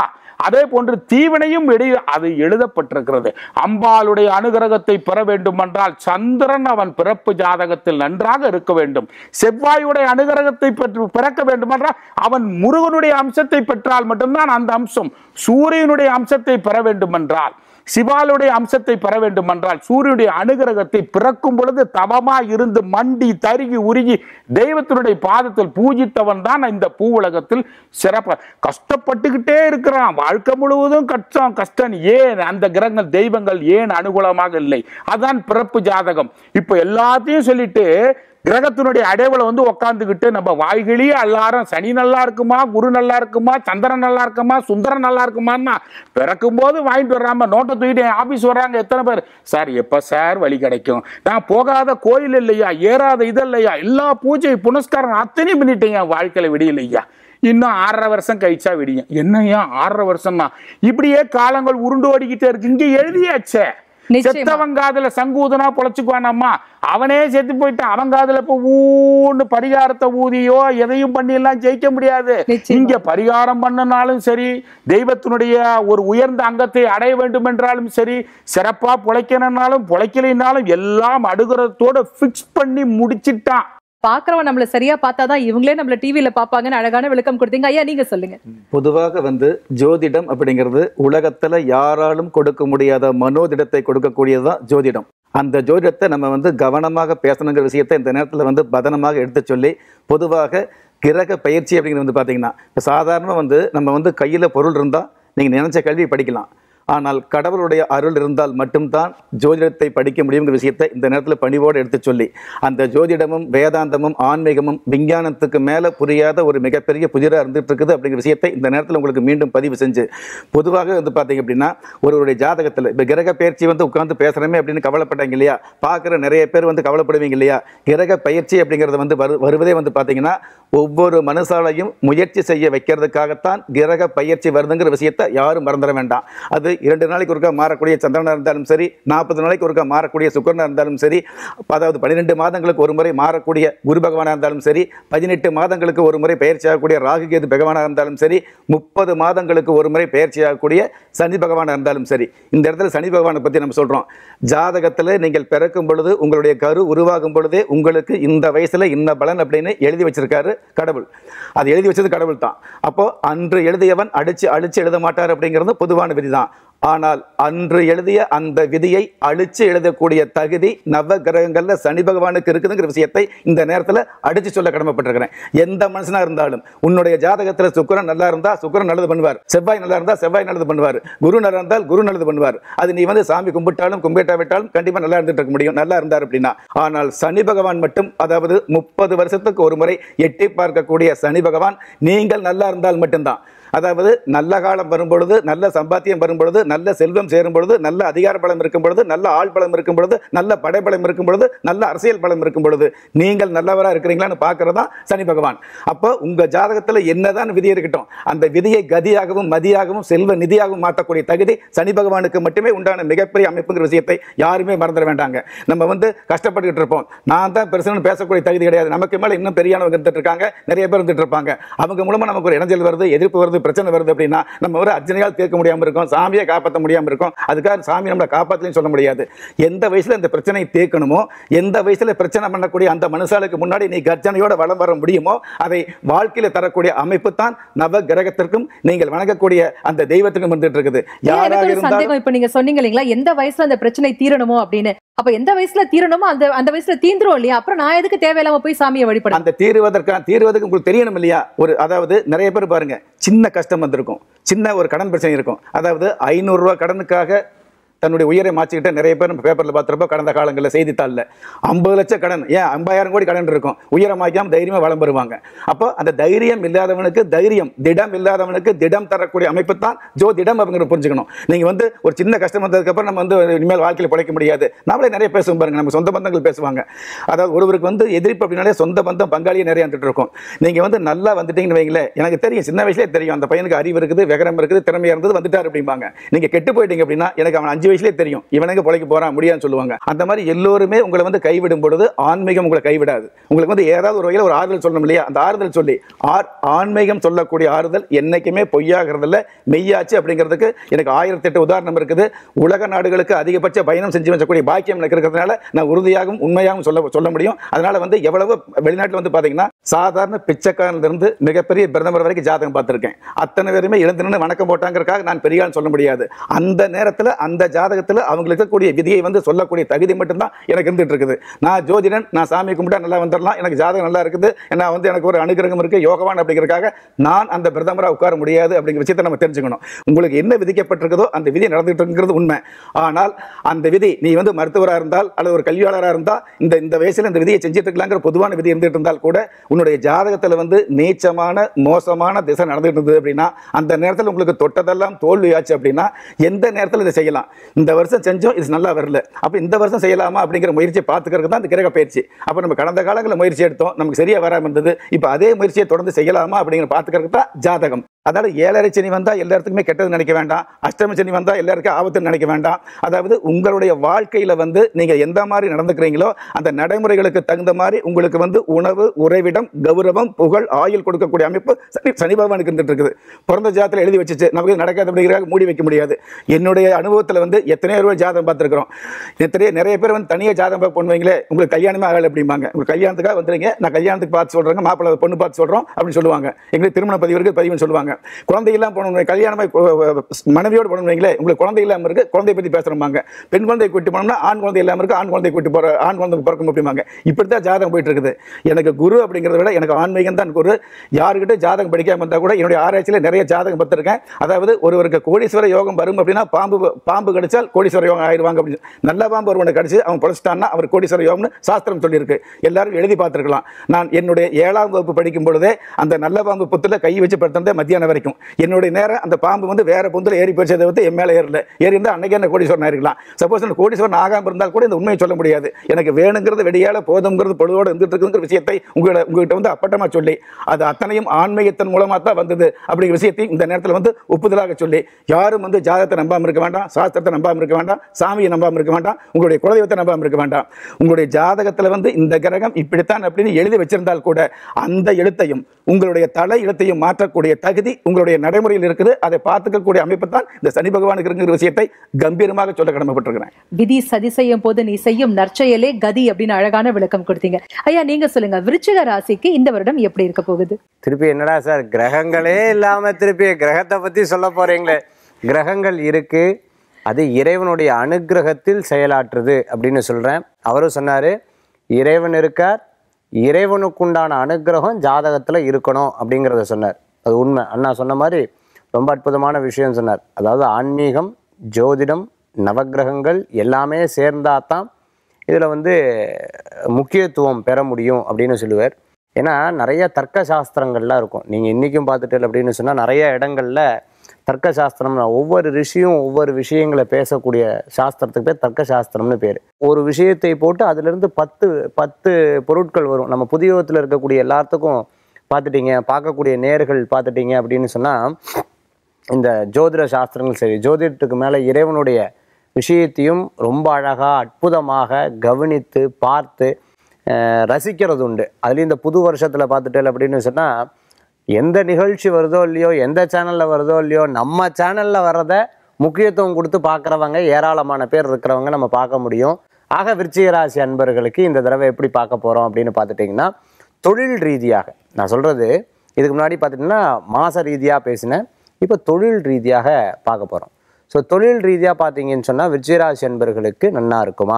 அதே போன்று தீவினையும் எடி அது எழுதப்பட்டிருக்கிறது அம்பாளுடைய அனுகிரகத்தை பெற வேண்டுமென்றால் சந்திரன் அவன் பிறப்பு ஜாதகத்தில் நன்றாக இருக்க வேண்டும் செவ்வாயுடைய அனுகிரகத்தை பெற்று பிறக்க வேண்டுமென்றால் அவன் முருகனுடைய அம்சத்தை பெற்றால் மட்டும்தான் அந்த அம்சம் சூரியனுடைய அம்சத்தை பெற வேண்டுமென்றால் சிவாலுடைய அம்சத்தை பெற வேண்டுமென்றால் சூரியனுடைய அனுகிரகத்தை பிறக்கும் பொழுது தவமா இருந்து மண்டி தருகி உருகி தெய்வத்தினுடைய பாதத்தில் பூஜித்தவன் தான் இந்த பூ உலகத்தில் சிறப்ப கஷ்டப்பட்டுக்கிட்டே இருக்கிறான் வாழ்க்கை முழுவதும் கஷ்டம் கஷ்டம் ஏன் அந்த கிரகங்கள் தெய்வங்கள் ஏன் அனுகூலமாக இல்லை அதான் பிறப்பு ஜாதகம் இப்போ எல்லாத்தையும் சொல்லிட்டு கிரகத்தினுடைய அடைவுல வந்து உக்காந்துக்கிட்டு நம்ம வாய்களே எல்லாரும் சனி நல்லா இருக்குமா குரு நல்லா இருக்குமா சந்திரன் நல்லா இருக்குமா சுந்தரன் நல்லா இருக்குமான்னா பிறக்கும் போது வாங்கிட்டு வர்றாம நோட்டை தூக்கிட்டு என் ஆபீஸ் வர்றாங்க எத்தனை பேர் சார் எப்ப சார் வழி கிடைக்கும் நான் போகாத கோயில் இல்லையா ஏறாத இது இல்லையா எல்லா பூஜை புனஸ்காரம் அத்தனையும் பண்ணிட்டேன் என் வாழ்க்கையில விடியலையா இன்னும் ஆறரை வருஷம் கழிச்சா விடியும் என்னையா ஆறரை வருஷம்னா இப்படியே காலங்கள் உருண்டு ஓடிக்கிட்டே இருக்கு இங்க எழுதியாச்சே நிச்சயமா. செத்தவன் காதுல சங்கூதனா பொழைச்சுக்குவானம்மா அவனே செத்து போயிட்டான் அவன் காதுல இப்ப ஊன்னு பரிகாரத்தை ஊதியோ எதையும் பண்ணி எல்லாம் ஜெயிக்க முடியாது நிச்சயமா. இங்க பரிகாரம் பண்ணனாலும் சரி தெய்வத்தினுடைய ஒரு உயர்ந்த அங்கத்தை அடைய வேண்டும் என்றாலும் சரி சிறப்பா பொழைக்கணும்னாலும் பொழைக்கலைனாலும் எல்லாம் அடுகிறதோட ஃபிக்ஸ் பண்ணி முடிச்சிட்டான் பாக்குறவன் நம்மள சரியா பார்த்தாதான் இவங்களே நம்மள டிவில பாப்பாங்கன்னு அழகான விளக்கம் கொடுத்தீங்க ஐயா நீங்க சொல்லுங்க பொதுவாக வந்து ஜோதிடம் அப்படிங்கிறது உலகத்துல யாராலும் கொடுக்க முடியாத மனோதிடத்தை கொடுக்கக்கூடியதுதான் ஜோதிடம் அந்த ஜோதிடத்தை நம்ம வந்து கவனமாக பேசணுங்கிற விஷயத்தை இந்த நேரத்தில் வந்து பதனமாக எடுத்து சொல்லி பொதுவாக கிரக பயிற்சி அப்படிங்கிறது வந்து பார்த்தீங்கன்னா இப்போ சாதாரணமாக வந்து நம்ம வந்து கையில் பொருள் இருந்தால் நீங்கள் நினைச்ச கல்வி படிக்கலாம் ஆனால் கடவுளுடைய அருள் இருந்தால் மட்டும்தான் ஜோதிடத்தை படிக்க முடியுங்கிற விஷயத்தை இந்த நேரத்தில் பணிவோடு எடுத்து சொல்லி அந்த ஜோதிடமும் வேதாந்தமும் ஆன்மீகமும் விஞ்ஞானத்துக்கு மேலே புரியாத ஒரு மிகப்பெரிய புதிராக இருந்துட்டு இருக்குது அப்படிங்கிற விஷயத்தை இந்த நேரத்தில் உங்களுக்கு மீண்டும் பதிவு செஞ்சு பொதுவாக வந்து பார்த்தீங்க அப்படின்னா ஒருவருடைய ஜாதகத்தில் இப்போ கிரக பயிற்சி வந்து உட்கார்ந்து பேசுகிறோமே அப்படின்னு கவலைப்பட்டாங்க இல்லையா பார்க்குற நிறைய பேர் வந்து கவலைப்படுவீங்க இல்லையா கிரக பயிற்சி அப்படிங்கிறது வந்து வரு வருவதே வந்து பார்த்தீங்கன்னா ஒவ்வொரு மனுஷாலையும் முயற்சி செய்ய வைக்கிறதுக்காகத்தான் கிரக பயிற்சி வருதுங்கிற விஷயத்தை யாரும் மறந்துட வேண்டாம் அது இரண்டு நாளைக்கு ஒருக்கா மாறக்கூடிய சந்திரனாக இருந்தாலும் சரி நாற்பது நாளைக்கு ஒருக்கா மாறக்கூடிய சுக்கரனாக இருந்தாலும் சரி அதாவது பன்னிரெண்டு மாதங்களுக்கு ஒரு முறை மாறக்கூடிய குரு பகவானாக இருந்தாலும் சரி பதினெட்டு மாதங்களுக்கு ஒரு முறை பயிற்சி ஆகக்கூடிய ராகு கேது பகவானாக இருந்தாலும் சரி முப்பது மாதங்களுக்கு ஒரு முறை பயிற்சி ஆகக்கூடிய சனி பகவானாக இருந்தாலும் சரி இந்த இடத்துல சனி பகவானை பற்றி நம்ம சொல்கிறோம் ஜாதகத்தில் நீங்கள் பிறக்கும் பொழுது உங்களுடைய கரு உருவாகும் பொழுதே உங்களுக்கு இந்த வயசில் இன்ன பலன் அப்படின்னு எழுதி வச்சிருக்காரு கடவுள் அது எழுதி வச்சது கடவுள் தான் அப்போ அன்று எழுதியவன் அடிச்சு அழிச்சு எழுத மாட்டார் அப்படிங்கிறது பொதுவான விதிதான் ஆனால் அன்று எழுதிய அந்த விதியை அழிச்சு எழுதக்கூடிய தகுதி நவ கிரகங்கள்ல சனி பகவானுக்கு இருக்குதுங்கிற விஷயத்தை இந்த நேரத்தில் அடிச்சு சொல்ல கடமைப்பட்டிருக்கிறேன் எந்த மனுஷனா இருந்தாலும் உன்னுடைய ஜாதகத்துல சுக்கிரன் நல்லா இருந்தா சுக்கிரன் நல்லது பண்ணுவார் செவ்வாய் நல்லா இருந்தா செவ்வாய் நல்லது பண்ணுவார் குரு நல்லா இருந்தால் குரு நல்லது பண்ணுவார் அது நீ வந்து சாமி கும்பிட்டாலும் கும்பிட்டாவிட்டாலும் கண்டிப்பா நல்லா இருந்துட்டு இருக்க முடியும் நல்லா இருந்தார் அப்படின்னா ஆனால் சனி பகவான் மட்டும் அதாவது முப்பது வருஷத்துக்கு ஒரு முறை எட்டி பார்க்கக்கூடிய சனி பகவான் நீங்கள் நல்லா இருந்தால் மட்டும்தான் அதாவது நல்ல காலம் வரும் பொழுது நல்ல சம்பாத்தியம் வரும் பொழுது நல்ல செல்வம் சேரும் பொழுது நல்ல அதிகார பலம் இருக்கும் பொழுது நல்ல ஆள் பலம் இருக்கும் பொழுது நல்ல படைபலம் இருக்கும் பொழுது நல்ல அரசியல் பலம் இருக்கும் பொழுது நீங்கள் நல்லவரா இருக்கிறீங்களான்னு பார்க்கறதா சனி பகவான் அப்போ உங்க ஜாதகத்துல என்னதான் விதி இருக்கட்டும் அந்த விதியை கதியாகவும் மதியாகவும் செல்வ நிதியாகவும் மாற்றக்கூடிய தகுதி சனி பகவானுக்கு மட்டுமே உண்டான மிகப்பெரிய அமைப்புங்கிற விஷயத்தை யாருமே மறந்துட வேண்டாங்க நம்ம வந்து கஷ்டப்பட்டுக்கிட்டு இருப்போம் நான் தான் பெருசுன்னு பேசக்கூடிய தகுதி கிடையாது நமக்கு மேல இன்னும் பெரியானவங்க இருந்துட்டு இருக்காங்க நிறைய பேர் இருந்துட்டு இருப்பாங்க அவங்க மூலமா நமக்கு ஒரு இடைஞ்சல் வருது எதிர்ப்பு வருது பிரச்சனை வருது அப்படின்னா நம்ம ஒரு அர்ச்சனையால் தீர்க்க முடியாம இருக்கோம் சாமியை காப்பாற்ற முடியாம இருக்கோம் அதுக்காக சாமி நம்மளை காப்பாற்றலையும் சொல்ல முடியாது எந்த வயசுல இந்த பிரச்சனையை தீர்க்கணுமோ எந்த வயசுல பிரச்சனை பண்ணக்கூடிய அந்த மனுஷாளுக்கு முன்னாடி நீ கர்ஜனையோட வளம் வர முடியுமோ அதை வாழ்க்கையில தரக்கூடிய அமைப்பு தான் நவ கிரகத்திற்கும் நீங்கள் வணங்கக்கூடிய அந்த தெய்வத்துக்கும் இருந்துட்டு இருக்குது ஏன் யாராக எனக்கு ஒரு இருந்தாலும் சந்தேகம் இப்ப நீங்க சொன்னீங்க இல்லைங்களா எந்த வயசுல அந்த பிரச்சனை தீரணுமோ அப்படின்னு அப்ப எந்த வயசுல தீரணுமோ அந்த அந்த வயசுல தீந்துரும் இல்லையா அப்புறம் நான் எதுக்கு தேவையில்லாம போய் சாமியை வழிபட அந்த தீர்வதற்கான தீர்வதற்கு உங்களுக்கு தெரியணும் இல்லையா ஒரு அதாவது நிறைய பேர் பாருங்க சின்ன கஷ்டம் வந்திருக்கும் சின்ன ஒரு கடன் பிரச்சனை இருக்கும் அதாவது ஐநூறு ரூபாய் கடனுக்காக தன்னுடைய உயிரை மாற்றிக்கிட்ட நிறைய பேர் நம்ம பேப்பரில் பார்த்துறப்போ கடந்த காலங்களில் செய்தித்தாளில் ஐம்பது லட்சம் கடன் ஏன் ஐம்பதாயிரம் கோடி கடன் இருக்கும் உயரமாக்காம தைரியமாக வளம் பெறுவாங்க அப்போ அந்த தைரியம் இல்லாதவனுக்கு தைரியம் திடம் இல்லாதவனுக்கு திடம் தரக்கூடிய அமைப்பு தான் ஜோ திடம் அப்படிங்கிறத புரிஞ்சுக்கணும் நீங்கள் வந்து ஒரு சின்ன கஷ்டம் வந்ததுக்கப்புறம் நம்ம வந்து இனிமேல் வாழ்க்கையில் பிழைக்க முடியாது நம்மளே நிறைய பேசுவோம் பாருங்க நம்ம சொந்த பந்தங்கள் பேசுவாங்க அதாவது ஒருவருக்கு வந்து எதிர்ப்பு அப்படின்னாலே சொந்த பந்தம் பங்காளியே நிறைய வந்துட்டு இருக்கும் நீங்கள் வந்து நல்லா வந்துட்டீங்கன்னு வைங்களேன் எனக்கு தெரியும் சின்ன வயசுலேயே தெரியும் அந்த பையனுக்கு அறிவு இருக்குது விகரம் இருக்குது திறமையாக இருந்தது வந்துட்டார் அப்படிம்பாங்க நீங்கள் கெட்டு போயிட்டீங்க அப்படின்னா எனக்கு அவன் அஞ்சு வயசுலயே தெரியும் இவனுக்கு பொழைக்க போறான் முடியாதுன்னு சொல்லுவாங்க அந்த மாதிரி எல்லோருமே உங்களை வந்து கைவிடும் பொழுது ஆன்மீகம் உங்களை கைவிடாது உங்களுக்கு வந்து ஏதாவது ஒரு வகையில் ஒரு ஆறுதல் சொல்லணும் இல்லையா அந்த ஆறுதல் சொல்லி ஆர் ஆன்மீகம் சொல்லக்கூடிய ஆறுதல் என்னைக்குமே பொய்யாகிறதில்ல மெய்யாச்சு அப்படிங்கிறதுக்கு எனக்கு ஆயிரத்தி எட்டு உதாரணம் இருக்குது உலக நாடுகளுக்கு அதிகபட்ச பயணம் செஞ்சு வச்சக்கூடிய பாக்கியம் எனக்கு இருக்கிறதுனால நான் உறுதியாகவும் உண்மையாகவும் சொல்ல சொல்ல முடியும் அதனால வந்து எவ்வளவு வெளிநாட்டில் வந்து பாத்தீங்கன்னா சாதாரண பிச்சைக்காரன்ல இருந்து மிகப்பெரிய பிரதமர் வரைக்கும் ஜாதகம் பார்த்திருக்கேன் அத்தனை பேருமே எழுந்து நின்று வணக்கம் போட்டாங்கிறதுக்காக நான் பெரிய ஆள் சொல்ல முடியாது அந்த நேரத்தில் அந்த ஜாதகத்தில் அவங்களுக்கு இருக்கக்கூடிய விதியை வந்து சொல்லக்கூடிய தகுதி மட்டும்தான் எனக்கு இருந்துட்டு இருக்குது நான் ஜோதிடன் நான் சாமி கும்பிட்டா நல்லா வந்துடலாம் எனக்கு ஜாதகம் நல்லா இருக்குது நான் வந்து எனக்கு ஒரு அனுகிரகம் இருக்கு யோகவான் அப்படிங்கிறதுக்காக நான் அந்த பிரதமராக உட்கார முடியாது அப்படிங்கிற விஷயத்தை நம்ம தெரிஞ்சுக்கணும் உங்களுக்கு என்ன விதிக்கப்பட்டிருக்குதோ அந்த விதி நடந்துட்டு இருக்கிறது உண்மை ஆனால் அந்த விதி நீ வந்து மருத்துவராக இருந்தால் அல்லது ஒரு கல்வியாளராக இருந்தால் இந்த இந்த வயசுல இந்த விதியை செஞ்சுட்டு இருக்கலாங்கிற பொதுவான விதி இருந்துட்டு இருந்தால் கூட உன்னுடைய ஜாதகத்தில் வந்து நீச்சமான மோசமான திசை நடந்துட்டு இருந்தது அப்படின்னா அந்த நேரத்தில் உங்களுக்கு தொட்டதெல்லாம் தோல்வியாச்சு அப்படின்னா எந்த நேரத்தில் இதை செய்யலாம் இந்த வருஷம் செஞ்சோம் இது நல்லா வரல அப்போ இந்த வருஷம் செய்யலாமா அப்படிங்கிற முயற்சியை பார்த்துக்கிறது தான் இந்த கிரக பயிற்சி அப்போ நம்ம கடந்த காலங்களில் முயற்சி எடுத்தோம் நமக்கு சரியா வராமல் இருந்தது இப்போ அதே முயற்சியை தொடர்ந்து செய்யலாமா அப்படிங்கிற பார்த்துக்கிறது தான் ஜாதகம் அதாவது ஏழரை சனி வந்தால் எல்லா இடத்துக்குமே கெட்டது நினைக்க வேண்டாம் அஷ்டம சனி வந்தால் எல்லாருக்கும் ஆபத்துன்னு நினைக்க வேண்டாம் அதாவது உங்களுடைய வாழ்க்கையில் வந்து நீங்கள் எந்த மாதிரி நடந்துக்கிறீங்களோ அந்த நடைமுறைகளுக்கு தகுந்த மாதிரி உங்களுக்கு வந்து உணவு உறைவிடம் கௌரவம் புகழ் ஆயுள் கொடுக்கக்கூடிய அமைப்பு சனி சனி பகவானுக்கு இருந்துட்டு இருக்குது பிறந்த ஜாதத்தில் எழுதி வச்சுச்சு நமக்கு நடக்காது அப்படிங்கிறாங்க மூடி வைக்க முடியாது என்னுடைய அனுபவத்தில் வந்து எத்தனையோ ரூபாய் ஜாதகம் பார்த்துருக்குறோம் எத்தனையோ நிறைய பேர் வந்து தனியாக ஜாதகம் பார்க்க பண்ணுவீங்களே உங்களுக்கு கல்யாணமே ஆகலை அப்படிம்பாங்க உங்களுக்கு கல்யாணத்துக்காக வந்துருங்க நான் கல்யாணத்துக்கு பார்த்து சொல்கிறேங்க மாப்பிள்ளை பொண்ணு பார்த்து சொல்கிறோம் அப்படின்னு சொல்லுவாங்க எங்களுக்கு திருமண பதிவு இருக்குது பதிவுன்னு சொல்லுவாங்க குழந்தை இல்லாமல் போகணும் கல்யாணமாக மனைவியோடு போகணும் வைங்களே உங்களுக்கு குழந்தை இல்லாமல் இருக்கு குழந்தைய பற்றி பேசுகிறோமாங்க பெண் குழந்தை கூட்டி போனோம்னா ஆண் குழந்தை இல்லாமல் இருக்கு ஆண் குழந்தை கூட்டி போகிற ஆண் குழந்தை பிறக்கும் அப்படிம்பாங்க இப்படி தான் ஜாதகம் போயிட்டு இருக்குது எனக்கு குரு அப்படிங்கிறத விட எனக்கு ஆன்மீகம் தான் குரு யாருக்கிட்ட ஜாதகம் படிக்காம இருந்தால் கூட என்னுடைய ஆராய்ச்சியில் நிறைய ஜாதகம் பார்த்துருக்கேன் அதாவது ஒருவருக்கு கோடீஸ்வர யோகம் வரும் அப்படின்னா பாம்பு பாம்பு கடிச்சால் கோடீஸ்வர யோகம் ஆயிடுவாங்க அப்படின்னு நல்ல பாம்பு ஒருவனை கடிச்சு அவன் பொழைச்சிட்டான்னா அவர் கோடீஸ்வர யோகம்னு சாஸ்திரம் சொல்லியிருக்கு எல்லாரும் எழுதி பார்த்துருக்கலாம் நான் என்னுடைய ஏழாம் வகுப்பு படிக்கும் பொழுதே அந்த நல்ல பாம்பு புத்துல கை வச்சு படுத்திருந்தேன் மத்தியானம் வரைக்கும் என்னுடைய நேரம் அந்த பாம்பு வந்து வேற பொந்தில் ஏறி போச்சதை வந்து என் மேலே ஏறல ஏறி இருந்தால் அன்னைக்கு என்ன கோடீஸ்வரன் ஆயிருக்கலாம் சப்போஸ் அந்த கோடீஸ்வரன் ஆகாமல் இருந்தால் கூட இந்த உண்மையை சொல்ல முடியாது எனக்கு வேணுங்கிறது வெடியால போதுங்கிறது பொழுதோடு இருந்துட்டு இருக்குங்கிற விஷயத்தை உங்கள்கிட்ட உங்ககிட்ட வந்து அப்பட்டமா சொல்லி அது அத்தனையும் ஆன்மீகத்தின் மூலமாக தான் வந்தது அப்படிங்கிற விஷயத்தை இந்த நேரத்தில் வந்து ஒப்புதலாக சொல்லி யாரும் வந்து ஜாதகத்தை நம்பாமல் இருக்க வேண்டாம் சாஸ்திரத்தை நம்பாமல் இருக்க வேண்டாம் சாமியை நம்பாமல் இருக்க வேண்டாம் உங்களுடைய குலதெய்வத்தை நம்பாமல் இருக்க வேண்டாம் உங்களுடைய ஜாதகத்தில் வந்து இந்த கிரகம் இப்படித்தான் அப்படின்னு எழுதி வச்சிருந்தால் கூட அந்த எழுத்தையும் உங்களுடைய தலை எழுத்தையும் மாற்றக்கூடிய தகுதி உங்களுடைய நடைமுறையில் இருக்குது அதை பார்த்துக்கக்கூடிய அமைப்பு தான் இந்த சனி பகவானுக்கு இருக்கிற விஷயத்தை கம்பீரமாக சொல்ல கடமைப்பட்டிருக்கிறேன் விதி சதி செய்யும் போது நீ செய்யும் நற்செயலே கதி அப்படின்னு அழகான விளக்கம் கொடுத்தீங்க ஐயா நீங்க சொல்லுங்க விருச்சிக ராசிக்கு இந்த வருடம் எப்படி இருக்க போகுது திருப்பி என்னடா சார் கிரகங்களே இல்லாம திருப்பி கிரகத்தை பத்தி சொல்ல போறீங்களே கிரகங்கள் இருக்கு அது இறைவனுடைய அனுக்கிரகத்தில் செயலாற்றுது அப்படின்னு சொல்றேன் அவரும் சொன்னாரு இறைவன் இருக்கார் இறைவனுக்குண்டான அனுக்கிரகம் ஜாதகத்துல இருக்கணும் அப்படிங்கிறத சொன்னார் அது உண்மை அண்ணா சொன்ன மாதிரி ரொம்ப அற்புதமான விஷயம் சொன்னார் அதாவது ஆன்மீகம் ஜோதிடம் நவக்கிரகங்கள் எல்லாமே சேர்ந்தாதான் இதில் வந்து முக்கியத்துவம் பெற முடியும் அப்படின்னு சொல்லுவார் ஏன்னா நிறைய தர்க்க சாஸ்திரங்கள்லாம் இருக்கும் நீங்கள் இன்றைக்கும் பார்த்துட்டு அப்படின்னு சொன்னால் நிறைய இடங்கள்ல தர்க்க சாஸ்திரம்னா ஒவ்வொரு ரிஷியும் ஒவ்வொரு விஷயங்களை பேசக்கூடிய சாஸ்திரத்துக்கு பேர் தர்க்க சாஸ்திரம்னு பேர் ஒரு விஷயத்தை போட்டு அதிலிருந்து பத்து பத்து பொருட்கள் வரும் நம்ம புதியத்தில் இருக்கக்கூடிய எல்லாத்துக்கும் பார்த்துட்டீங்க பார்க்கக்கூடிய நேர்கள் பார்த்துட்டீங்க அப்படின்னு சொன்னால் இந்த ஜோதிட சாஸ்திரங்கள் சரி ஜோதிடத்துக்கு மேலே இறைவனுடைய விஷயத்தையும் ரொம்ப அழகாக அற்புதமாக கவனித்து பார்த்து அஹ், ரசிக்கிறது உண்டு அதுலேயும் இந்த புது வருஷத்தில் பார்த்துட்டேன் அப்படின்னு சொன்னால் எந்த நிகழ்ச்சி வருதோ இல்லையோ எந்த சேனலில் வருதோ இல்லையோ நம்ம சேனலில் வர்றதை முக்கியத்துவம் கொடுத்து பார்க்குறவங்க ஏராளமான பேர் இருக்கிறவங்க நம்ம பார்க்க முடியும் ஆக விருச்சிக ராசி அன்பர்களுக்கு இந்த தடவை எப்படி பார்க்க போகிறோம் அப்படின்னு பார்த்துட்டிங்கன்னா தொழில் ரீதியாக நான் சொல்கிறது இதுக்கு முன்னாடி பார்த்துட்டிங்கன்னா மாத ரீதியாக பேசினேன் இப்போ தொழில் ரீதியாக பார்க்க போகிறோம் ஸோ தொழில் ரீதியாக பார்த்தீங்கன்னு சொன்னால் விருச்சிகராசி அன்பர்களுக்கு நன்னா இருக்குமா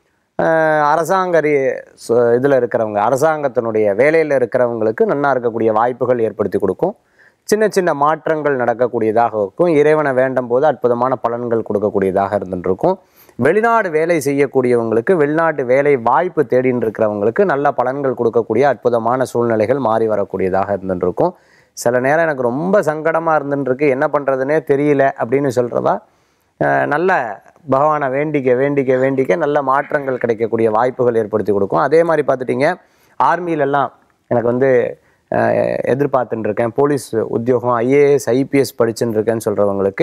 அஹ் அரசாங்க இதில் இருக்கிறவங்க அரசாங்கத்தினுடைய வேலையில் இருக்கிறவங்களுக்கு நன்னா இருக்கக்கூடிய வாய்ப்புகள் ஏற்படுத்தி கொடுக்கும் சின்ன சின்ன மாற்றங்கள் நடக்கக்கூடியதாக இருக்கும் இறைவனை வேண்டும் போது அற்புதமான பலன்கள் கொடுக்கக்கூடியதாக இருந்துட்டு இருக்கும் வெளிநாடு வேலை செய்யக்கூடியவங்களுக்கு வெளிநாட்டு வேலை வாய்ப்பு தேடின்னு இருக்கிறவங்களுக்கு நல்ல பலன்கள் கொடுக்கக்கூடிய அற்புதமான சூழ்நிலைகள் மாறி வரக்கூடியதாக இருந்துட்டு இருக்கும் சில நேரம் எனக்கு ரொம்ப சங்கடமாக இருந்துட்டு இருக்கு என்ன பண்ணுறதுனே தெரியல அப்படின்னு சொல்கிறதா அஹ் நல்ல பகவானை வேண்டிக்க வேண்டிக்க வேண்டிக்க நல்ல மாற்றங்கள் கிடைக்கக்கூடிய வாய்ப்புகள் ஏற்படுத்தி கொடுக்கும் அதே மாதிரி பார்த்துட்டிங்க ஆர்மியிலெல்லாம் எனக்கு வந்து அஹ், எதிர்பார்த்துட்டு இருக்கேன் போலீஸ் உத்தியோகம் ஐஏஎஸ் ஐபிஎஸ் படிச்சுட்டு இருக்கேன்னு சொல்கிறவங்களுக்கு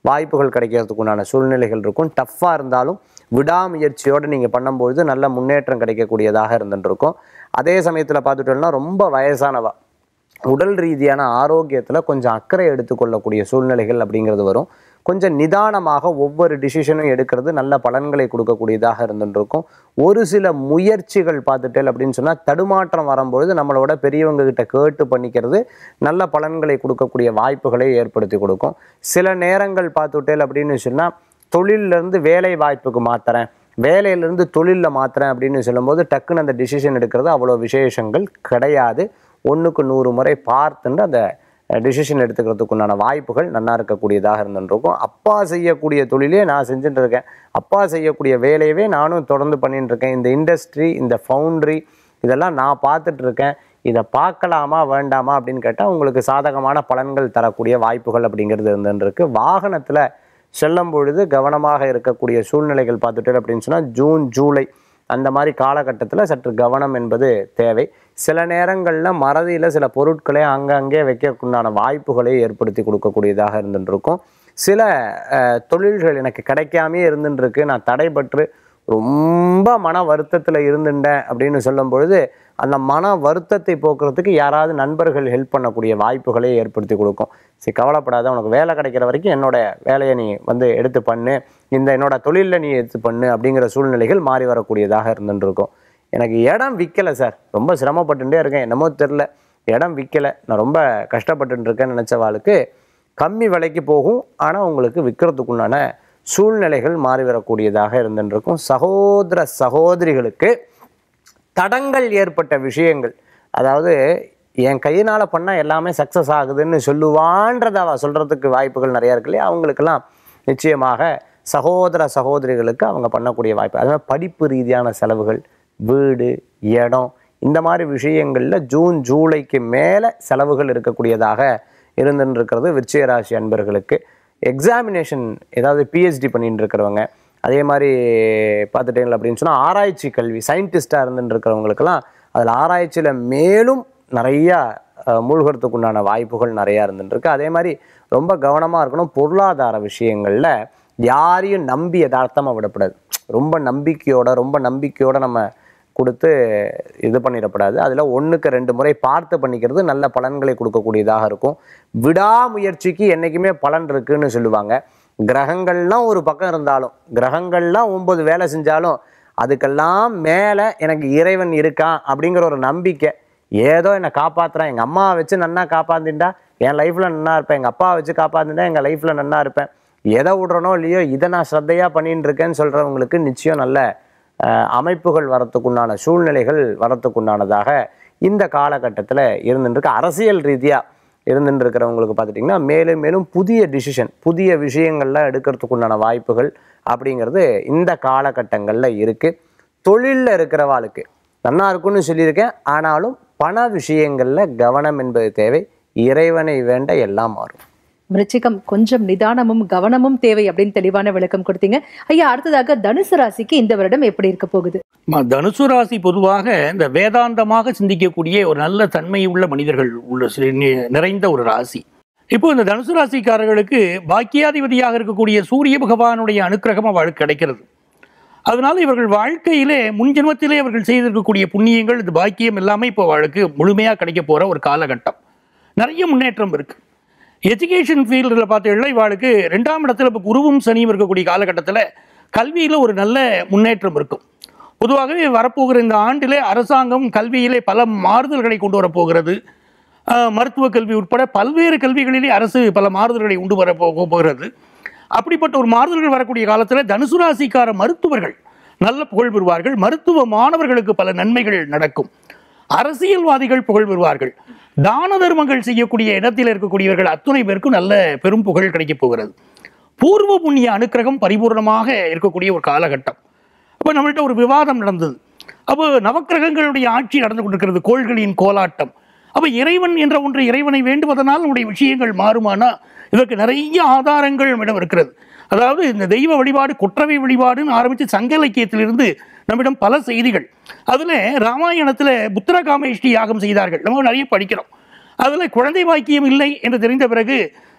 வாய்ப்புகள் கிடைக்கிறதுக்கு உண்டான சூழ்நிலைகள் இருக்கும் டஃப்பாக இருந்தாலும் விடாமுயற்சியோடு நீங்கள் பண்ணும்பொழுது நல்ல முன்னேற்றம் கிடைக்கக்கூடியதாக இருந்துட்டு இருக்கும் அதே சமயத்தில் பார்த்துட்டோம்னா ரொம்ப வயசானவா உடல் ரீதியான ஆரோக்கியத்தில் கொஞ்சம் அக்கறை எடுத்துக்கொள்ளக்கூடிய சூழ்நிலைகள் அப்படிங்கிறது வரும் கொஞ்சம் நிதானமாக ஒவ்வொரு டிசிஷனும் எடுக்கிறது நல்ல பலன்களை கொடுக்கக்கூடியதாக இருந்துட்டு இருக்கும் ஒரு சில முயற்சிகள் பார்த்துட்டேல் அப்படின்னு சொன்னால் தடுமாற்றம் வரும்பொழுது நம்மளோட பெரியவங்க கிட்ட கேட்டு பண்ணிக்கிறது நல்ல பலன்களை கொடுக்கக்கூடிய வாய்ப்புகளை ஏற்படுத்தி கொடுக்கும் சில நேரங்கள் பார்த்துட்டேல் அப்படின்னு சொன்னால் தொழிலிருந்து வேலை வாய்ப்புக்கு மாத்துறேன் வேலையிலேருந்து தொழிலில் மாத்துறேன் அப்படின்னு சொல்லும்போது டக்குன்னு அந்த டிசிஷன் எடுக்கிறது அவ்வளோ விசேஷங்கள் கிடையாது ஒன்றுக்கு நூறு முறை பார்த்துட்டு அந்த டிசிஷன் எடுத்துக்கிறதுக்கு உண்டான வாய்ப்புகள் நல்லா இருக்கக்கூடியதாக இருந்துருக்கும் அப்பா செய்யக்கூடிய தொழிலே நான் செஞ்சுட்டு இருக்கேன் அப்பா செய்யக்கூடிய வேலையவே நானும் தொடர்ந்து பண்ணிட்டு இருக்கேன் இந்த இண்டஸ்ட்ரி இந்த ஃபவுண்ட்ரி இதெல்லாம் நான் பார்த்துட்டு இருக்கேன் இதை பார்க்கலாமா வேண்டாமா அப்படின்னு கேட்டால் உங்களுக்கு சாதகமான பலன்கள் தரக்கூடிய வாய்ப்புகள் அப்படிங்கிறது இருந்துருக்கு வாகனத்தில் செல்லும் பொழுது கவனமாக இருக்கக்கூடிய சூழ்நிலைகள் பார்த்துட்டு அப்படின்னு சொன்னால் ஜூன் ஜூலை அந்த மாதிரி காலகட்டத்தில் சற்று கவனம் என்பது தேவை சில நேரங்களில் மறதியில் சில பொருட்களை அங்கங்கே வைக்கக்குண்டான வாய்ப்புகளை ஏற்படுத்தி கொடுக்கக்கூடியதாக இருந்துருக்கும் சில அஹ், தொழில்கள் எனக்கு கிடைக்காமே இருந்துருக்கு நான் தடைபட்டு ரொம்ப மன வருத்தத்தில் இருந்துட்டேன் அப்படின்னு சொல்லும் பொழுது அந்த மன வருத்தத்தை போக்குறதுக்கு யாராவது நண்பர்கள் ஹெல்ப் பண்ணக்கூடிய வாய்ப்புகளை ஏற்படுத்தி கொடுக்கும் சரி கவலைப்படாத உனக்கு வேலை கிடைக்கிற வரைக்கும் என்னோட வேலையை நீ வந்து எடுத்து பண்ணு இந்த என்னோட தொழிலில் நீ எடுத்து பண்ணு அப்படிங்கிற சூழ்நிலைகள் மாறி வரக்கூடியதாக இருந்துட்டு இருக்கும் எனக்கு இடம் விற்கலை சார் ரொம்ப சிரமப்பட்டுட்டே இருக்கேன் என்னமோ தெரில இடம் விற்கலை நான் ரொம்ப கஷ்டப்பட்டுட்டு இருக்கேன்னு நினச்சவாளுக்கு கம்மி விலைக்கு போகும் ஆனால் உங்களுக்கு விற்கிறதுக்குண்டான சூழ்நிலைகள் மாறி வரக்கூடியதாக இருந்துட்டு இருக்கும் சகோதர சகோதரிகளுக்கு தடங்கள் ஏற்பட்ட விஷயங்கள் அதாவது என் கையினால் பண்ணால் எல்லாமே சக்ஸஸ் ஆகுதுன்னு சொல்லுவான்றதை அவள் சொல்கிறதுக்கு வாய்ப்புகள் நிறையா இருக்கு இல்லையா அவங்களுக்கெல்லாம் நிச்சயமாக சகோதர சகோதரிகளுக்கு அவங்க பண்ணக்கூடிய வாய்ப்பு அது மாதிரி படிப்பு ரீதியான செலவுகள் வீடு இடம் இந்த மாதிரி விஷயங்களில் ஜூன் ஜூலைக்கு மேலே செலவுகள் இருக்கக்கூடியதாக இருந்துன்னு இருக்கிறது விருச்சிக ராசி அன்பர்களுக்கு எக்ஸாமினேஷன் ஏதாவது பிஹெச்டி பண்ணிட்டு இருக்கிறவங்க அதே மாதிரி பார்த்துட்டீங்களா அப்படின்னு சொன்னால் ஆராய்ச்சி கல்வி சயின்டிஸ்டாக இருந்துட்டு இருக்கிறவங்களுக்கெல்லாம் அதில் ஆராய்ச்சியில் மேலும் நிறையா அஹ், மூழ்கிறதுக்கு உண்டான வாய்ப்புகள் நிறையா இருந்துட்டுருக்கு அதே மாதிரி ரொம்ப கவனமாக இருக்கணும் பொருளாதார விஷயங்களில் யாரையும் நம்பி யதார்த்தமாக விடக்கூடாது ரொம்ப நம்பிக்கையோட ரொம்ப நம்பிக்கையோட நம்ம கொடுத்து இது பண்ணிடக்கூடாது அதில் ஒன்றுக்கு ரெண்டு முறை பார்த்து பண்ணிக்கிறது நல்ல பலன்களை கொடுக்கக்கூடியதாக இருக்கும் விடாமுயற்சிக்கு என்றைக்குமே பலன் இருக்குன்னு சொல்லுவாங்க கிரகங்கள்லாம் ஒரு பக்கம் இருந்தாலும் கிரகங்கள்லாம் ஒன்பது வேலை செஞ்சாலும் அதுக்கெல்லாம் மேலே எனக்கு இறைவன் இருக்கான் அப்படிங்கிற ஒரு நம்பிக்கை ஏதோ என்னை காப்பாத்துறான் எங்கள் அம்மாவை வச்சு நன்னா காப்பாத்திண்டா என் லைஃப்பில் நன்னா இருப்பேன் எங்கள் அப்பாவை வச்சு காப்பாத்திண்டா எங்கள் லைஃப்பில் நன்னா இருப்பேன் எதை விடுறனோ இல்லையோ இதை நான் ஸ்ரத்தையாக பண்ணிட்டு இருக்கேன்னு சொல்கிறவங்களுக்கு நிச்சயம் நல்ல அஹ், அமைப்புகள் வரத்துக்குண்டான சூழ்நிலைகள் வரத்துக்குண்டானதாக இந்த காலகட்டத்தில் இருந்துருக்கு அரசியல் ரீதியாக இருந்துட்டு இருக்கிறவங்களுக்கு பார்த்துட்டிங்கன்னா மேலும் மேலும் புதிய டிசிஷன் புதிய விஷயங்கள்லாம் எடுக்கிறதுக்குண்டான வாய்ப்புகள் அப்படிங்கிறது இந்த காலகட்டங்களில் இருக்குது தொழிலில் இருக்கிறவாளுக்கு நல்லா இருக்கும்னு சொல்லியிருக்கேன் ஆனாலும் பண விஷயங்களில் கவனம் என்பது தேவை இறைவனை வேண்ட எல்லாம் மாறும் விருச்சிகம் கொஞ்சம் நிதானமும் கவனமும் தேவை அப்படின்னு தெளிவான விளக்கம் கொடுத்தீங்க ஐயா அடுத்ததாக தனுசு ராசிக்கு இந்த வருடம் எப்படி இருக்க போகுது ம- தனுசு ராசி பொதுவாக இந்த வேதாந்தமாக சிந்திக்கக்கூடிய ஒரு நல்ல தன்மை உள்ள மனிதர்கள் உள்ள சி- நி- நிறைந்த ஒரு ராசி இப்போ இந்த தனுசு ராசிக்காரர்களுக்கு பாக்கியாதிபதியாக இருக்கக்கூடிய சூரிய பகவானுடைய அனுக்கிரகம் அவளுக்கு கிடைக்கிறது அதனால இவர்கள் வாழ்க்கையிலே முன் ஜென்மத்திலே அவர்கள் செய்திருக்கக்கூடிய புண்ணியங்கள் இது பாக்கியம் எல்லாமே இப்போ அவளுக்கு முழுமையாக கிடைக்க போற ஒரு காலகட்டம் நிறைய முன்னேற்றம் இருக்கு எஜுகேஷன் ஃபீல்டில் பார்த்தீங்கன்னா இவாளுக்கு ரெண்டாம் இடத்துல இப்போ குருவும் சனியும் இருக்கக்கூடிய காலகட்டத்தில் கல்வியில் ஒரு நல்ல முன்னேற்றம் இருக்கும் பொதுவாகவே வரப்போகிற இந்த ஆண்டிலே அரசாங்கம் கல்வியிலே பல மாறுதல்களை கொண்டு வரப்போகிறது ஆஹ், மருத்துவ கல்வி உட்பட பல்வேறு கல்விகளிலே அரசு பல மாறுதல்களை உண்டு வர போ- போகிறது அப்படிப்பட்ட ஒரு மாறுதல்கள் வரக்கூடிய காலத்தில் தனுசு ராசிக்கார மருத்துவர்கள் நல்ல புகழ் பெறுவார்கள் மருத்துவ மாணவர்களுக்கு பல நன்மைகள் நடக்கும் அரசியல்வாதிகள் புகழ் பெறுவார்கள் தான தர்மங்கள் செய்யக்கூடிய இடத்தில் இருக்கக்கூடியவர்கள் அத்துணை பேருக்கும் நல்ல பெரும் புகழ் கிடைக்கப் போகிறது பூர்வ புண்ணிய அனுக்கிரகம் பரிபூர்ணமாக இருக்கக்கூடிய ஒரு காலகட்டம் அப்போ நம்மள்ட்ட ஒரு விவாதம் நடந்தது அப்போ நவக்கிரகங்களுடைய ஆட்சி நடந்து கொண்டிருக்கிறது கோள்களின் கோலாட்டம் அப்போ இறைவன் என்ற ஒன்று இறைவனை வேண்டுவதனால் நம்முடைய விஷயங்கள் மாறுமானா இதற்கு நிறைய ஆதாரங்கள் நம்மிடம் இருக்கிறது அதாவது இந்த தெய்வ வழிபாடு குற்றவை வழிபாடுன்னு ஆரம்பித்து சங்க இலக்கியத்திலிருந்து நம்மிடம் பல செய்திகள் அதில் ராமாயணத்தில் புத்திரகாமேஷ்டி யாகம் செய்தார்கள் நம்ம நிறைய படிக்கிறோம் அதில் குழந்தை பாக்கியம் இல்லை என்று தெரிந்த பிறகு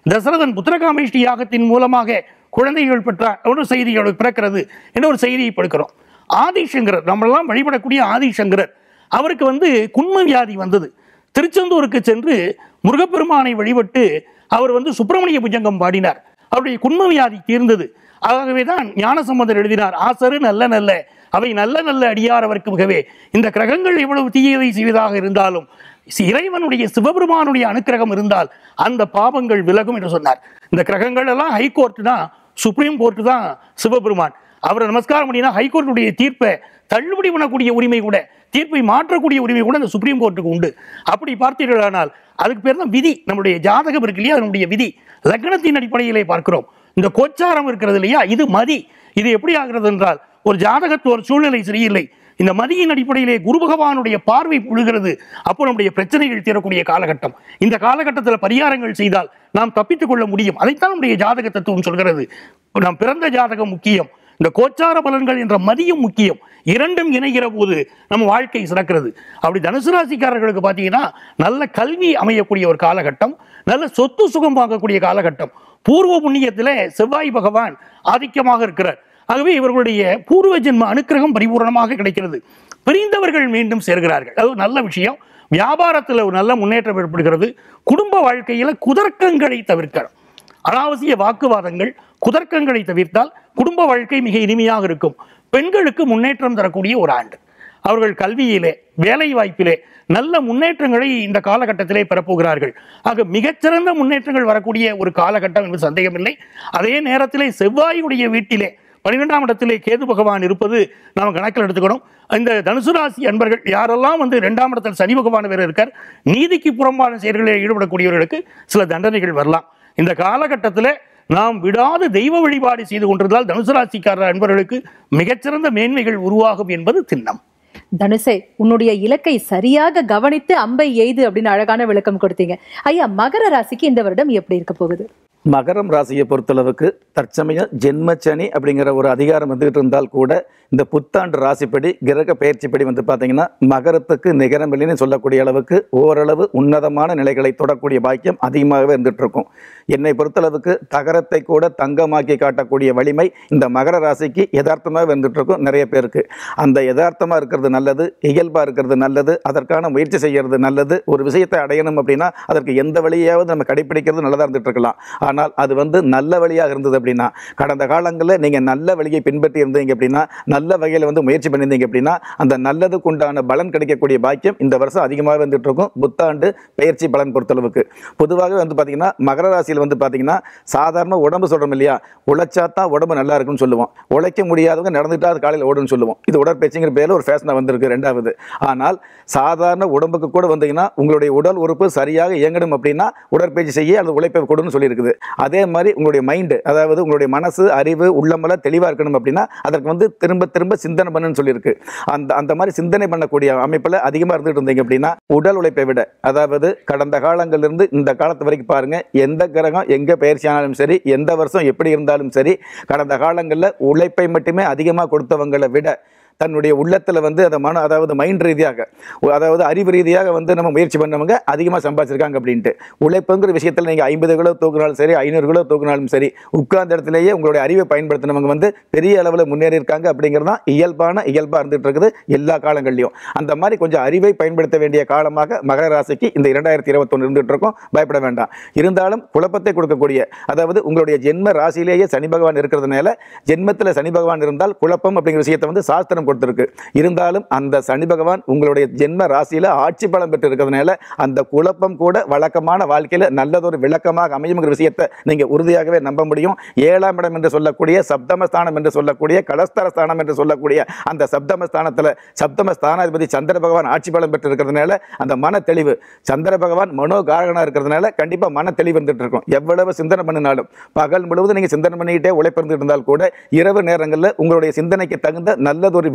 தசரதன் புத்திரகாமேஷ்டி யாகத்தின் மூலமாக குழந்தைகள் பெற்றார் ஒரு செய்திகள் பிறக்கிறது என்ற ஒரு செய்தியை படிக்கிறோம் ஆதிசங்கரர் நம்மெல்லாம் வழிபடக்கூடிய ஆதிசங்கரர் அவருக்கு வந்து குன்ம வியாதி வந்தது திருச்செந்தூருக்கு சென்று முருகப்பெருமானை வழிபட்டு அவர் வந்து சுப்பிரமணிய புஜங்கம் பாடினார் அவருடைய குன்ம வியாதி தீர்ந்தது ஆகவே தான் ஞானசம்பந்தர் எழுதினார் ஆசரு நல்ல நல்ல அவை நல்ல நல்ல அடியாரவர்க்கு மிகவே இந்த கிரகங்கள் எவ்வளவு தீயதை செய்வதாக இருந்தாலும் சி- இறைவனுடைய சிவபெருமானுடைய அனுக்கிரகம் இருந்தால் அந்த பாவங்கள் விலகும் என்று சொன்னார் இந்த கிரகங்கள் எல்லாம் ஹைகோர்ட் தான் சுப்ரீம் கோர்ட் தான் சிவபெருமான் அவரை நமஸ்காரம் பண்ணினா ஹைகோர்ட்டுடைய தீர்ப்பை தள்ளுபடி பண்ணக்கூடிய உரிமை கூட தீர்ப்பை மாற்றக்கூடிய உரிமை கூட இந்த சுப்ரீம் கோர்ட்டுக்கு உண்டு அப்படி பார்த்தீர்களானால் அதுக்கு பேர் தான் விதி நம்முடைய ஜாதகம் இருக்கு இல்லையா அதனுடைய விதி லக்னத்தின் அடிப்படையிலே பார்க்கிறோம் இந்த கோச்சாரம் இருக்கிறது இல்லையா இது மதி இது எப்படி ஆகிறது என்றால் ஒரு ஜாதகத்து ஒரு சூழ்நிலை சரியில்லை இந்த மதியின் அடிப்படையிலே குரு பகவானுடைய பார்வை புழுகிறது அப்போ நம்முடைய பிரச்சனைகள் தீரக்கூடிய காலகட்டம் இந்த காலகட்டத்தில் பரிகாரங்கள் செய்தால் நாம் தப்பித்துக் கொள்ள முடியும் அதைத்தான் நம்முடைய ஜாதக தத்துவம் சொல்கிறது நாம் பிறந்த ஜாதகம் முக்கியம் இந்த கோச்சார பலன்கள் என்ற மதியம் முக்கியம் இரண்டும் இணைகிற போது நம்ம வாழ்க்கை சிறக்கிறது அப்படி தனுசு ராசிக்காரர்களுக்கு பார்த்தீங்கன்னா நல்ல கல்வி அமையக்கூடிய ஒரு காலகட்டம் நல்ல சொத்து சுகம் வாங்கக்கூடிய காலகட்டம் பூர்வ புண்ணியத்தில் செவ்வாய் பகவான் ஆதிக்கமாக இருக்கிறார் ஆகவே இவர்களுடைய பூர்வ ஜென்ம அனுக்கிரகம் பரிபூரணமாக கிடைக்கிறது பிரிந்தவர்கள் மீண்டும் சேர்கிறார்கள் அது ஒரு நல்ல விஷயம் வியாபாரத்தில் ஒரு நல்ல முன்னேற்றம் ஏற்படுகிறது குடும்ப வாழ்க்கையில் குதர்க்கங்களை தவிர்க்கணும் அனாவசிய வாக்குவாதங்கள் குதர்க்கங்களை தவிர்த்தால் குடும்ப வாழ்க்கை மிக இனிமையாக இருக்கும் பெண்களுக்கு முன்னேற்றம் தரக்கூடிய ஒரு ஆண்டு அவர்கள் கல்வியிலே வேலை வாய்ப்பிலே நல்ல முன்னேற்றங்களை இந்த காலகட்டத்திலே பெறப்போகிறார்கள் ஆக மிகச்சிறந்த முன்னேற்றங்கள் வரக்கூடிய ஒரு காலகட்டம் என்று சந்தேகமில்லை அதே நேரத்திலே செவ்வாயுடைய வீட்டிலே பன்னிரெண்டாம் இடத்திலே கேது பகவான் இருப்பது நாம் கணக்கில் எடுத்துக்கணும் இந்த தனுசு ராசி அன்பர்கள் யாரெல்லாம் வந்து இரண்டாம் இடத்தில் சனி பகவான் வேறு இருக்கார் நீதிக்கு புறம்பான செயல்களில் ஈடுபடக்கூடியவர்களுக்கு சில தண்டனைகள் வரலாம் இந்த காலகட்டத்தில் நாம் விடாது தெய்வ வழிபாடு செய்து கொண்டிருந்தால் தனுசு ராசிக்காரர் அன்பர்களுக்கு மிகச்சிறந்த மேன்மைகள் உருவாகும் என்பது திண்ணம் தனுசே உன்னுடைய இலக்கை சரியாக கவனித்து அம்பை எய்து அப்படின்னு அழகான விளக்கம் கொடுத்தீங்க ஐயா மகர ராசிக்கு இந்த வருடம் எப்படி இருக்க போகுது மகரம் ராசியை பொறுத்தளவுக்கு தற்சமயம் ஜென்மச்சனி அப்படிங்கிற ஒரு அதிகாரம் வந்துகிட்டு இருந்தால் கூட இந்த புத்தாண்டு ராசிப்படி கிரக பயிற்சிப்படி வந்து பார்த்தீங்கன்னா மகரத்துக்கு நிகரமில்லைன்னு சொல்லக்கூடிய அளவுக்கு ஓரளவு உன்னதமான நிலைகளை தொடக்கூடிய பாக்கியம் அதிகமாகவே இருந்துட்டு இருக்கும் என்னை பொறுத்தளவுக்கு தகரத்தை கூட தங்கமாக்கி காட்டக்கூடிய வலிமை இந்த மகர ராசிக்கு யதார்த்தமாக வந்துட்டு இருக்கும் நிறைய பேருக்கு அந்த யதார்த்தமாக இருக்கிறது நல்லது இயல்பாக இருக்கிறது நல்லது அதற்கான முயற்சி செய்கிறது நல்லது ஒரு விஷயத்தை அடையணும் அப்படின்னா அதற்கு எந்த வழியாவது நம்ம கடைப்பிடிக்கிறது நல்லதாக இருந்துட்டு இருக்கலாம் ஆனால் அது வந்து நல்ல வழியாக இருந்தது அப்படின்னா கடந்த காலங்களில் நீங்கள் நல்ல வழியை பின்பற்றி இருந்தீங்க அப்படின்னா நல்ல வகையில் வந்து முயற்சி பண்ணியிருந்தீங்க அப்படின்னா அந்த நல்லதுக்கு உண்டான பலன் கிடைக்கக்கூடிய பாக்கியம் இந்த வருஷம் அதிகமாக வந்துட்டு இருக்கும் புத்தாண்டு பயிற்சி பலன் பொறுத்தளவுக்கு பொதுவாகவே வந்து பார்த்தீங்கன்னா மகர ராசியில் வந்து பார்த்தீங்கன்னா சாதாரண உடம்பு சொல்கிறோம் இல்லையா உழைச்சா தான் உடம்பு நல்லா இருக்குன்னு சொல்லுவோம் உழைக்க முடியாதவங்க நடந்துட்டா அது காலையில் ஓடுன்னு சொல்லுவோம் இது உடற்பயிற்சிங்கிற பேரில் ஒரு ஃபேஷனாக வந்திருக்கு ரெண்டாவது ஆனால் சாதாரண உடம்புக்கு கூட வந்தீங்கன்னா உங்களுடைய உடல் உறுப்பு சரியாக இயங்கணும் அப்படின்னா உடற்பயிற்சி செய்ய அல்லது உழைப்பை கொடுன்னு சொல்லியிருக்குது அதே மாதிரி உங்களுடைய மைண்டு அதாவது உங்களுடைய மனசு அறிவு உள்ளமெல்லாம் தெளிவாக இருக்கணும் அப்படின்னா அதற்கு வந்து திரும்ப திரும்ப சிந்தனை பண்ணுன்னு சொல்லியிருக்கு அந்த அந்த மாதிரி சிந்தனை பண்ணக்கூடிய அமைப்பில் அதிகமாக இருந்துட்டு இருந்தீங்க அப்படின்னா உடல் உழைப்பை விட அதாவது கடந்த காலங்களிலிருந்து இந்த காலத்து வரைக்கும் பாருங்க எந்த கிரகம் எங்கே பயிற்சி ஆனாலும் சரி எந்த வருஷம் எப்படி இருந்தாலும் சரி கடந்த காலங்களில் உழைப்பை மட்டுமே அதிகமாக கொடுத்தவங்களை விட தன்னுடைய உள்ளத்தில் வந்து அந்த மன அதாவது மைண்ட் ரீதியாக ஒ- அதாவது அறிவு ரீதியாக வந்து நம்ம முயற்சி பண்ணவங்க அதிகமாக சம்பாதிச்சிருக்காங்க அப்படின்ட்டு உழைப்புங்கிற விஷயத்தில் நீங்கள் ஐம்பது கிலோ தூக்குனாலும் சரி ஐநூறு கிலோ தூக்குனாலும் சரி உட்கார்ந்த இடத்துலையே உங்களுடைய அறிவை பயன்படுத்தினவங்க வந்து பெரிய அளவில் முன்னேறி இருக்காங்க அப்படிங்கிறது தான் இயல்பான இயல்பாக இருந்துட்டு இருக்குது எல்லா காலங்கள்லையும் அந்த மாதிரி கொஞ்சம் அறிவை பயன்படுத்த வேண்டிய காலமாக மகர ராசிக்கு இந்த இரண்டாயிரத்தி இருபத்தொன்று இருந்துட்டு இருக்கோம் பயப்பட வேண்டாம் இருந்தாலும் குழப்பத்தை கொடுக்கக்கூடிய அதாவது உங்களுடைய ஜென்ம ராசியிலேயே சனி பகவான் இருக்கிறதுனால ஜென்மத்தில் சனி பகவான் இருந்தால் குழப்பம் அப்படிங்கிற விஷயத்தை வந்து சாஸ்திரம் கொடுத்திருக்கு இருந்தாலும் அந்த சனி பகவான் உங்களுடைய ஜென்ம ராசியில ஆட்சி பலம் பெற்று இருக்கிறதுனால அந்த குழப்பம் கூட வழக்கமான வாழ்க்கையில நல்லதொரு விளக்கமாக அமையுங்கிற விஷயத்தை நீங்க உறுதியாகவே நம்ப முடியும் ஏழாம் இடம் என்று சொல்லக்கூடிய சப்தமஸ்தானம் என்று சொல்லக்கூடிய கலஸ்தர ஸ்தானம் என்று சொல்லக்கூடிய அந்த சப்தமஸ்தானத்துல சப்தம ஸ்தானாதிபதி சந்திர பகவான் ஆட்சி பலம் பெற்று இருக்கிறதுனால அந்த மன தெளிவு சந்திர பகவான் மனோகாரகனா இருக்கிறதுனால கண்டிப்பா மன தெளிவு இருந்துட்டு இருக்கும் எவ்வளவு சிந்தனை பண்ணினாலும் பகல் முழுவதும் நீங்க சிந்தனை பண்ணிக்கிட்டே உழைப்பு இருந்துட்டு இருந்தால் கூட இரவு நேரங்களில் உங்களுடைய சிந்தனைக்கு தகுந்த நல்லதொரு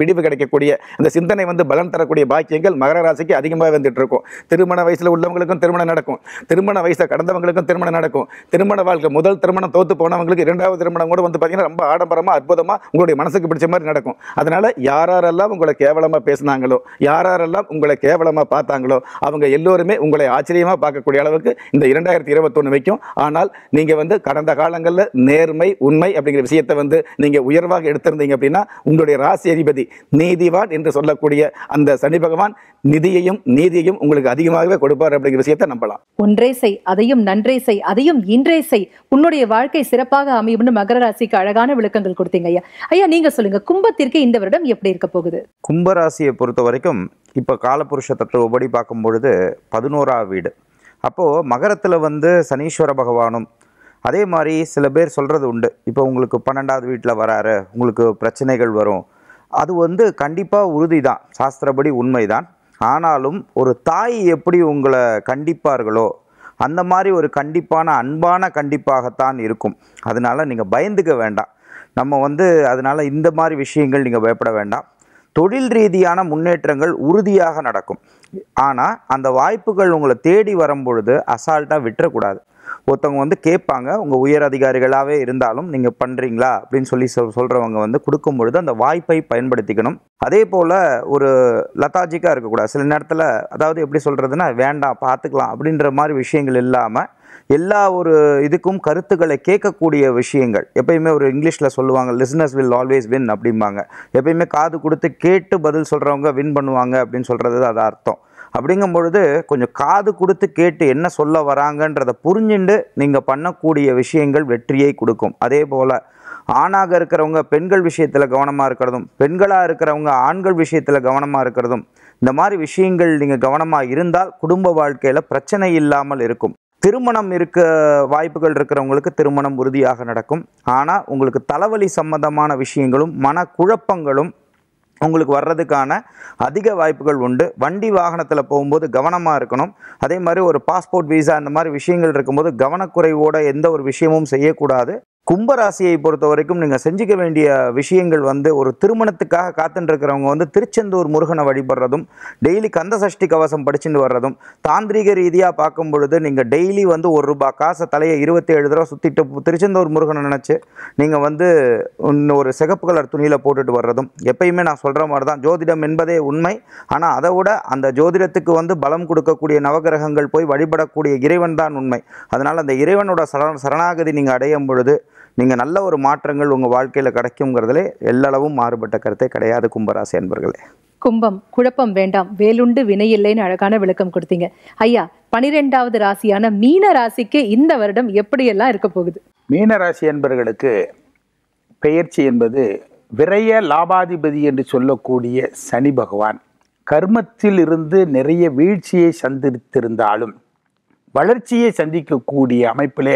விடிவு கிடைக்கக்கூடிய அந்த சிந்தனை வந்து பலன் தரக்கூடிய பாக்கியங்கள் மகர ராசிக்கு அதிகமாக வந்துட்டு இருக்கும் திருமண வயசுல உள்ளவங்களுக்கும் திருமணம் நடக்கும் திருமண வயசை கடந்தவங்களுக்கும் திருமணம் நடக்கும் திருமண வாழ்க்கை முதல் திருமணம் தோத்து போனவங்களுக்கு இரண்டாவது திருமணம் கூட வந்து பார்த்தீங்கன்னா ரொம்ப ஆடம்பரமா அற்புதமா உங்களுடைய மனசுக்கு பிடிச்ச மாதிரி நடக்கும் அதனால யாரெல்லாம் உங்களை கேவலமா பேசினாங்களோ யாரெல்லாம் உங்களை கேவலமா பார்த்தாங்களோ அவங்க எல்லோருமே உங்களை ஆச்சரியமா பார்க்கக்கூடிய அளவுக்கு இந்த இரண்டாயிரத்தி இருபத்தொன்னு வைக்கும் ஆனால் நீங்க வந்து கடந்த காலங்களில் நேர்மை உண்மை அப்படிங்கிற விஷயத்தை வந்து நீங்க உயர்வாக எடுத்திருந்தீங்க அப்படின்னா உங்களுடைய ராசி அதிபதி நீதிவான் என்று சொல்லக்கூடிய அந்த சனி பகவான் நிதியையும் நீதியையும் உங்களுக்கு அதிகமாகவே கொடுப்பார் அப்படிங்கிற விஷயத்தை நம்பலாம் ஒன்றே செய் அதையும் நன்றே செய் அதையும் இன்றே செய் உன்னுடைய வாழ்க்கை சிறப்பாக அமையும்னு மகர ராசிக்கு அழகான விளக்கங்கள் கொடுத்தீங்க ஐயா ஐயா நீங்க சொல்லுங்க கும்பத்திற்கு இந்த வருடம் எப்படி இருக்க போகுது கும்பராசியை பொறுத்த வரைக்கும் இப்போ காலபுருஷ தத்துவப்படி பார்க்கும் பொழுது பதினோரா வீடு அப்போது மகரத்தில் வந்து சனீஸ்வர பகவானும் அதே மாதிரி சில பேர் சொல்கிறது உண்டு இப்போ உங்களுக்கு பன்னெண்டாவது வீட்டில் வராரு உங்களுக்கு பிரச்சனைகள் வரும் அது வந்து கண்டிப்பாக உறுதி தான் சாஸ்திரப்படி உண்மைதான் ஆனாலும் ஒரு தாய் எப்படி உங்களை கண்டிப்பார்களோ அந்த மாதிரி ஒரு கண்டிப்பான அன்பான கண்டிப்பாகத்தான் இருக்கும் அதனால நீங்கள் பயந்துக்க வேண்டாம் நம்ம வந்து அதனால இந்த மாதிரி விஷயங்கள் நீங்கள் பயப்பட வேண்டாம் தொழில் ரீதியான முன்னேற்றங்கள் உறுதியாக நடக்கும் ஆனால் அந்த வாய்ப்புகள் உங்களை தேடி வரும்பொழுது அசால்ட்டாக விட்டுறக்கூடாது ஒருத்தவங்க வந்து கேட்பாங்க உங்கள் உயர் அதிகாரிகளாகவே இருந்தாலும் நீங்கள் பண்ணுறீங்களா அப்படின்னு சொல்லி சொல் சொல்கிறவங்க வந்து கொடுக்கும் பொழுது அந்த வாய்ப்பை பயன்படுத்திக்கணும் அதே போல் ஒரு லத்தாஜிக்காக இருக்கக்கூடாது சில நேரத்தில் அதாவது எப்படி சொல்கிறதுனா வேண்டாம் பார்த்துக்கலாம் அப்படின்ற மாதிரி விஷயங்கள் இல்லாமல் எல்லா ஒரு இதுக்கும் கருத்துக்களை கேட்கக்கூடிய விஷயங்கள் எப்பயுமே ஒரு இங்கிலீஷில் சொல்லுவாங்க லிசனர்ஸ் வில் ஆல்வேஸ் வின் அப்படிம்பாங்க எப்பயுமே காது கொடுத்து கேட்டு பதில் சொல்கிறவங்க வின் பண்ணுவாங்க அப்படின்னு சொல்கிறது அது அர்த்தம் அப்படிங்கும் பொழுது கொஞ்சம் காது கொடுத்து கேட்டு என்ன சொல்ல வராங்கன்றதை புரிஞ்சுண்டு நீங்கள் பண்ணக்கூடிய விஷயங்கள் வெற்றியை கொடுக்கும் அதே போல் ஆணாக இருக்கிறவங்க பெண்கள் விஷயத்தில் கவனமாக இருக்கிறதும் பெண்களாக இருக்கிறவங்க ஆண்கள் விஷயத்தில் கவனமாக இருக்கிறதும் இந்த மாதிரி விஷயங்கள் நீங்கள் கவனமாக இருந்தால் குடும்ப வாழ்க்கையில் பிரச்சனை இல்லாமல் இருக்கும் திருமணம் இருக்க வாய்ப்புகள் இருக்கிறவங்களுக்கு திருமணம் உறுதியாக நடக்கும் ஆனால் உங்களுக்கு தலைவலி சம்பந்தமான விஷயங்களும் மனக்குழப்பங்களும் உங்களுக்கு வர்றதுக்கான அதிக வாய்ப்புகள் உண்டு வண்டி வாகனத்தில் போகும்போது கவனமாக இருக்கணும் அதே மாதிரி ஒரு பாஸ்போர்ட் வீசா இந்த மாதிரி விஷயங்கள் இருக்கும்போது கவனக்குறைவோட எந்த ஒரு விஷயமும் செய்யக்கூடாது கும்பராசியை பொறுத்த வரைக்கும் நீங்கள் செஞ்சுக்க வேண்டிய விஷயங்கள் வந்து ஒரு திருமணத்துக்காக காத்துட்டு இருக்கிறவங்க வந்து திருச்செந்தூர் முருகனை வழிபடுறதும் டெய்லி கந்த சஷ்டி கவசம் படிச்சுட்டு வர்றதும் தாந்திரிக ரீதியாக பார்க்கும் பொழுது நீங்கள் டெய்லி வந்து ஒரு ரூபாய் காசை தலையை இருபத்தி ஏழு தடவை சுற்றிட்டு திருச்செந்தூர் முருகனை நினச்சி நீங்கள் வந்து இன்னும் ஒரு சிகப்பு கலர் துணியில் போட்டுட்டு வர்றதும் எப்பயுமே நான் சொல்கிற மாதிரி தான் ஜோதிடம் என்பதே உண்மை ஆனால் அதை விட அந்த ஜோதிடத்துக்கு வந்து பலம் கொடுக்கக்கூடிய நவகிரகங்கள் போய் வழிபடக்கூடிய இறைவன் தான் உண்மை அதனால் அந்த இறைவனோட சரண சரணாகதி நீங்கள் அடையும் பொழுது நீங்கள் நல்ல ஒரு மாற்றங்கள் உங்கள் வாழ்க்கையில் கிடைக்குங்கிறதுல எல்லளவும் மாறுபட்ட கருத்தே கிடையாது கும்பராசி அன்பர்களே கும்பம் குழப்பம் வேண்டாம் வேலுண்டு வினையில்லைன்னு அழகான விளக்கம் கொடுத்தீங்க ஐயா பனிரெண்டாவது ராசியான மீன ராசிக்கு இந்த வருடம் எப்படியெல்லாம் இருக்க போகுது மீனராசி என்பர்களுக்கு பெயர்ச்சி என்பது விரய லாபாதிபதி என்று சொல்லக்கூடிய சனி பகவான் கர்மத்தில் இருந்து நிறைய வீழ்ச்சியை சந்தித்திருந்தாலும் வளர்ச்சியை சந்திக்கக்கூடிய அமைப்பிலே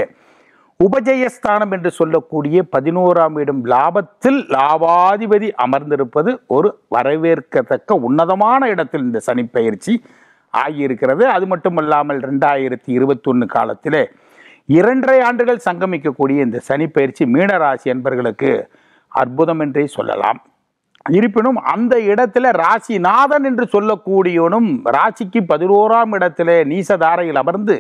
உபஜயஸ்தானம் என்று சொல்லக்கூடிய பதினோராம் இடம் லாபத்தில் லாபாதிபதி அமர்ந்திருப்பது ஒரு வரவேற்கத்தக்க உன்னதமான இடத்தில் இந்த சனி பயிற்சி ஆகியிருக்கிறது அது மட்டுமல்லாமல் ரெண்டாயிரத்தி இருபத்தொன்று காலத்திலே இரண்டரை ஆண்டுகள் சங்கமிக்கக்கூடிய இந்த சனி பயிற்சி மீனராசி என்பர்களுக்கு அற்புதம் என்றே சொல்லலாம் இருப்பினும் அந்த இடத்துல ராசிநாதன் என்று சொல்லக்கூடியவனும் ராசிக்கு பதினோராம் இடத்திலே நீசதாரையில் அமர்ந்து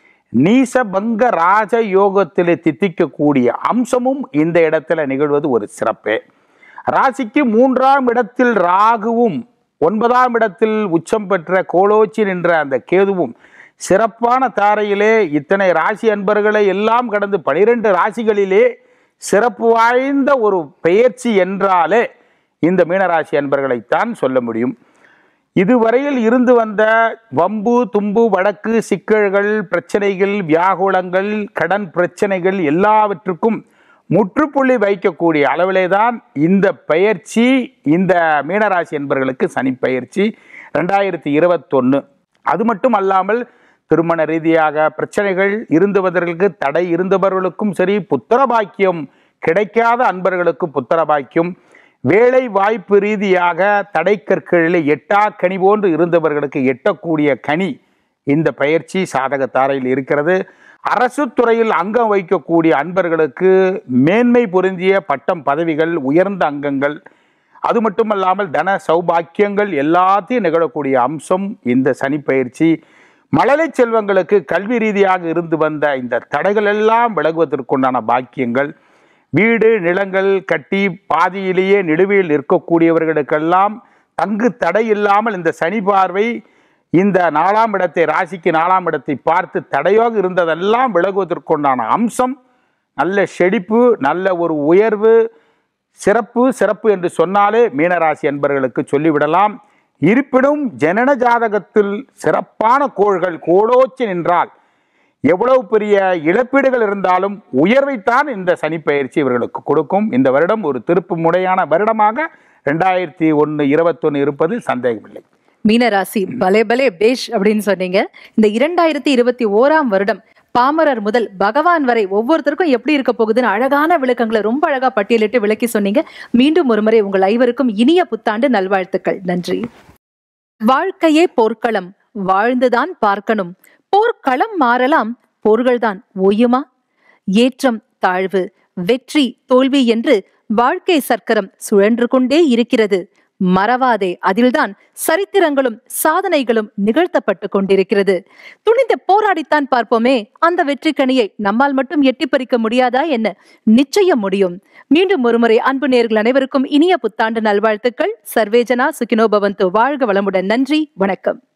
நீசபங்க ராஜ யோகத்திலே தித்திக்கக்கூடிய அம்சமும் இந்த இடத்துல நிகழ்வது ஒரு சிறப்பே ராசிக்கு மூன்றாம் இடத்தில் ராகுவும் ஒன்பதாம் இடத்தில் உச்சம் பெற்ற கோலோச்சி நின்ற அந்த கேதுவும் சிறப்பான தாரையிலே இத்தனை ராசி அன்பர்களை எல்லாம் கடந்து பனிரெண்டு ராசிகளிலே சிறப்பு வாய்ந்த ஒரு பெயர்ச்சி என்றாலே இந்த மீனராசி அன்பர்களைத்தான் சொல்ல முடியும் இதுவரையில் இருந்து வந்த வம்பு தும்பு வழக்கு சிக்கல்கள் பிரச்சனைகள் வியாகுலங்கள் கடன் பிரச்சனைகள் எல்லாவற்றுக்கும் முற்றுப்புள்ளி வைக்கக்கூடிய அளவிலே தான் இந்த பயிற்சி இந்த மீனராசி என்பவர்களுக்கு சனி பயிற்சி ரெண்டாயிரத்தி இருபத்தொன்று அது மட்டும் அல்லாமல் திருமண ரீதியாக பிரச்சனைகள் இருந்தவர்களுக்கு தடை இருந்தவர்களுக்கும் சரி புத்திர பாக்கியம் கிடைக்காத அன்பர்களுக்கு புத்திர பாக்கியம் வேலை வாய்ப்பு ரீதியாக தடைக்கற்களில் எட்டா கனி போன்று இருந்தவர்களுக்கு எட்டக்கூடிய கனி இந்த பயிற்சி சாதக தாரையில் இருக்கிறது அரசு துறையில் அங்கம் வைக்கக்கூடிய அன்பர்களுக்கு மேன்மை பொருந்திய பட்டம் பதவிகள் உயர்ந்த அங்கங்கள் அது மட்டுமல்லாமல் தன சௌபாக்கியங்கள் எல்லாத்தையும் நிகழக்கூடிய அம்சம் இந்த சனி பயிற்சி மழலை செல்வங்களுக்கு கல்வி ரீதியாக இருந்து வந்த இந்த தடைகள் எல்லாம் விலகுவதற்குண்டான பாக்கியங்கள் வீடு நிலங்கள் கட்டி பாதியிலேயே நிலுவையில் இருக்கக்கூடியவர்களுக்கெல்லாம் தங்கு தடை இல்லாமல் இந்த சனி பார்வை இந்த நாலாம் இடத்தை ராசிக்கு நாலாம் இடத்தை பார்த்து தடையாக இருந்ததெல்லாம் விலகுவதற்குண்டான அம்சம் நல்ல செழிப்பு நல்ல ஒரு உயர்வு சிறப்பு சிறப்பு என்று சொன்னாலே மீனராசி என்பவர்களுக்கு சொல்லிவிடலாம் இருப்பினும் ஜனன ஜாதகத்தில் சிறப்பான கோள்கள் கோடோச்சி நின்றால் எவ்வளவு பெரிய இழப்பீடுகள் இருந்தாலும் உயர்வைத்தான் இந்த சனி பயிற்சி இவர்களுக்கு கொடுக்கும் இந்த வருடம் ஒரு திருப்பு முனையான வருடமாக ரெண்டாயிரத்தி ஒன்று இருபத்தொன்று இருப்பது சந்தேகமில்லை மீனராசி பலே பலே பேஷ் அப்படின்னு சொன்னீங்க இந்த இரண்டாயிரத்தி இருபத்தி ஓராம் வருடம் பாமரர் முதல் பகவான் வரை ஒவ்வொருத்தருக்கும் எப்படி இருக்க போகுதுன்னு அழகான விளக்கங்களை ரொம்ப அழகா பட்டியலிட்டு விளக்கி சொன்னீங்க மீண்டும் ஒருமுறை உங்கள் ஐவருக்கும் இனிய புத்தாண்டு நல்வாழ்த்துக்கள் நன்றி வாழ்க்கையே போர்க்களம் வாழ்ந்துதான் பார்க்கணும் போர்க்களம் மாறலாம் போர்கள்தான் ஓயுமா ஏற்றம் தாழ்வு வெற்றி தோல்வி என்று வாழ்க்கை சக்கரம் சுழன்று கொண்டே இருக்கிறது மறவாதே அதில்தான் சரித்திரங்களும் சாதனைகளும் நிகழ்த்தப்பட்டு கொண்டிருக்கிறது துணிந்து போராடித்தான் பார்ப்போமே அந்த வெற்றி கனியை நம்மால் மட்டும் எட்டி பறிக்க முடியாதா என்ன நிச்சயம் முடியும் மீண்டும் ஒருமுறை அன்பு நேர்கள் அனைவருக்கும் இனிய புத்தாண்டு நல்வாழ்த்துக்கள் சர்வேஜனா சுகினோ பவந்து வாழ்க வளமுடன் நன்றி வணக்கம்